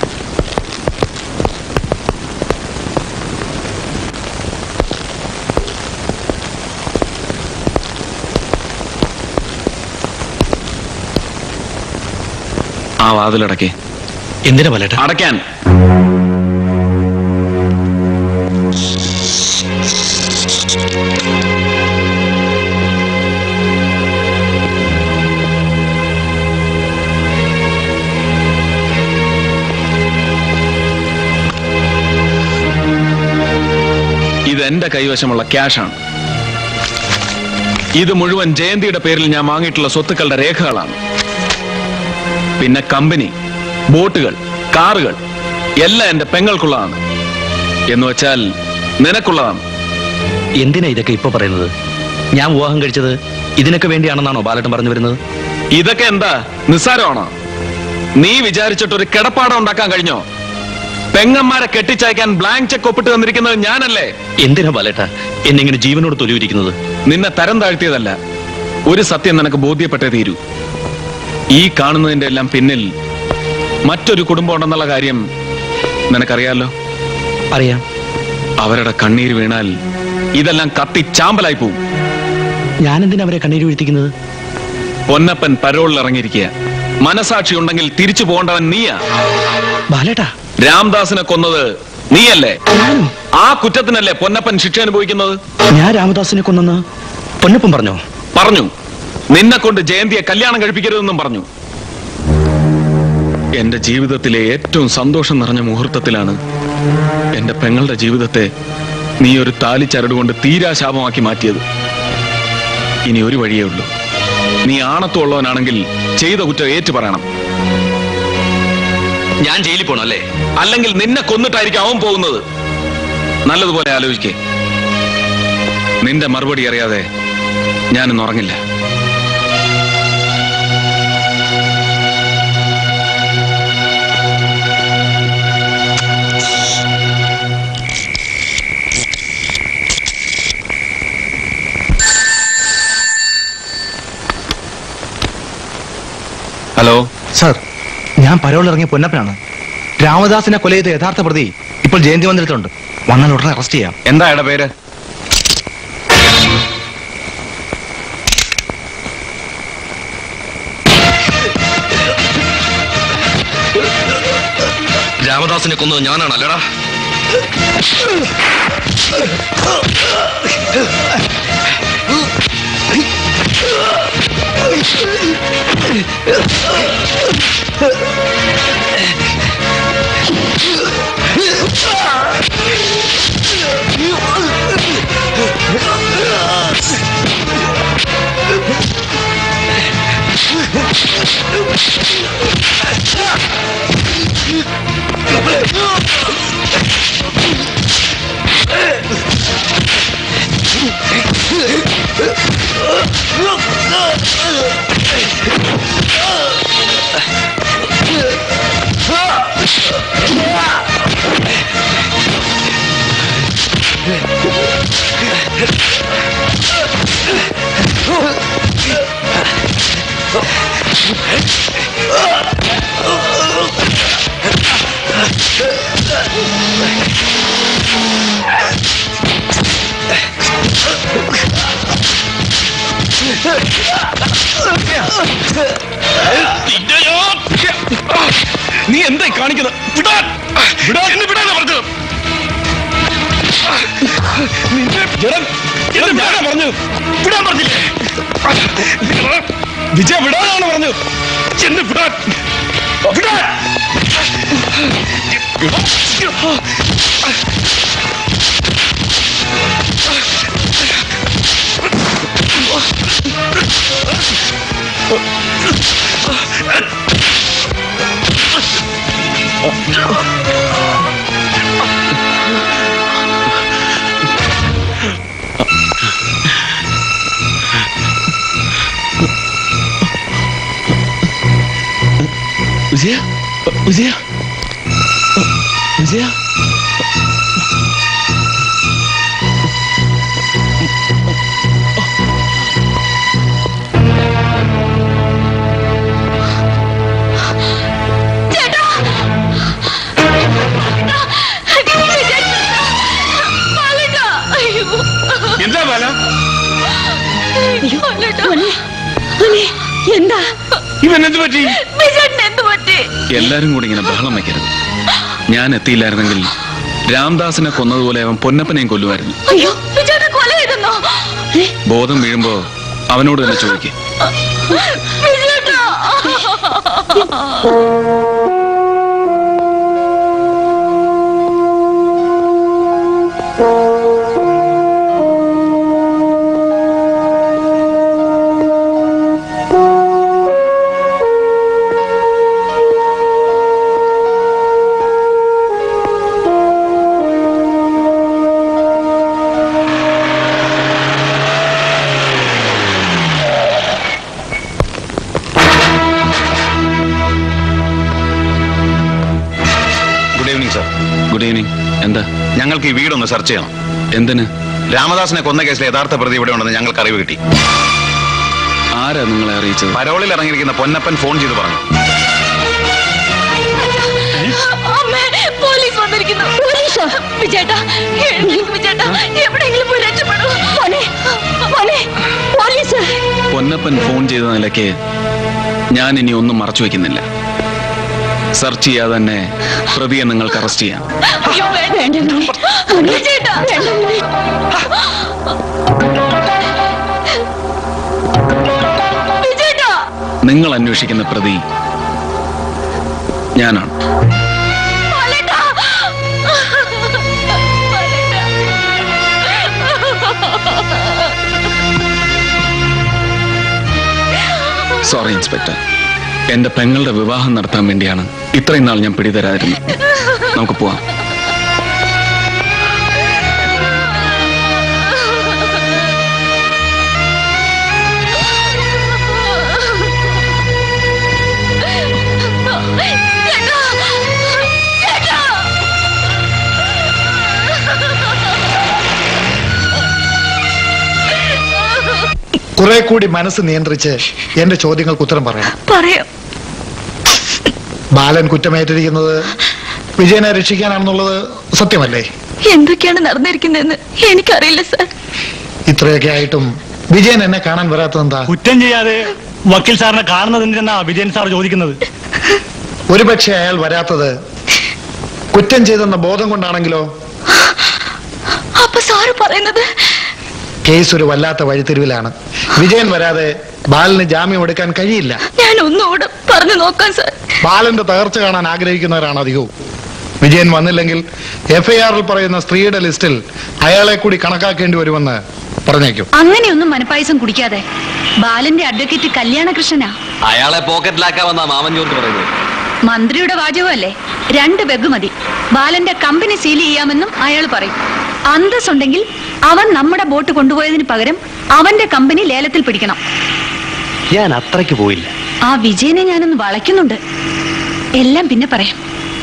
ആ വാതിലടക്കേ എന്തിനാ പലട്ട അടയ്ക്കാൻ ഇത് എന്റെ കൈവശമുള്ള ക്യാഷാണ് ഇത് മുഴുവൻ ജയന്തിയുടെ പേരിൽ ഞാൻ വാങ്ങിയിട്ടുള്ള സ്വത്തുക്കളുടെ രേഖകളാണ് പിന്നെ കമ്പനി ബോട്ടുകൾ കാറുകൾ എല്ലാം എന്റെ പെങ്ങൾക്കുള്ളതാണ് എന്ന് വെച്ചാൽ നിനക്കുള്ളതാണ് എന്തിനാ ഇതൊക്കെ ഇപ്പൊ പറയുന്നത് ഞാൻ വിവാഹം കഴിച്ചത് ഇതിനൊക്കെ വേണ്ടിയാണെന്നാണോ ബാലട്ടൻ പറഞ്ഞു വരുന്നത് ഇതൊക്കെ എന്താ നിസ്സാരമാണോ നീ വിചാരിച്ചിട്ട് ഒരു കിടപ്പാടം ഉണ്ടാക്കാൻ കഴിഞ്ഞോ പെങ്ങന്മാരെ കെട്ടിച്ചയക്കാൻ ബ്ലാങ്ക് ചെക്ക് ഒപ്പിട്ട് തന്നിരിക്കുന്നത് ഞാനല്ലേ എന്തിനാ ബാലേട്ട എന്നെ ഇങ്ങനെ ജീവനോട് തൊലിവിരിക്കുന്നത് നിന്നെ തരം താഴ്ത്തിയതല്ല ഒരു സത്യം നിനക്ക് ബോധ്യപ്പെട്ടേ തീരൂ ഈ കാണുന്നതിന്റെ എല്ലാം പിന്നിൽ മറ്റൊരു കുടുംബം ഉണ്ടെന്നുള്ള കാര്യം നിനക്കറിയാലോ അറിയാം അവരുടെ കണ്ണീര് വീണാൽ ഇതെല്ലാം കത്തി ചാമ്പലായി പോവും ഞാൻ എന്തിനാ അവരെ കണ്ണീര് വീഴ്ത്തിക്കുന്നത് പൊന്നപ്പൻ പരോളിൽ ഇറങ്ങിയിരിക്കുക മനസാക്ഷി ഉണ്ടെങ്കിൽ തിരിച്ചു പോകേണ്ടവൻ നീയാ ബാലേട്ടാ രാംദാസിനെ കൊന്നത് നീയല്ലേ ആ കുറ്റത്തിനല്ലേ പൊന്നപ്പൻ ശിക്ഷ അനുഭവിക്കുന്നത് ഞാൻ രാമദാസിനെ കൊന്നെന്ന് പൊന്നപ്പം പറഞ്ഞോ പറഞ്ഞു നിന്നെ കൊണ്ട് ജയന്തിയെ കല്യാണം കഴിപ്പിക്കരുതെന്നും പറഞ്ഞു എന്റെ ജീവിതത്തിലെ ഏറ്റവും സന്തോഷം നിറഞ്ഞ മുഹൂർത്തത്തിലാണ് എന്റെ പെങ്ങളുടെ ജീവിതത്തെ നീ ഒരു താലിച്ചരട് തീരാ ശാപമാക്കി മാറ്റിയത് ഇനി ഒരു വഴിയേ ഉള്ളൂ നീ ആണത്തുള്ളവനാണെങ്കിൽ ചെയ്ത കുറ്റം ഏറ്റു പറയണം ഞാൻ ജയിലിൽ പോണോ അല്ലേ അല്ലെങ്കിൽ നിന്നെ കൊന്നിട്ടായിരിക്കും അവൻ പോകുന്നത് നല്ലതുപോലെ ആലോചിക്കേ നിന്റെ മറുപടി അറിയാതെ ഞാനിന്ന് ഉറങ്ങില്ല ഹലോ സാർ ഞാൻ പരോളിറങ്ങിയ പൊന്നപ്പനാണ് രാമദാസിനെ കൊല ചെയ്ത യഥാർത്ഥ പ്രതി ഇപ്പോൾ ജയന്തി മന്ദിരത്തിലുണ്ട് വന്നാൽ ഉടനെ അറസ്റ്റ് ചെയ്യാം എന്താ എയുടെ പേര് രാമദാസിനെ കൊന്നത് ഞാനാണ് അല്ലടാ Yeah. നീ എന്തായി കാണിക്കുന്നത് വിടാൻ വിടാൻ എന്നെ വിടാനാ പറഞ്ഞത് നിന്നെ ജഡം എന്ന് ഞാനാ പറഞ്ഞത് വിടാൻ പറഞ്ഞില്ലേ വിജയ വിടാനാണ് പറഞ്ഞത് എന്നെ വിടാൻ വിടാൻ വിജയ വിജയ വിജയ ചേട്ടാ ബാലേട്ടാ. അയ്യോ. എന്താ ബാല ബാലേട്ടാ. മോനെ, എന്താ ഇവൻ എന്ത് പറ്റി വിജയേട്ടന് എന്ത് പറ്റി എല്ലാരും കൂടി ഇങ്ങനെ ബഹളം വയ്ക്കരുത് ഞാൻ എത്തിയില്ലായിരുന്നെങ്കിൽ രാംദാസിനെ കൊന്നതുപോലെ അവൻ പൊന്നപ്പനെയും കൊല്ലുമായിരുന്നു അയ്യോ വിജയേട്ടൻ കൊല ചെയ്തെന്നോ ബോധം വീഴുമ്പോ അവനോട് തന്നെ ചോദിക്കും വിജയേട്ടാ good evening sir good evening എന്താ ഞങ്ങൾക്ക് ഈ വീടൊന്ന് സെർച്ച് ചെയ്യണം എന്തിന് രാമദാസിനെ കൊന്ന കേസിലെ യഥാർത്ഥ പ്രതി ഇവിടെ ഉണ്ടെന്ന് ഞങ്ങൾക്ക് അറിവ് കിട്ടി ആരാ നിങ്ങളെ അറിയിച്ചത് പരോളിൽ ഇറങ്ങിയിരിക്കുന്ന പൊന്നപ്പൻ ഫോൺ ചെയ്ത് പറഞ്ഞു അമ്മേ പോലീസ് വന്നിരിക്കുന്നു പോലീസോ വിജേട്ടാ എഴുന്നേൽക്ക് വിജേട്ടാ എവിടെയെങ്കിലും പോയി രക്ഷപ്പെടൂ മോനെ മോനെ പോലീസ് പൊന്നപ്പൻ ഫോൺ ചെയ്ത നിലയ്ക്ക് ഞാൻ ഇനി ഒന്നും മറച്ചു വെക്കുന്നില്ല സെർച്ച് ചെയ്യാതെ തന്നെ പ്രതിയെ നിങ്ങൾക്ക് അറസ്റ്റ് ചെയ്യാം അയ്യോ വേണ്ട മോനെ വിജേട്ടാ വേണ്ട മോനെ വിജേട്ടാ നിങ്ങൾ അന്വേഷിക്കുന്ന പ്രതി ഞാനാണ് ബാലേട്ടാ സോറി ഇൻസ്പെക്ടർ എന്റെ പെങ്ങളുടെ വിവാഹം നടത്താൻ വേണ്ടിയാണ് ഇത്രയും നാൾ ഞാൻ പിടിതരാതിരുന്നത് നമുക്ക് പോവാം കുറെ കൂടി മനസ്സ് നിയന്ത്രിച്ച് എന്റെ ചോദ്യങ്ങൾക്ക് ഉത്തരം പറയണം പറയാം ബാലൻ കുറ്റമേറ്റിരിക്കുന്നത് വിജയനെ രക്ഷിക്കാനാണെന്നുള്ളത് സത്യമല്ലേ എന്തൊക്കെയാണ് നടന്നിരിക്കുന്നതെന്ന് എനിക്കറിയില്ല സർ ഇത്രയൊക്കെ ആയിട്ടും വിജയൻ എന്നെ കാണാൻ വരാത്തതെന്താ കുറ്റം ചെയ്യാതെ വക്കീൽ സാറിനെ കാണുന്നത് എന്തിനാ വിജയൻ സാർ ചോദിക്കുന്നത് ഒരുപക്ഷെ അയാൾ വരാത്തത് കുറ്റം ചെയ്തെന്ന ബോധം കൊണ്ടാണെങ്കിലോ അപ്പൊ സാറ് പറയുന്നത് കേസ് ഒരു വല്ലാത്ത വഴിത്തിരിവിലാണ് വിജയൻ വരാതെ ബാലന് ജാമ്യം എടുക്കാൻ കഴിയില്ല ഞാൻ ഒന്നുകൂടെ പറഞ്ഞു നോക്കാം സാർ ബാലന്റെ തകർച്ച കാണാൻ ആഗ്രഹിക്കുന്നവരാണ് അധികവും വിജയൻ വന്നില്ലെങ്കിൽ എഫ്ഐആറിൽ പറയുന്ന സ്ത്രീയുടെ ലിസ്റ്റിൽ അയാളെ കൂടി കണക്കാക്കേണ്ടി വരുമെന്ന് പറഞ്ഞേക്കും അങ്ങനെയൊന്നും മനപ്പായസം കുടിക്കാതെ ബാലന്റെ അഡ്വക്കേറ്റ് കല്യാണകൃഷ്ണനാ അയാളെ പോക്കറ്റിലാക്കാമെന്നാ മാമൻ ജോർജ് പറയുന്നത് മന്ത്രിയുടെ വാചകമല്ലേ രണ്ട് ബെഗ് മതി ബാലന്റെ കമ്പനി സീൽ ചെയ്യാമെന്നും അയാൾ പറയും അന്തസ്സുണ്ടെങ്കിൽ അവൻ നമ്മുടെ ബോട്ട് കൊണ്ടുപോയതിന് പകരം അവന്റെ കമ്പനി ലേലത്തിൽ പിടിക്കണം ഞാൻ അത്രയ്ക്ക് പോയില്ല ആ വിജയനെ ഞാനൊന്ന് വളയ്ക്കുന്നുണ്ട് എല്ലാം പിന്നെ പറയാം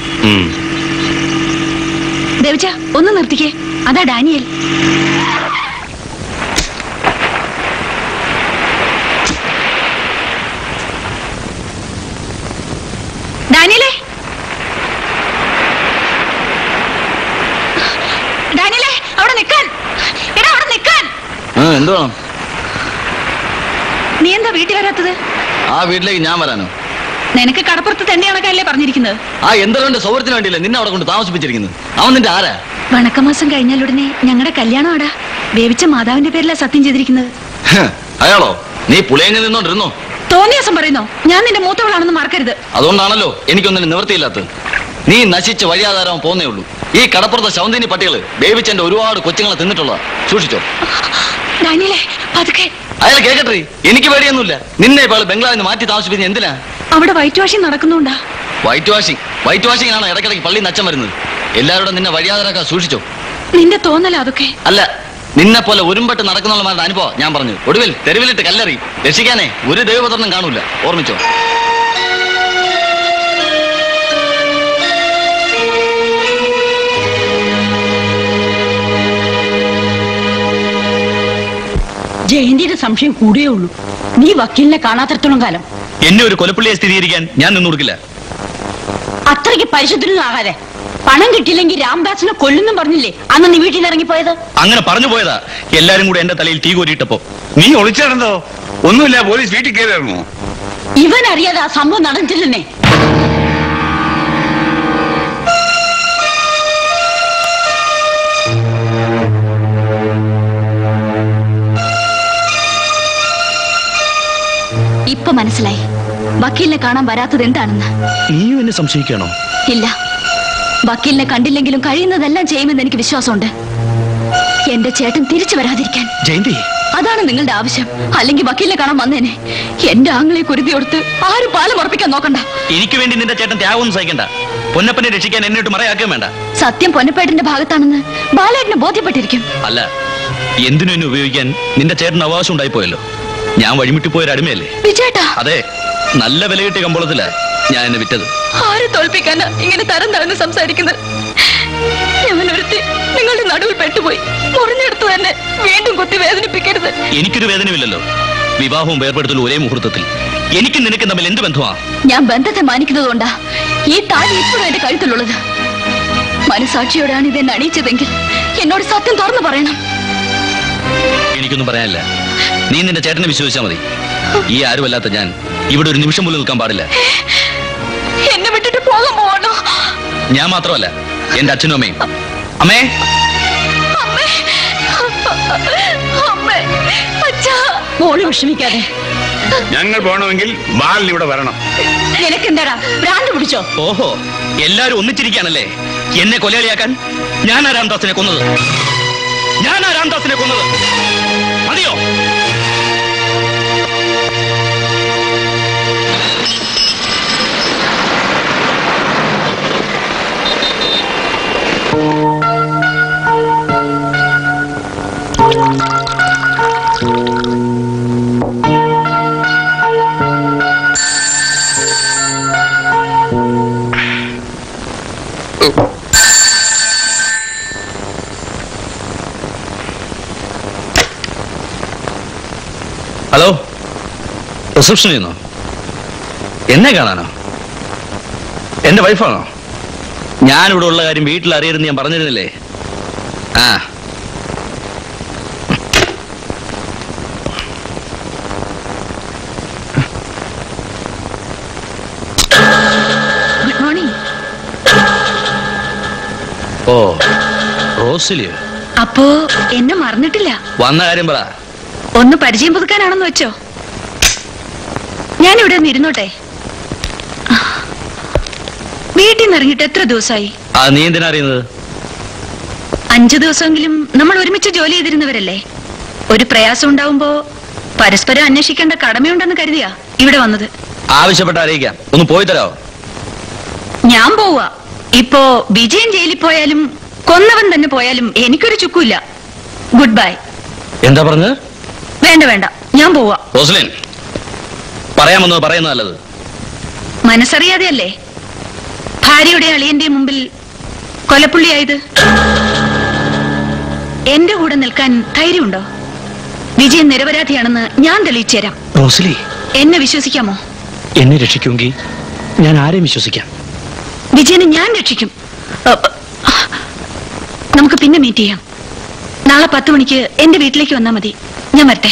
ദേവജ ഒന്ന് നിർത്തിക്കേ അതാ ഡാനിയൽ ഡാനിയലേ ഡാനിയലേ അവിടെ നിക്കാൻ എടാ അവിടെ നിക്കാൻ എന്ത് വേണം നീ എന്താ വീട്ടിൽ വരാത്തത് ആ വീട്ടിലേക്ക് ഞാൻ വരാനോ നിനക്ക് കടപ്പുറത്ത് തന്നെ കണക്കല്ലേ പറഞ്ഞിരിക്കുന്നത് ആ എന്തരവന്റെ സൗകര്യത്തിന് വേണ്ടിയല്ലേ നിന്നെ അവിടെ കൊണ്ട് താമസിപ്പിച്ചിരിക്കുന്നത് അവൻ നിന്റെ ആരാ വണക്കമാസം കഴിഞ്ഞാൽ ഉടനെ ഞങ്ങളുടെ കല്യാണം ആടാ വേവിച്ച മാതാവിന്റെ പേരിലാ സത്യം ചെയ്തിരിക്കുന്നത് ഹ്, അയാളോ നീ പുളിയങ്ങ് നിന്നോണ്ടിരുന്നോ തോന്നിയാസം പറയുന്നോ ഞാൻ നിന്റെ മൂത്തവളാണെന്ന് മറക്കരുത് അതുകൊണ്ടാണല്ലോ എനിക്കൊന്നിനും നിവൃത്തിയില്ലാത്തത് നീ നശിച്ച വഴിയാധാരം പോന്നേ ഉള്ളൂ ഈ കടപ്പുറത്തെ ശവന്തിനി പട്ടികള് ബേബിച്ചന്റെ ഒരുപാട് കൊച്ചുങ്ങളെ തിന്നിട്ടുള്ളതാ സൂക്ഷിച്ചോ ഡാനിയലേ പതുക്കെ അയാൾ കേക്കട്ടെ എനിക്ക് പേടിയൊന്നുമില്ല നിന്നെ ഇപ്പോൾ ബംഗ്ലാവിൽ നിന്ന് മാറ്റി താമസിപ്പിക്കുന്നത് എന്തിനാ അവിടെ വൈറ്റ് വാഷിംഗ് നടക്കുന്നുണ്ടാ വൈറ്റ് വാഷിംഗ് വൈറ്റ് വാഷിംഗ് ആണോ ഇടയ്ക്കിടയ്ക്ക് പള്ളി നച്ചം വരുന്നത് എല്ലാവരോടും നിന്നെ വഴിയാധാരക്കാൻ സൂക്ഷിച്ചോ നിന്റെ തോന്നല അതൊക്കെ അല്ല നിന്നെ പോലെ ഒരുമ്പെട്ട് നടക്കുന്നവരുടെ അനുഭവം ഞാൻ പറഞ്ഞു ഒടുവിൽ തെരുവിലിട്ട് കല്ലെറി രക്ഷിക്കാനേ ഒരു ദൈവപുത്രനും കാണൂല ഓർമ്മിച്ചോ ജയന്തിയുടെ സംശയം കൂടിയേ ഉള്ളൂ നീ വക്കീലിനെ കാണാത്തിടത്തോളം കാലം എന്നെ ഒരു കൊലപ്പള്ളിയെ സ്ഥിരീകരിക്കാൻ ഞാൻ നിന്നു കൊടുക്കില്ല അത്രയ്ക്ക് പരിശുദ്ധനൊന്നും ആകാതെ പണം കിട്ടിയില്ലെങ്കിൽ രാംദാസിനെ കൊല്ലുന്നും പറഞ്ഞില്ലേ അന്ന് നീ വീട്ടിൽ നിന്ന് ഇറങ്ങിപ്പോയത് അങ്ങനെ പറഞ്ഞു പോയതാ എല്ലാരും കൂടെ എന്റെ തലയിൽ തീ കോരിയിട്ടപ്പോ നീ ഒളിച്ചിടന്നോ ഒന്നുമില്ല പോലീസ് വീട്ടിൽ കയറിയായിരുന്നു ഇവൻ അറിയാതെ ആ സംഭവം നടന്നിട്ടില്ലെന്നേ ഇപ്പൊ മനസ്സിലായി വക്കീലിനെ കാണാൻ വരാത്തത് എന്താണെന്ന് നീയും എന്നെ സംശയിക്കണോ ഇല്ല വക്കീലിനെ കണ്ടില്ലെങ്കിലും കഴിയുന്നതെല്ലാം ചെയ്യുമെന്ന് എനിക്ക് വിശ്വാസമുണ്ട് എന്റെ ചേട്ടൻ തിരിച്ചു വരാതിരിക്കാൻ ജയന്തി അതാണ് നിങ്ങളുടെ ആവശ്യം അല്ലെങ്കിൽ വക്കീലിനെ കാണാൻ വന്നേനെ എന്റെ ആങ്ങളെ കുരുതി കൊടുത്ത് ആരും പാലം ഉറപ്പിക്കാൻ നോക്കണ്ട എനിക്ക് വേണ്ടി നിന്റെ ചേട്ടൻ ത്യാഗമൊന്നും സഹിക്കണ്ട പൊന്നപ്പനെ രക്ഷിക്കാൻ എന്നെ ഇട്ട് മറയാക്കുകയും വേണ്ട സത്യം പൊന്നപ്പേട്ടന്റെ ഭാഗത്താണെന്ന് ബാലേട്ടന് ബോധ്യപ്പെട്ടിരിക്കും അല്ല എന്തിനും എന്നെ ഉപയോഗിക്കാൻ നിന്റെ ചേട്ടന് അവകാശം ഉണ്ടായിപ്പോയല്ലോ ഞാൻ വഴിമുട്ടി പോയൊരു അടിമയല്ലേ വിജയേട്ടാ അതെ നല്ല വില കിട്ടിയ കമ്പോളത്തില ഞാൻ എന്നെ വിറ്റത് ആരെ തോൽപ്പിക്കാനാ ഇങ്ങനെ തരം താഴ്ന്ന് സംസാരിക്കുന്നത് ഞാൻ ഒരുത്തി നിങ്ങളുടെ നടുവിൽ പെട്ടുപോയി മുറിഞ്ഞെടുത്തു തന്നെ വീണ്ടും കുത്തി വേദനിപ്പിക്കരുത് എനിക്കൊരു വേദനയില്ലല്ലോ വിവാഹവും വേർപെടുത്തലും ഒരേ മുഹൂർത്തത്തിൽ എനിക്കും നിനക്കും തമ്മിൽ എന്ത് ബന്ധമാ ഞാൻ ബന്ധത്തെ മാനിക്കുന്നതുകൊണ്ടാ ഈ താഴെ ഇപ്പോഴും എന്റെ കഴുത്തിലുള്ളത് മനസാക്ഷിയോടാണ് ഇതെന്നെ അണിയിച്ചതെങ്കിൽ എന്നോട് സത്യം തുറന്നു പറയണം എനിക്കൊന്നും പറയാനില്ല നീ നിന്റെ ചേട്ടനെ വിശ്വസിച്ചാൽ മതി ഈ ആരുമല്ലാത്ത ഞാൻ ഇവിടെ ഒരു നിമിഷം പോലും നിൽക്കാൻ പാടില്ല എന്നെ വിട്ടിട്ട് പോകാൻ പോവാണോ ഞാൻ മാത്രമല്ല എന്റെ അച്ഛനും അമ്മയും അമ്മേ അമ്മേ അമ്മേ അച്ഛാ മോള് വിഷമിക്കാതെ ഞങ്ങൾ പോകണമെങ്കിൽ ബാലിന് ഇവിടെ വരണം നിനക്കെന്താടാ ഭ്രാന്ത് പിടിച്ചോ ഓഹോ എല്ലാരും ഒന്നിച്ചിരിക്കുകയാണല്ലേ എന്നെ കൊലയാളിയാക്കാൻ ഞാൻ ആ രാംദാസിനെ കൊന്നത് ഞാൻ ആ രാംദാസിനെ കൊന്നത് മതിയോ ഹലോ റിസപ്ഷനിൽ നിന്നോ എന്നെ കാണാനോ എന്റെ വൈഫാണോ ഞാനിവിടെ ഉള്ള കാര്യം വീട്ടിൽ അറിയരുതെന്ന് ഞാൻ പറഞ്ഞിരുന്നില്ലേ ആ ഗുഡ് മോർണിംഗ് ഓ റോസിലിയോ അപ്പോ എന്നെ മറന്നിട്ടില്ല വന്ന കാര്യം പറ ഒന്ന് പരിചയം പുതുക്കാനാണെന്ന് വെച്ചോ ഞാനിവിടെ ഒന്ന് ഇരുന്നോട്ടെ വീട്ടിൽ നിന്ന് ഇറങ്ങിയിട്ട് എത്ര ദിവസമായി ആ നീ എന്തിനാ അറിയുന്നത് അഞ്ചു ദിവസമെങ്കിലും നമ്മൾ ഒരുമിച്ച് ജോലി ചെയ്തിരുന്നവരല്ലേ ഒരു പ്രയാസം ഉണ്ടാവുമ്പോ പരസ്പരം അന്വേഷിക്കേണ്ട കടമയുണ്ടെന്ന് കരുതിയാ ഇവിടെ വന്നത് ആവശ്യപ്പെട്ട അറിയിക്കാം ഒന്ന് പോയി തരാമോ ഞാൻ പോവാ ഇപ്പോ വിജയൻ ജയിലിൽ പോയാലും കൊന്നവൻ തന്നെ പോയാലും എനിക്കൊരു ചുക്കുമില്ല ഗുഡ് ബൈ എന്താ പറഞ്ഞത് വേണ്ട വേണ്ട ഞാൻ പോവാ റോസ്ലിൻ പറയാമെന്ന് പറയുന്നത് നല്ലത് മനസ്സറിയാതെയല്ലേ ഭാര്യയുടെ അളിയന്റെ മുമ്പിൽ കൊലപ്പുള്ളിയായത് എന്റെ കൂടെ നിൽക്കാൻ ധൈര്യമുണ്ടോ വിജയൻ നിരപരാധിയാണെന്ന് ഞാൻ തെളിയിച്ചുതരാം റോസ്ലി എന്നെ വിശ്വസിക്കാമോ എന്നെ രക്ഷിക്കുമെങ്കിൽ ഞാൻ ആരെയും വിശ്വസിക്കാം വിജയനെ ഞാൻ രക്ഷിക്കും അ, അ, നമുക്ക് പിന്നെ മീറ്റ് ചെയ്യാം നാളെ പത്ത് മണിക്ക് എന്റെ വീട്ടിലേക്ക് വന്നാൽ മതി ഞാൻ വരട്ടെ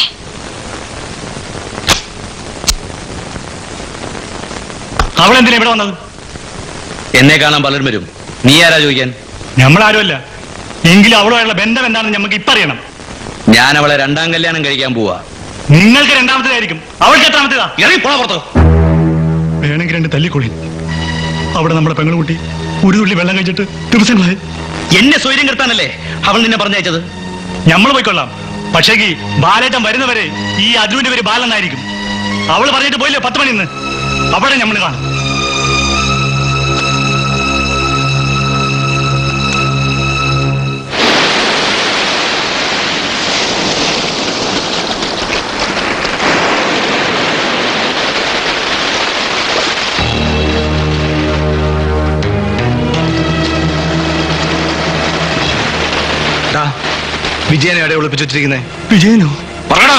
അവൾ എന്തിനാ ഇവിടെ വന്നത് എന്നെ കാണാൻ പലരും വരും നീ ആരാ ചോദിക്കാൻ നമ്മളാരുമല്ല എങ്കിലും അവളുമായുള്ള ബന്ധം എന്താണെന്ന് നമുക്ക് ഇപ്പൊ അറിയണം ഞാൻ അവളെ രണ്ടാം കല്യാണം കഴിക്കാൻ പോവാ നിങ്ങൾക്ക് രണ്ടാമത്തേതായിരിക്കും അവൾക്ക് എത്രാമത്തേതാ ഇറങ്ങി പോണ പുറത്ത് വേണമെങ്കിൽ രണ്ട് തല്ലിക്കൊള്ളി അവിടെ നമ്മുടെ പെങ്ങളുകുട്ടി ഒരു തുള്ളി വെള്ളം കഴിച്ചിട്ട് ദിവസങ്ങളായി എന്നെ സ്വൈര്യം കെടുത്താനല്ലേ അവൾ നിന്നെ പറഞ്ഞയച്ചത് നമ്മൾ പോയിക്കൊള്ളാം പക്ഷേ ഈ ബാലേട്ടൻ വരുന്നവരെ ഈ അജുവിന്റെ പേര് ബാലെന്നായിരിക്കും അവള് പറഞ്ഞിട്ട് പോയില്ലേ പത്ത് മണിന്ന് അവിടെ നമ്മൾ കാണും വിജയനെ എവിടെ ഒളിപ്പിച്ചു വെച്ചിരിക്കുന്നേ വിജയനോ പറയടാ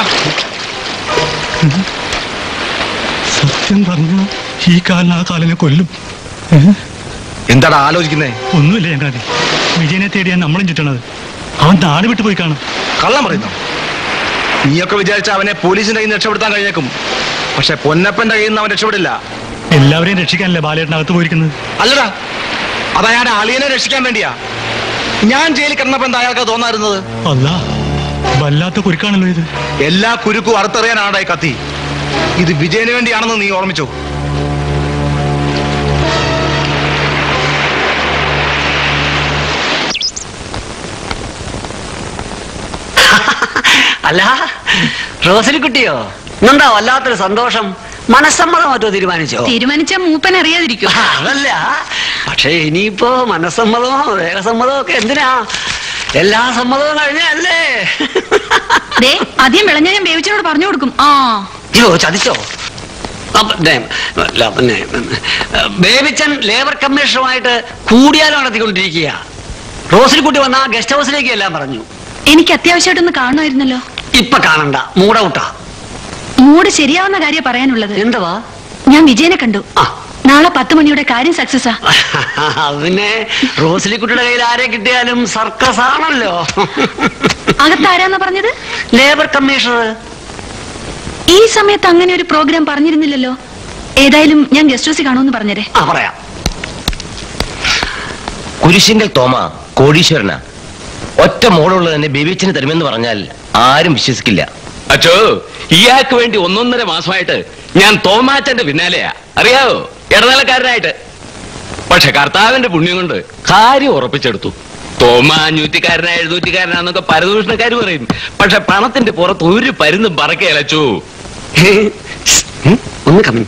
സത്യം പറഞ്ഞു ഈ കാലിന് ആ കാലിനെ കൊല്ലും ഏ? എന്താടാ ആലോചിക്കുന്നേ ഒന്നുമില്ല ചങ്ങാതി വിജയനെ തേടിയാൻ നമ്മളും ചുറ്റണത് അവൻ നാട് വിട്ടു പോയി കാണും കള്ളം പറയുന്നു നീയൊക്കെ വിചാരിച്ച അവനെ പോലീസിന്റെ കയ്യിൽ നിന്ന് രക്ഷപ്പെടുത്താൻ കഴിഞ്ഞേക്കും പക്ഷെ പൊന്നപ്പന്റെ കയ്യിൽ നിന്ന് അവൻ രക്ഷപ്പെടില്ല എല്ലാവരെയും രക്ഷിക്കാനല്ലേ ബാലേട്ടനകത്ത് പോയിരിക്കുന്നത് അല്ലടാ അത് അയാളുടെ അളിയനെ രക്ഷിക്കാൻ വേണ്ടിയാ ഞാൻ ജയിലിൽ കിടന്നപ്പോ എന്താ അയാൾക്ക് തോന്നാറുന്നത് അല്ല വല്ലാത്ത കുരുക്കാണല്ലോ ഇത് എല്ലാ കുരുക്കും അറുത്തെറിയാനാണ് ഈ കത്തി ഇത് വിജയന് വേണ്ടിയാണെന്ന് നീ ഓർമ്മിച്ചോ അല്ല റോസലിക്കുട്ടിയോ ഇന്നെന്താ വല്ലാത്തൊരു സന്തോഷം മനസ്സമ്മതം മറ്റോ തീരുമാനിച്ചോ തീരുമാനിച്ച മൂപ്പൻ അറിയാതിരിക്കും ആ, അതല്ല പക്ഷേ ഇനിയിപ്പോ മനസ്സമ്മതമോ വേഗസമ്മതമോ ഒക്കെ എന്തിനാ എല്ലാ സമ്മതവും കഴിഞ്ഞല്ലേ ദേ ആദ്യം വിളഞ്ഞ ഞാൻ ബേബിച്ചനോട് പറഞ്ഞു കൊടുക്കും ആ അയ്യോ ചതിച്ചോ അപ്പൊ, ദേ, അല്ല, പിന്നെ ബേബിച്ചൻ ലേബർ കമ്മീഷനുമായിട്ട് കൂടിയാലോ നടത്തിക്കൊണ്ടിരിക്കുക റോസിൽക്കുട്ടി വന്ന ഗസ്റ്റ് ഹൗസിലേക്ക് എല്ലാം പറഞ്ഞു എനിക്ക് അത്യാവശ്യമായിട്ടൊന്ന് കാണുമായിരുന്നല്ലോ ഇപ്പൊ കാണണ്ട മൂടൗട്ടാ മൂഡ് ശരിയാവുന്ന കാര്യം പറയാനുള്ളത് എന്തുവാ ഞാൻ വിജയനെ കണ്ടു നാളെ പത്ത് മണിയുടെ കാര്യം സക്സസ് ആ അത് പിന്നെ റോസിലിക്കുട്ടിയുടെ കയ്യിൽ ആരെ കിട്ടിയാലും സർക്കസ് ആണല്ലോ അകത്താരാന്നാ പറഞ്ഞത് ലേബർ കമ്മീഷണർ ഈ സമയത്ത് അങ്ങനെ ഒരു പ്രോഗ്രാം പറഞ്ഞിരുന്നില്ലല്ലോ ഏതായാലും ഞാൻ ഗസ്റ്റ് ഹൗസിൽ കാണുമെന്ന് പറഞ്ഞേരെ ആ പറയാം കുരിശിങ്കൽ തോമ കോടീശ്വരനാ ഒറ്റ മോളുള്ളത് തന്നെ ബേബിച്ചന് തരുമെന്ന് പറഞ്ഞാൽ ആരും വിശ്വസിക്കില്ല അച്ചോ ഇയാൾക്ക് വേണ്ടി ഒന്നൊന്നര മാസമായിട്ട് ഞാൻ തോമാച്ചന്റെ പിന്നാലെയാ അറിയാവോ ഇടനിലക്കാരനായിട്ട് പക്ഷെ കർത്താവിന്റെ പുണ്യം കൊണ്ട് കാര്യം ഉറപ്പിച്ചെടുത്തു തോമ അഞ്ഞൂറ്റിക്കാരനാ എഴുന്നൂറ്റിക്കാരനാന്നൊക്കെ പരദൂഷണക്കാർ പറയും പക്ഷെ പണത്തിന്റെ പുറത്ത് ഒരു പരുന്നും പറക്കലച്ചു ഒന്ന് കമ്മി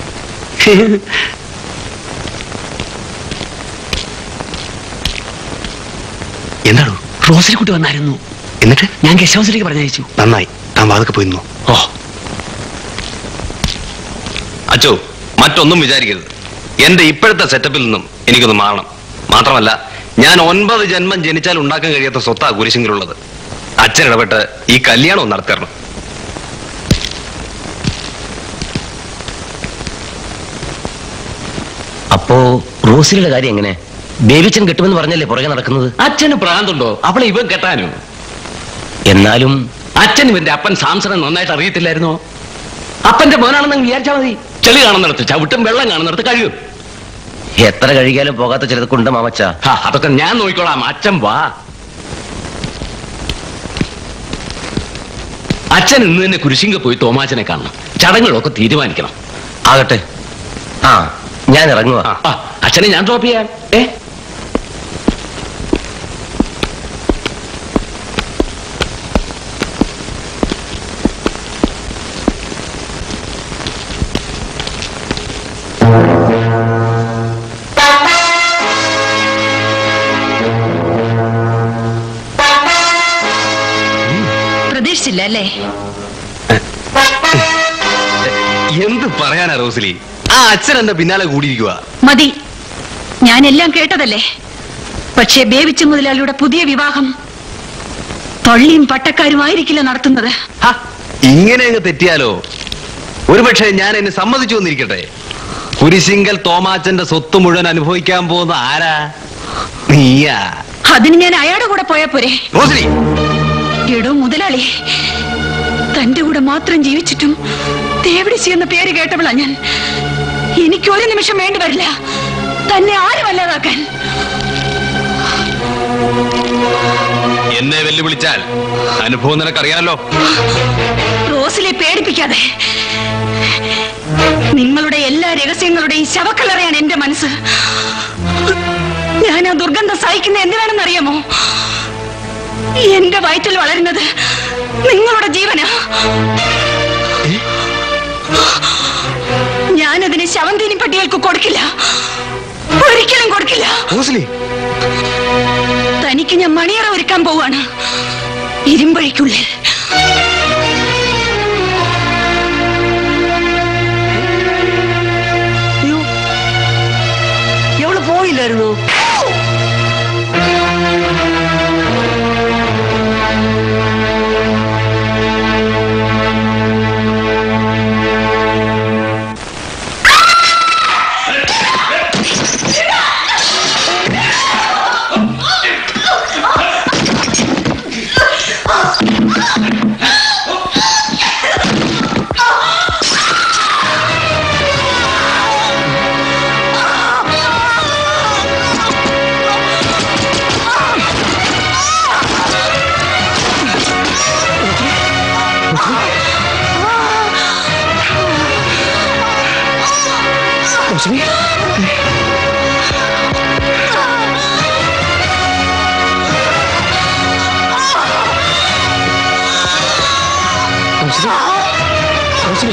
എന്താണോ റോസിലിക്കുട്ടി വന്നായിരുന്നു എന്നിട്ട് ഞാൻ ഗസ്റ്റ് ഹൗസിലേക്ക് പറഞ്ഞയച്ചു നന്നായി താൻ വാതൊക്കെ പോയി നിന്നു ഓ അച്ചോ മറ്റൊന്നും വിചാരിക്കരുത് എന്റെ ഇപ്പോഴത്തെ സെറ്റപ്പിൽ നിന്നും എനിക്കൊന്ന് മാറണം മാത്രമല്ല ഞാൻ ഒൻപത് ജന്മം ജനിച്ചാൽ ഉണ്ടാക്കാൻ കഴിയാത്ത സ്വത്താ കുരിശിങ്കിലുള്ളത് അച്ഛൻ ഇടപെട്ട് ഈ കല്യാണം ഒന്ന് നടത്തിരണം അപ്പോ റോസിയുടെ കാര്യം എങ്ങനെ ബേബിച്ചൻ കിട്ടുമെന്ന് പറഞ്ഞല്ലേ പുറകെ നടക്കുന്നത് അച്ഛന് പ്രാന്തുണ്ടോ അവളെ ഇവൻ കെട്ടാനോ എന്നാലും അച്ഛൻ ഇവന്റെ അപ്പൻ സാംസണെ നന്നായിട്ട് അറിയത്തില്ലായിരുന്നോ അപ്പന്റെ മോനാണെന്ന് വിചാരിച്ചാൽ മതി ചെളി കാണുന്നിടത്ത് ചവിട്ടും വെള്ളം കാണുന്നിടത്ത് കഴിയും എത്ര കഴുകിയാലും പോകാത്ത ചിലതൊക്കെ ഉണ്ട് മാമച്ച ഹാ, അതൊക്കെ ഞാൻ നോക്കിക്കോളാം അച്ഛൻ വാ അച്ഛൻ ഇന്ന് തന്നെ കുരിശിങ്ക പോയി തോമാച്ചനെ കാണണം ചടങ്ങുകളൊക്കെ തീരുമാനിക്കണം ആകട്ടെ ആ ഞാൻ ഇറങ്ങുക ആ, അച്ഛനെ ഞാൻ ഡ്രോപ്പ് ചെയ്യാൻ ഏ പ്രതീക്ഷിച്ചില്ല അല്ലേ എന്ത് പറയാനാ റോസിലി ആ അച്ഛൻ എന്റെ പിന്നാലെ കൂടിയിരിക്കുക മതി ഞാൻ എല്ലാം കേട്ടതല്ലേ പക്ഷേ ബേബിച്ച മുതലാളിയുടെ പുതിയ വിവാഹം തൊള്ളിയും പട്ടക്കാരുമായിരിക്കില്ല നടത്തുന്നത് ഇങ്ങനെ അങ്ങ് തെറ്റിയാലോ ഒരുപക്ഷെ ഞാൻ എന്നെ സമ്മതിച്ചു വന്നിരിക്കട്ടെ കുരിശിങ്കൽ തോമാച്ചന്റെ സ്വത്ത് മുഴുവൻ അനുഭവിക്കാൻ പോകുന്ന ആരാ നീയാ അതിന് ഞാൻ അയാളുടെ കൂടെ പോയാ പോരെ റോസിലി എടോ മുതലാളി തന്റെ കൂടെ മാത്രം ജീവിച്ചിട്ടും തേവിടിച്ചി എന്ന പേര് കേട്ടവളാ ഞാൻ എനിക്ക് ഒരു നിമിഷം വേണ്ടി വരില്ല തന്നെ ആരും അല്ലാതാക്കാൻ എന്നെ വെല്ലുവിളിച്ചാൽ അനുഭവം നിനക്കറിയാലോ റോസിലെ പേടിപ്പിക്കാതെ നിങ്ങളുടെ എല്ലാ രഹസ്യങ്ങളുടെയും ശവക്കല്ലറയാണ് എന്റെ മനസ്സ് ഞാൻ ആ ദുർഗന്ധം സഹിക്കുന്ന എന്തിനാണെന്ന് അറിയാമോ എന്റെ വയറ്റിൽ വളരുന്നത് നിങ്ങളുടെ ജീവനാ ഞാനതിന് ശവന്തീനി പട്ടികൾക്ക് കൊടുക്കില്ല ഒരിക്കലും കൊടുക്കില്ല തനിക്ക് ഞാൻ മണിയറ ഒരുക്കാൻ പോവാണ് ഇരുമ്പഴിക്കുള്ളിൽ എവള് പോയില്ലായിരുന്നു റോഷ്നി റോഷ്നി റോഷ്നി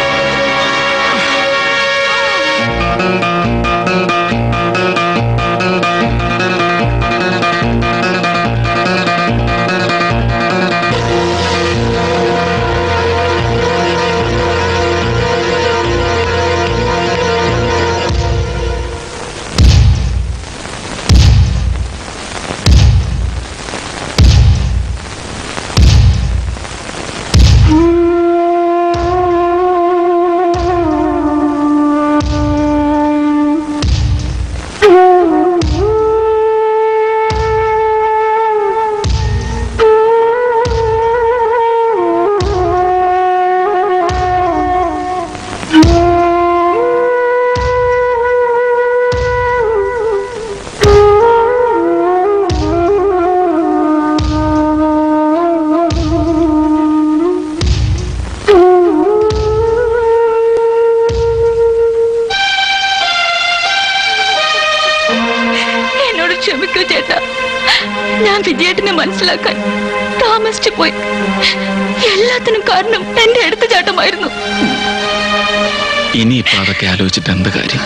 എന്നോട് ക്ഷമിക്കൂ ചേട്ടാ ഞാൻ വിജയേട്ടനെ മനസ്സിലാക്കാൻ താമസിച്ചു പോയി എല്ലാത്തിനും കാരണം എന്റെ എടുത്തുചാട്ടമായിരുന്നു ഇനിയിപ്പോ അതൊക്കെ ആലോചിച്ചിട്ട് എന്ത് കാര്യം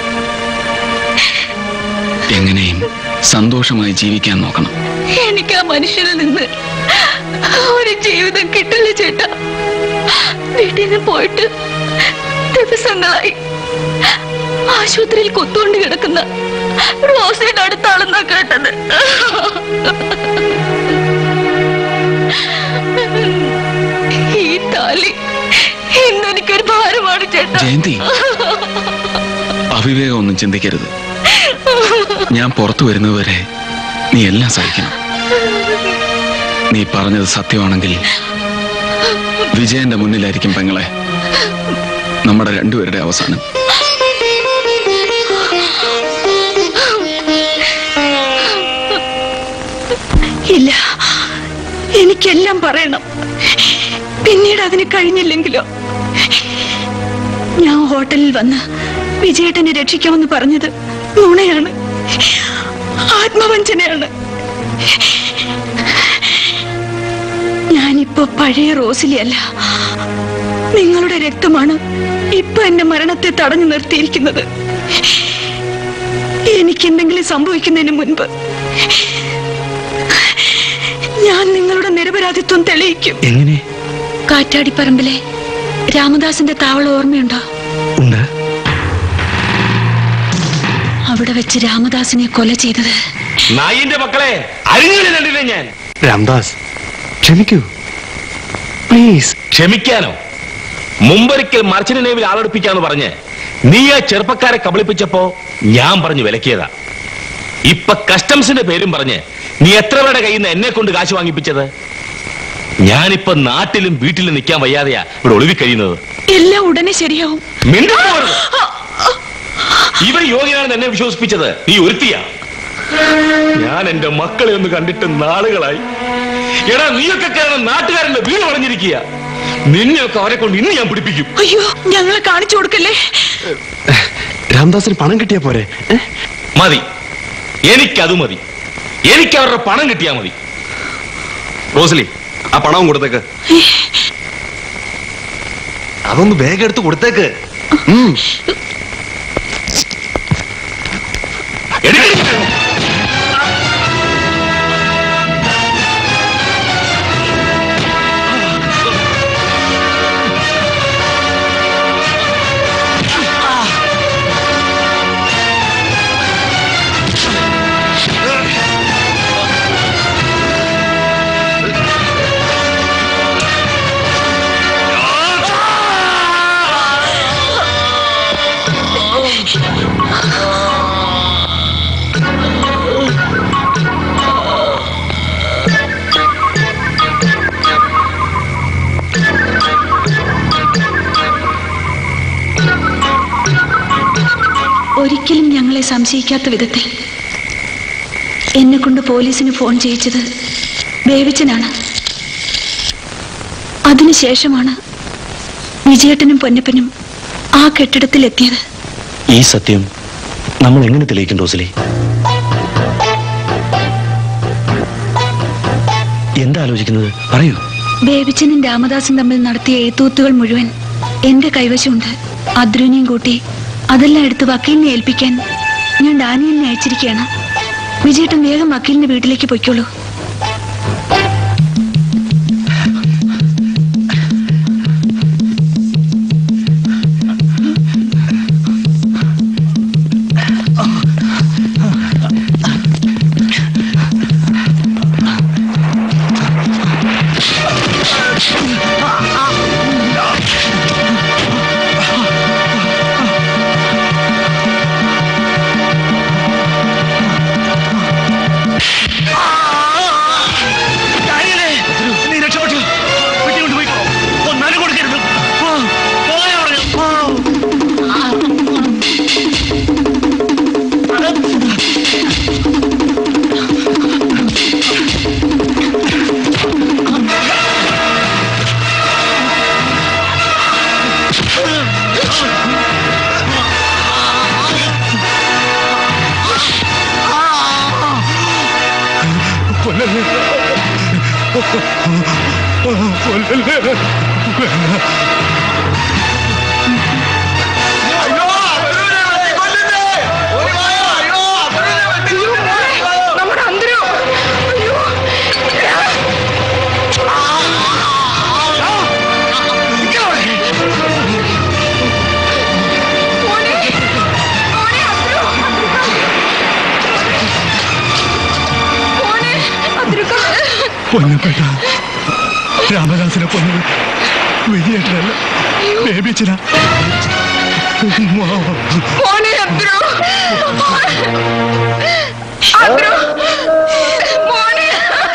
എങ്ങനെയും സന്തോഷമായി ജീവിക്കാൻ നോക്കണം എനിക്ക് ആ മനുഷ്യനിൽ നിന്ന് ഒരു ജീവിതം കിട്ടില്ല ചേട്ടാ വീട്ടിൽ നിന്ന് പോയിട്ട് ദിവസങ്ങളായി ആശുപത്രിയിൽ കൊത്തുകൊണ്ട് കിടക്കുന്ന റോസയുടെ അടുത്താണെന്നാ കേട്ടത് ഈ താലി ഇന്നെനിക്കൊരു ഭാരമാണ് ചേട്ടാ ജയന്തി അവിവേകം ഒന്നും ചിന്തിക്കരുത് ഞാൻ പുറത്തു വരുന്നതുവരെ നീ എല്ലാം സഹിക്കണം നീ പറഞ്ഞത് സത്യമാണെങ്കിൽ വിജയന്റെ മുന്നിലായിരിക്കും പെങ്ങളെ നമ്മുടെ രണ്ടുപേരുടെ അവസാനം ഇല്ല എനിക്കെല്ലാം പറയണം പിന്നീട് അതിന് കഴിഞ്ഞില്ലെങ്കിലോ ഞാൻ ഹോട്ടലിൽ വന്ന് വിജയേട്ടനെ രക്ഷിക്കാമെന്ന് പറഞ്ഞത് നുണയാണ് ആത്മവഞ്ചനയാണ് ഞാനിപ്പോ പഴയ റോസിലിയല്ല നിങ്ങളുടെ രക്തമാണ് ഇപ്പൊ എന്റെ മരണത്തെ തടഞ്ഞു നിർത്തിയിരിക്കുന്നത് എനിക്കെന്തെങ്കിലും സംഭവിക്കുന്നതിന് മുൻപ് ഞാൻ നിങ്ങളുടെ നിരപരാധിത്വം തെളിയിക്കും എങ്ങനെ കാറ്റാടിപ്പറമ്പിലെ രാമദാസിന്റെ താവളം ഓർമ്മയുണ്ടോ ഉണ്ട് അവിടെ വെച്ച് രാമദാസിനെ കൊല ചെയ്തത് നായിന്റെ മക്കളെ അരിഞ്ഞു കണ്ടില്ല ഞാൻ രാംദാസ് ക്ഷമിക്കൂ പ്ലീസ് ക്ഷമിക്കാനോ മുമ്പൊരിക്കൽ മർച്ചന്റ് നേവിൽ ആളെടുപ്പിക്കാന്ന് പറഞ്ഞ് നീ ആ ചെറുപ്പക്കാരെ കബളിപ്പിച്ചപ്പോ ഞാൻ പറഞ്ഞു വിലക്കിയതാ ഇപ്പൊ കസ്റ്റംസിന്റെ പേരും പറഞ്ഞ് നീ എത്ര പേരുടെ കയ്യിൽ നിന്ന് എന്നെ കൊണ്ട് കാശ് വാങ്ങിപ്പിച്ചത് ഞാനിപ്പോ നാട്ടിലും വീട്ടിലും നിൽക്കാൻ വയ്യാതെയാ ഇവിടെ ഒളിവി കഴിയുന്നത് എല്ലാം ഉടനെ ശരിയാവും മിണ്ടരുത് ഇവൻ യോഗ്യനാണെന്ന് എന്നെ വിശ്വസിപ്പിച്ചത് നീ ഒരുത്തിയാ ഞാൻ എന്റെ മക്കളെ ഒന്ന് കണ്ടിട്ട് നാളുകളായി എടാ നീയൊക്കെ കാരണം നാട്ടുകാരന്റെ വീട് വളഞ്ഞിരിക്കുക നിന്നെയൊക്കെ അവരെ കൊണ്ട് ഇന്ന് ഞാൻ പിടിപ്പിക്കും അയ്യോ ഞങ്ങളെ കാണിച്ചു കൊടുക്കല്ലേ രാംദാസിന് പണം കിട്ടിയാ പോരെ മതി എനിക്കത് മതി എനിക്ക് അവരുടെ പണം കിട്ടിയാ മതി റോസ്ലി ആ പണവും കൊടുത്തേക്ക് അതൊന്ന് വേഗം എടുത്ത് കൊടുത്തേക്ക് ഒരിക്കലും ഞങ്ങളെ സംശയിക്കാത്ത വിധത്തിൽ എന്നെ കൊണ്ട് പോലീസിന് ഫോൺ ചെയ്യിച്ചത് ബേവിച്ചനാണ് അതിനുശേഷമാണ് വിജയേട്ടനും പൊന്നപ്പനും ആ കെട്ടിടത്തിൽ എത്തിയത് ഈ സത്യം നമ്മൾ എങ്ങനെ തെളിയിക്കും റോസലി എന്താ ആലോചിക്കുന്നത് പറയൂ ബേബിച്ചനും രാമദാസും തമ്മിൽ നടത്തിയ എഴുത്തൂത്തുകൾ മുഴുവൻ എന്റെ കൈവശമുണ്ട് അദ്രുവിനെയും കൂട്ടി അതെല്ലാം എടുത്ത് വക്കീലിനെ ഏൽപ്പിക്കാൻ ഞാൻ ഡാനിയലിനെ അയച്ചിരിക്കുകയാണ് വിജയേട്ടൻ വേഗം വക്കീലിന്റെ വീട്ടിലേക്ക് പൊയ്ക്കോളൂ നീ രക്ഷപ്പെട്ടു വീട്ടിൽ കൊണ്ടുപോയിക്കോ ഒന്നാലും കൊടുക്കരുത് പോ, പോകാൻ പറഞ്ഞു. പോ. കൊല്ലല്ലേ കൊല്ലല്ലേ നമ്മുടെ അന്തരോ അയ്യോ പൊന്നപ്പെട്ട രാമദാസിനെ കൊന്നത് വിജയേട്ടനല്ല ബേബിച്ചനാ മോനെ അന്തരോ അന്തരോ മോനെ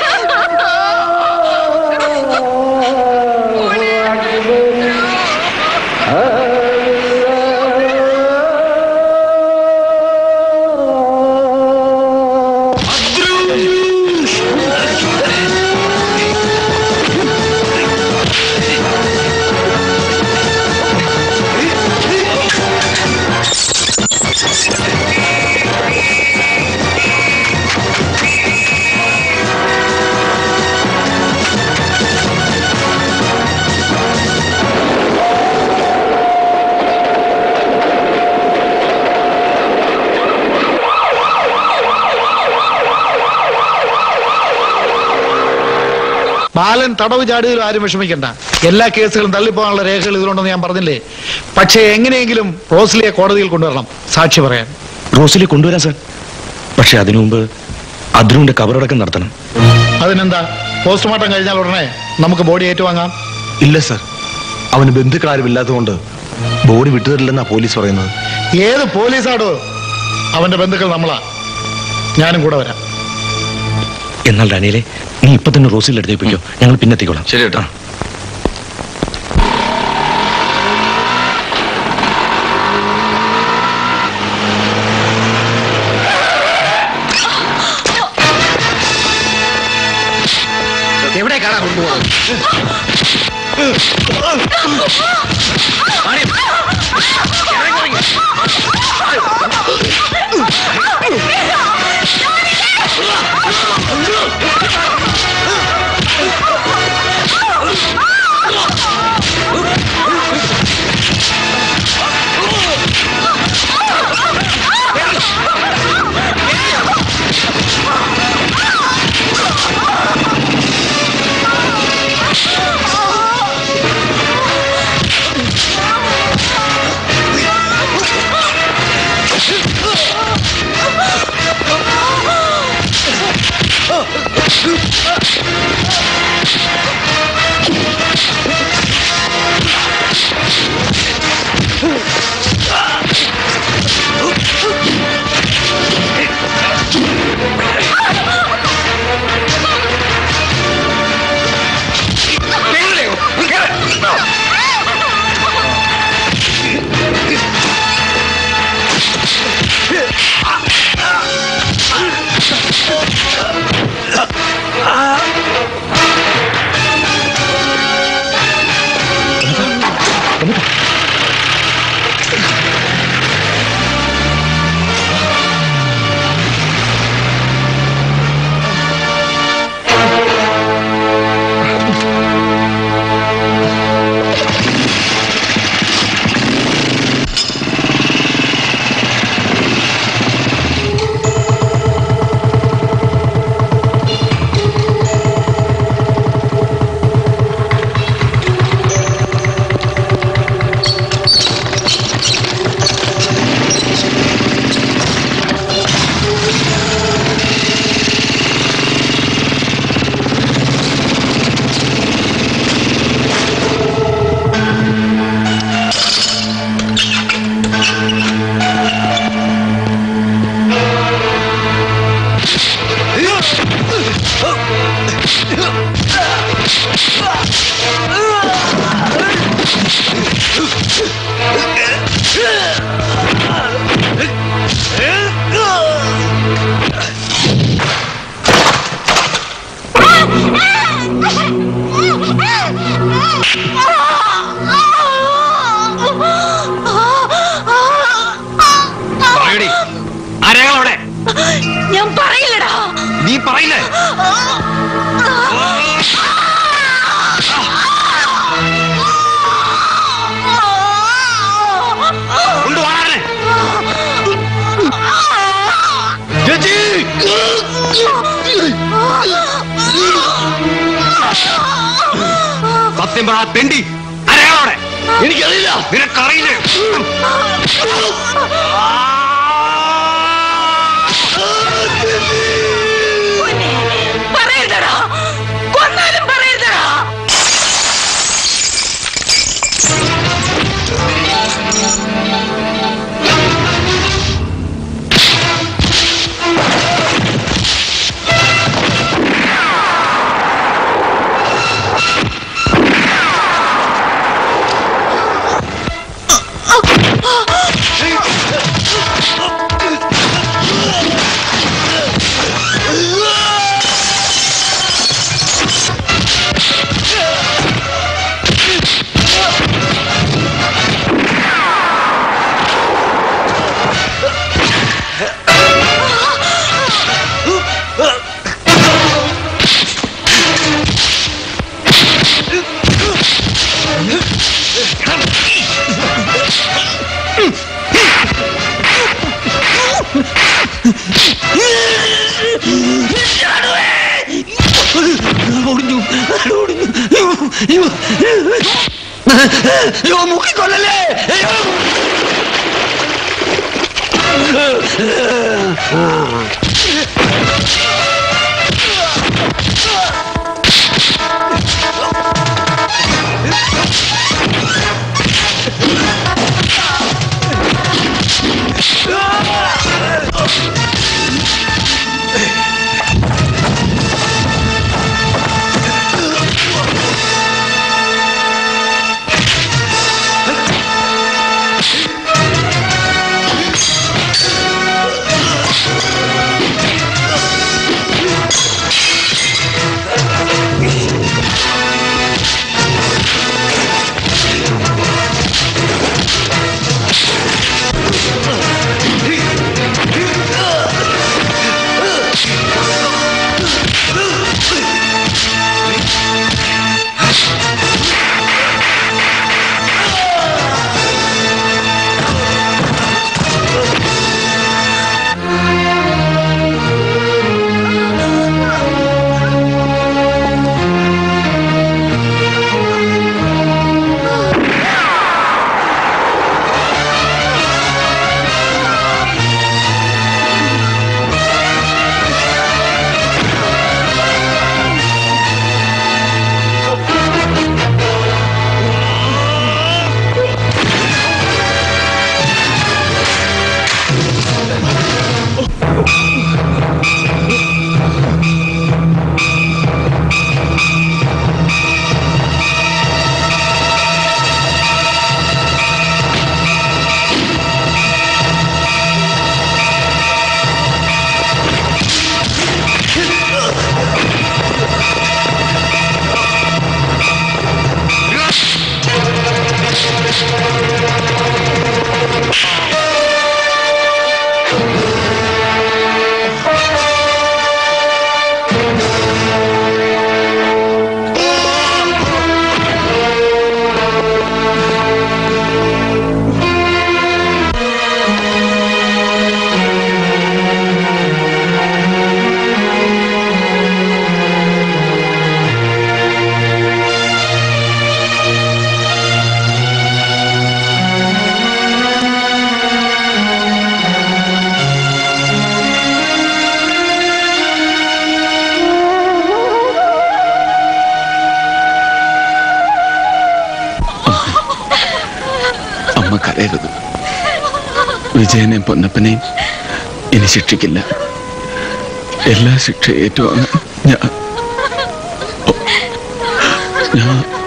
ബാലൻ തടവ് ചാടിയതിലും ആരും വിഷമിക്കണ്ട എല്ലാ കേസുകളും തള്ളിപ്പോകാനുള്ള രേഖകൾ ഇതിലുണ്ടെന്ന് ഞാൻ പറഞ്ഞില്ലേ പക്ഷേ എങ്ങനെയെങ്കിലും റോസ്ലിയെ കോടതിയിൽ കൊണ്ടുവരണം സാക്ഷി പറയാൻ റോസലി കൊണ്ടുവരാം സാർ പക്ഷെ അതിനു മുമ്പ് അദ്രുവിന്റെ കബറടക്കം നടത്തണം അതിനെന്താ പോസ്റ്റ്മോർട്ടം കഴിഞ്ഞാൽ ഉടനെ നമുക്ക് ബോഡി ഏറ്റുവാങ്ങാം ഇല്ല സർ അവന് ബന്ധുക്കളാരും ഇല്ലാത്തതുകൊണ്ട് ബോഡി വിട്ടുതരില്ലെന്നാ പോലീസ് പറയുന്നത് ഏത് പോലീസാടോ അവന്റെ ബന്ധുക്കൾ നമ്മളാ ഞാനും കൂടെ വരാം എന്നാൽ ഡാനിയലെ നീ ഇപ്പൊ തന്നെ റോസിൽ എടുത്തേപ്പിക്കോ ഞങ്ങൾ പിന്നെ എത്തിക്കോളാം ശരി കേട്ടോ പറയടി ആരേകളവിടെ ഞാൻ പറയില്ലടാ നീ പറയില്ലേ കൊണ്ടുപോകാനെ സത്യം പറ തെണ്ടി ആരേകളവിടെ എനിക്കറിയില്ല നിനക്കറിയില്ലേ പറയരുതടാ കൊന്നാലും പറയരുതടാ അയ്യോ മുക്കിക്കൊല്ലല്ലേ അയ്യോ ആ തടയരുത് വിജയനെയും പൊന്നപ്പനെയും ഇനി ശിക്ഷിക്കില്ല എല്ലാ ശിക്ഷ ഏറ്റുവാങ്ങാൻ ഞാൻ ഞാൻ